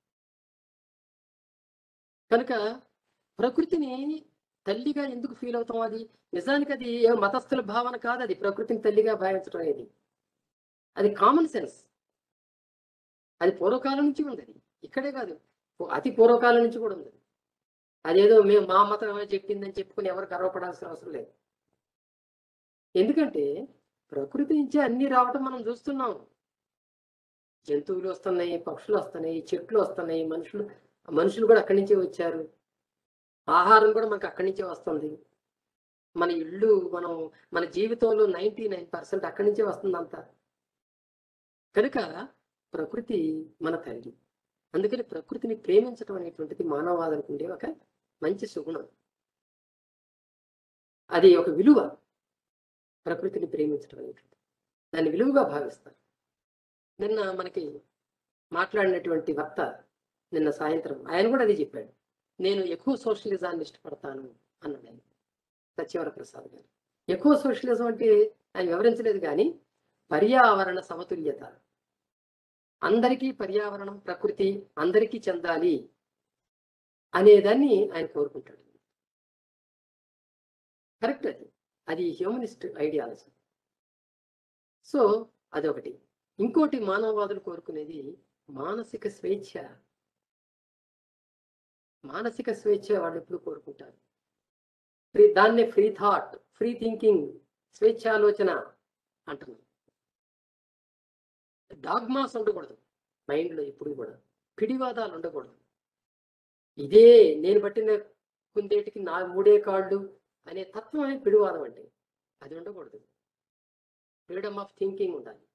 కనుక ప్రకృతిని తల్లిగా ఎందుకు ఫీల్ అవుతాం అది నిజానికి అది ఏ మతస్థుల భావన కాదు అది ప్రకృతిని తల్లిగా భావించడం అనేది అది కామన్ సెన్స్ అది పూర్వకాలం నుంచి ఉంది అది ఇక్కడే కాదు పూ- అతి పూర్వకాలం నుంచి కూడా ఉంది అదేదో మేము మా మతమే చెప్పిందని చెప్పుకుని ఎవరు గర్వపడాల్సిన అవసరం లేదు ఎందుకంటే ప్రకృతి నుంచి అన్ని రావటం మనం చూస్తున్నాం జంతువులు వస్తున్నాయి పక్షులు వస్తున్నాయి చెట్లు వస్తున్నాయి మనుషులు మనుషులు కూడా అక్కడి నుంచే వచ్చారు ఆహారం కూడా మనకు అక్కడి నుంచే వస్తుంది మన ఇల్లు మనం మన జీవితంలో నైంటీ నైన్ పర్సెంట్ అక్కడి నుంచే వస్తుంది అంతా కనుక ప్రకృతి మన తల్లి అందుకని ప్రకృతిని ప్రేమించడం అనేటువంటిది మానవవాదానికి ఉండే ఒక మంచి సుగుణం అది ఒక విలువ ప్రకృతిని ప్రేమించడం అనేటువంటి దాన్ని విలువగా భావిస్తారు నిన్న మనకి మాట్లాడినటువంటి వక్త నిన్న సాయంత్రం ఆయన కూడా అది చెప్పాడు నేను ఎక్కువ సోషలిజాన్ని ఇష్టపడతాను అన్నాడు ఆయన సత్యవర ప్రసాద్ గారు ఎక్కువ సోషలిజం అంటే ఆయన వివరించలేదు కానీ పర్యావరణ సమతుల్యత అందరికీ పర్యావరణం ప్రకృతి అందరికీ చెందాలి అనేదాన్ని ఆయన కోరుకుంటాడు కరెక్ట్ అది అది హ్యూమనిస్ట్ ఐడియాలజీ సో అదొకటి ఇంకోటి మానవవాదులు కోరుకునేది మానసిక స్వేచ్ఛ మానసిక స్వేచ్ఛ వాళ్ళు ఎప్పుడు కోరుకుంటారు ఫ్రీ దాన్నే ఫ్రీ థాట్ ఫ్రీ థింకింగ్ స్వేచ్ఛ ఆలోచన అంటున్నారు డాగ్మాస్ ఉండకూడదు మైండ్లో ఎప్పుడు కూడా పిడివాదాలు ఉండకూడదు ఇదే నేను పట్టిన కుందేటికి నా మూడే కాళ్ళు అనే తత్వమే పిడివాదం అంటే అది ఉండకూడదు ఫ్రీడమ్ ఆఫ్ థింకింగ్ ఉండాలి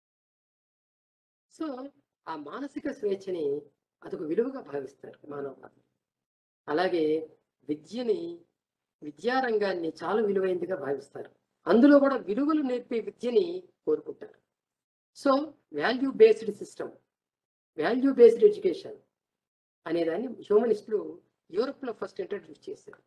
సో ఆ మానసిక స్వేచ్ఛని అదొక విలువగా భావిస్తారు మానవవాదులు అలాగే విద్యని విద్యారంగాన్ని చాలా విలువైనదిగా భావిస్తారు అందులో కూడా విలువలు నేర్పే విద్యని కోరుకుంటారు so value based system value based education అనేదాన్ని హ్యూమనిస్టులు యూరోప్లో ఫస్ట్ ఇంట్రడ్యూస్ చేశారు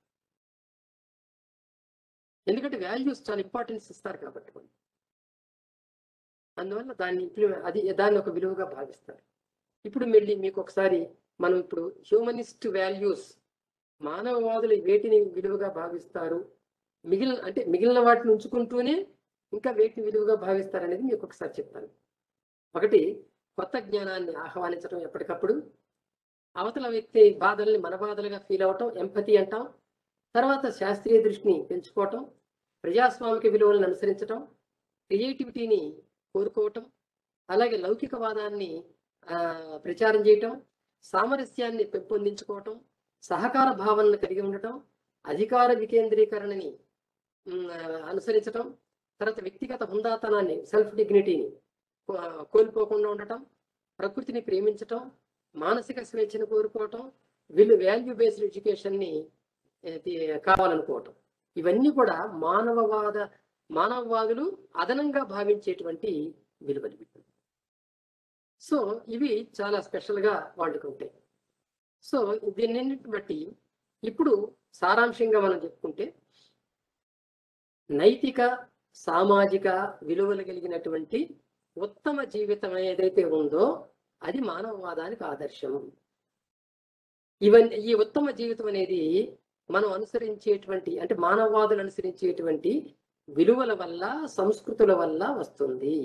ఎందుకంటే వాల్యూస్ చాలా ఇంపార్టెన్స్ ఇస్తారు కాబట్టి వాళ్ళు. అందువల్ల దాన్ని implement- అది దాన్ని ఒక విలువగా భావిస్తారు ఇప్పుడు మళ్ళీ మీకు ఒకసారి మనం ఇప్పుడు హ్యూమనిస్ట్ వాల్యూస్ మానవవాదులు వేటిని విలువగా భావిస్తారు మిగిలిన అంటే మిగిలిన వాటిని ఉంచుకుంటూనే ఇంకా వేటిని విలువగా భావిస్తారు అనేది మీకు ఒకసారి చెప్తాను ఒకటి కొత్త జ్ఞానాన్ని ఆహ్వానించడం ఎప్పటికప్పుడు అవతల వ్యక్తి బాధల్ని మన బాధలుగా ఫీల్ అవటం ఎంపతి అంటాం తర్వాత శాస్త్రీయ దృష్టిని పెంచుకోవటం ప్రజాస్వామిక విలువలను అనుసరించటం క్రియేటివిటీని కోరుకోవటం అలాగే లౌకికవాదాన్ని ఆ, ప్రచారం చేయటం సామరస్యాన్ని పెంపొందించుకోవటం సహకార భావనను కలిగి ఉండటం అధికార వికేంద్రీకరణని ఉమ్, ఆ, అనుసరించటం తర్వాత వ్యక్తిగత హుందాతనాన్ని సెల్ఫ్ డిగ్నిటీని కో- కోల్పోకుండా ఉండటం ప్రకృతిని ప్రేమించటం మానసిక స్వేచ్ఛను కోరుకోవటం వీళ్ళు వాల్యూ బేస్డ్ ఎడ్యుకేషన్ని ఏ, తి- కావాలనుకోవటం ఇవన్నీ కూడా మానవవాద మానవవాదులు అదనంగా భావించేటువంటి విలువలు ఇవి. సో ఇవి చాలా స్పెషల్గా వాళ్ళకు ఉంటాయి సో దీన్నింటిని బట్టి ఇప్పుడు సారాంశంగా మనం చెప్పుకుంటే నైతిక సామాజిక విలువలు కలిగినటువంటి ఉత్తమ జీవితం ఏదైతే ఉందో అది మానవవాదానికి ఆదర్శం ఇవన్నీ ఈ ఉత్తమ జీవితం అనేది మనం అనుసరించేటువంటి అంటే మానవవాదులు అనుసరించేటువంటి విలువల వల్ల సంస్కృతుల వల్ల వస్తుంది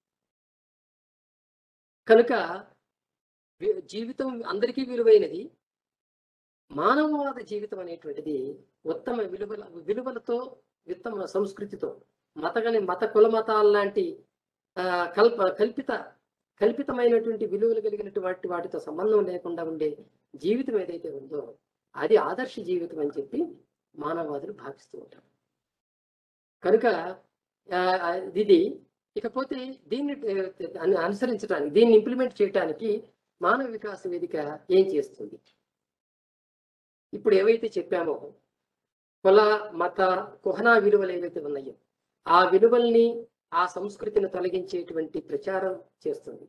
కనుక వి- జీవితం అందరికీ విలువైనది మానవవాద జీవితం అనేటువంటిది ఉత్తమ విలువల విలువలతో ఉత్తమ సంస్కృతితో మతగని మత కుల మతాల లాంటి ఆ, కల్ప కల్పిత కల్పితమైనటువంటి విలువలు కలిగినటువంటి వాటితో సంబంధం లేకుండా ఉండే జీవితం ఏదైతే ఉందో అది ఆదర్శ జీవితం అని చెప్పి మానవవాదులు భావిస్తూ ఉంటారు కనుక ఆ, ఆ, ఇది ఇకపోతే దీన్ని ఆ, అను- అనుసరించడానికి దీన్ని ఇంప్లిమెంట్ చేయడానికి మానవ వికాస వేదిక ఏం చేస్తుంది ఇప్పుడు ఏవైతే చెప్పామో కుల మత కుహనా విలువలు ఏవైతే ఉన్నాయో ఆ విలువల్ని ఆ సంస్కృతిని తొలగించేటువంటి ప్రచారం చేస్తుంది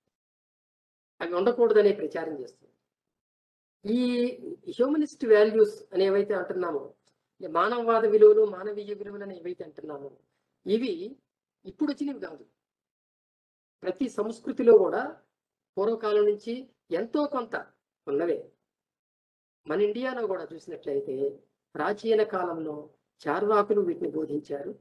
అవి ఉండకూడదనే ప్రచారం చేస్తుంది ఈ హ్యూమనిస్ట్ వాల్యూస్ అని ఏవైతే అంటున్నామో ఈ మానవవాద విలువలు మానవీయ విలువలు అని ఏవైతే అంటున్నామో ఇవి ఇప్పుడు వచ్చినవి కాదు ప్రతి సంస్కృతిలో కూడా పూర్వకాలం నుంచి ఎంతో కొంత ఉన్నవే మన ఇండియాలో కూడా చూసినట్లయితే ప్రాచీన కాలంలో చార్వాకులు వీటిని బోధించారు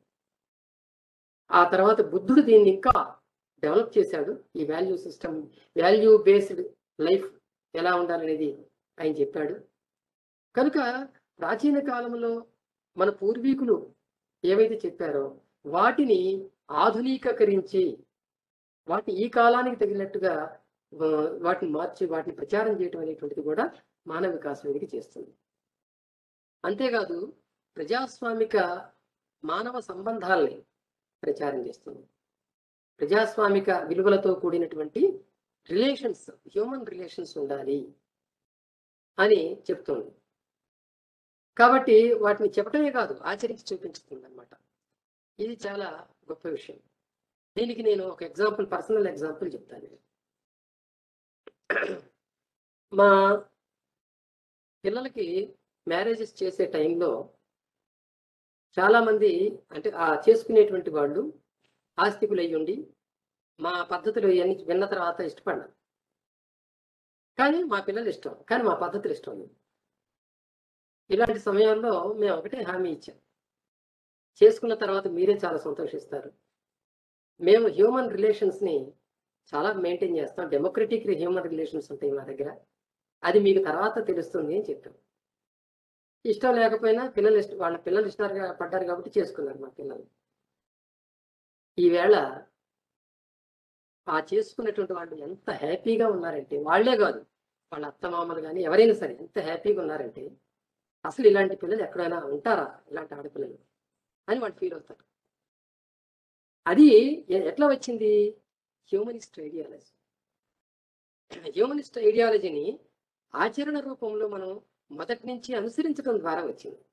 ఆ తర్వాత బుద్ధుడు దీన్ని ఇంకా డెవలప్ చేశాడు ఈ value system value based life ఎలా ఉండాలనేది ఆయన చెప్పాడు కనుక ప్రాచీన కాలంలో మన పూర్వీకులు ఏవైతే చెప్పారో వాటిని ఆధునికీకరించి వాటిని ఈ కాలానికి తగినట్టుగా ఆ, వాటిని మార్చి వాటిని ప్రచారం చేయటం అనేటువంటిది కూడా మానవ వికాస వేదిక చేస్తుంది అంతేకాదు ప్రజాస్వామిక మానవ సంబంధాలని ప్రచారం చేస్తుంది ప్రజాస్వామిక విలువలతో కూడినటువంటి రిలేషన్స్ హ్యూమన్ రిలేషన్స్ ఉండాలి అని చెప్తుంది కాబట్టి వాటిని చెప్పటమే కాదు ఆచరించి చూపించుతుంది అనమాట ఇది చాలా గొప్ప విషయం దీనికి నేను ఒక ఎగ్జాంపుల్ పర్సనల్ ఎగ్జాంపుల్ చెప్తాను మా పిల్లలకి మ్యారేజెస్ చేసే టైంలో చాలా మంది అంటే ఆ చేసుకునేటువంటి వాళ్ళు ఆస్తికులు అయ్యి ఉండి మా పద్ధతులు ఇవన్నీ విన్న తర్వాత ఇష్టపడ్డారు కానీ మా పిల్లలు ఇష్టం కానీ మా పద్ధతులు ఇష్టం లేదు ఇలాంటి సమయంలో మేము ఒకటే హామీ ఇచ్చాం చేసుకున్న తర్వాత మీరే చాలా సంతోషిస్తారు మేము హ్యూమన్ రిలేషన్స్ని చాలా మెయింటైన్ చేస్తాం డెమోక్రటిక్ హ్యూమన్ రిలేషన్స్ ఉంటాయి మా దగ్గర అది మీకు తర్వాత తెలుస్తుంది అని చెప్పాం ఇష్టం లేకపోయినా పిల్లలు ఇష్టం వాళ్ళ పిల్లలు ఇష్టారు పడ్డారు కాబట్టి చేసుకున్నారు మా పిల్లలు ఈవేళ ఆ చేసుకున్నటువంటి వాళ్ళు ఎంత హ్యాపీగా ఉన్నారంటే వాళ్ళే కాదు వాళ్ళ అత్తమామలు కానీ ఎవరైనా సరే ఎంత హ్యాపీగా ఉన్నారంటే అసలు ఇలాంటి పిల్లలు ఎక్కడైనా ఉంటారా ఇలాంటి ఆడపిల్లలు అని వాళ్ళు ఫీల్ అవుతారు అది ఎ- ఎట్లా వచ్చింది హ్యూమనిస్ట్ ఐడియాలజీ హ్యూమనిస్ట్ ఐడియాలజీని ఆచరణ రూపంలో మనం మొదటి నుంచి అనుసరించడం ద్వారా వచ్చింది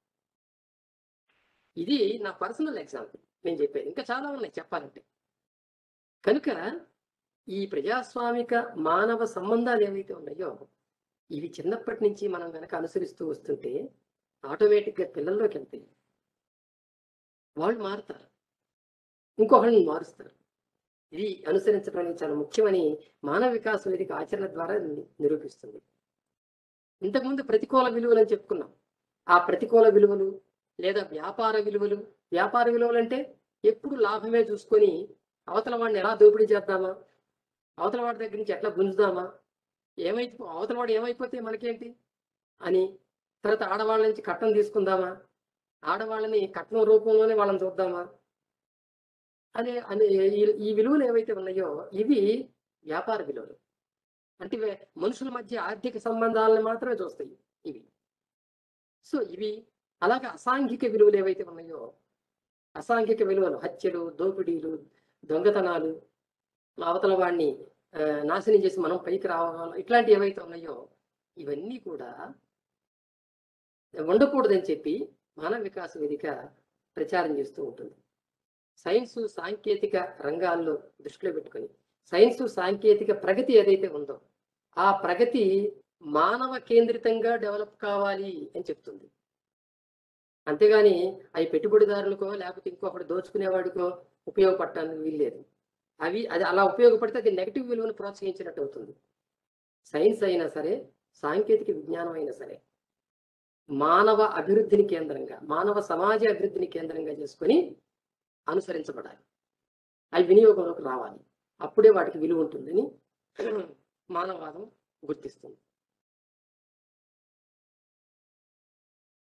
ఇది నా పర్సనల్ ఎగ్జాంపుల్ నేను చెప్పేది ఇంకా చాలా ఉన్నాయి చెప్పాలంటే కనుక ఈ ప్రజాస్వామిక మానవ సంబంధాలు ఏవైతే ఉన్నాయో ఇవి చిన్నప్పటి నుంచి మనం కనుక అనుసరిస్తూ వస్తుంటే ఆటోమేటిక్గా పిల్లల్లోకి వెళ్తాయి వాళ్ళు మారుతారు ఇంకొకరిని మారుస్తారు ఇది అనుసరించడం అనేది చాలా ముఖ్యమని మానవ వికాస వేదిక ఆచరణ ద్వారా ని- నిరూపిస్తుంది ఇంతకుముందు ప్రతికూల విలువలు అని చెప్పుకున్నాం ఆ ప్రతికూల విలువలు లేదా వ్యాపార విలువలు వ్యాపార విలువలు అంటే ఎప్పుడు లాభమే చూసుకొని అవతల వాడిని ఎలా దోపిడీ చేద్దామా అవతల వాడి దగ్గర నుంచి ఎట్లా గుంజుదామా ఏమైతే అవతల వాడు ఏమైపోతే మనకేంటి అని తర్వాత ఆడవాళ్ళ నుంచి కట్నం తీసుకుందామా ఆడవాళ్ళని కట్నం రూపంలోనే వాళ్ళని చూద్దామా అనే అనే ఈ- ఈ విలువలు ఏవైతే ఉన్నాయో ఇవి వ్యాపార విలువలు అంటే ఇవే మనుషుల మధ్య ఆర్థిక సంబంధాలను మాత్రమే చూస్తాయి ఇవి సో ఇవి అలాగే అసాంఘిక విలువలు ఏవైతే ఉన్నాయో అసాంఘిక విలువలు హత్యలు దోపిడీలు దొంగతనాలు అవతల వాడిని ఆ, నాశనం చేసి మనం పైకి రావాలి ఇట్లాంటివి ఏవైతే ఉన్నాయో ఇవన్నీ కూడా ఉండకూడదని చెప్పి మానవ వికాస వేదిక ప్రచారం చేస్తూ ఉంటుంది సైన్స్ సాంకేతిక రంగాల్లో దృష్టిలో పెట్టుకొని సైన్స్ సాంకేతిక ప్రగతి ఏదైతే ఉందో ఆ ప్రగతి మానవ కేంద్రితంగా డెవలప్ కావాలి అని చెప్తుంది అంతేగాని అవి పెట్టుబడిదారులకో లేకపోతే ఇంకొకటి దోచుకునేవాడికో ఉపయోగపడటానికి వీల్లేదు అవి అది అలా ఉపయోగపడితే అది నెగిటివ్ విలువను ప్రోత్సహించినట్టు అవుతుంది సైన్స్ అయినా సరే సాంకేతిక విజ్ఞానం అయినా సరే మానవ అభివృద్ధిని కేంద్రంగా మానవ సమాజ అభివృద్ధిని కేంద్రంగా చేసుకొని అనుసరించబడాలి అవి వినియోగంలోకి రావాలి అప్పుడే వాటికి విలువ ఉంటుందని మానవవాదం గుర్తిస్తుంది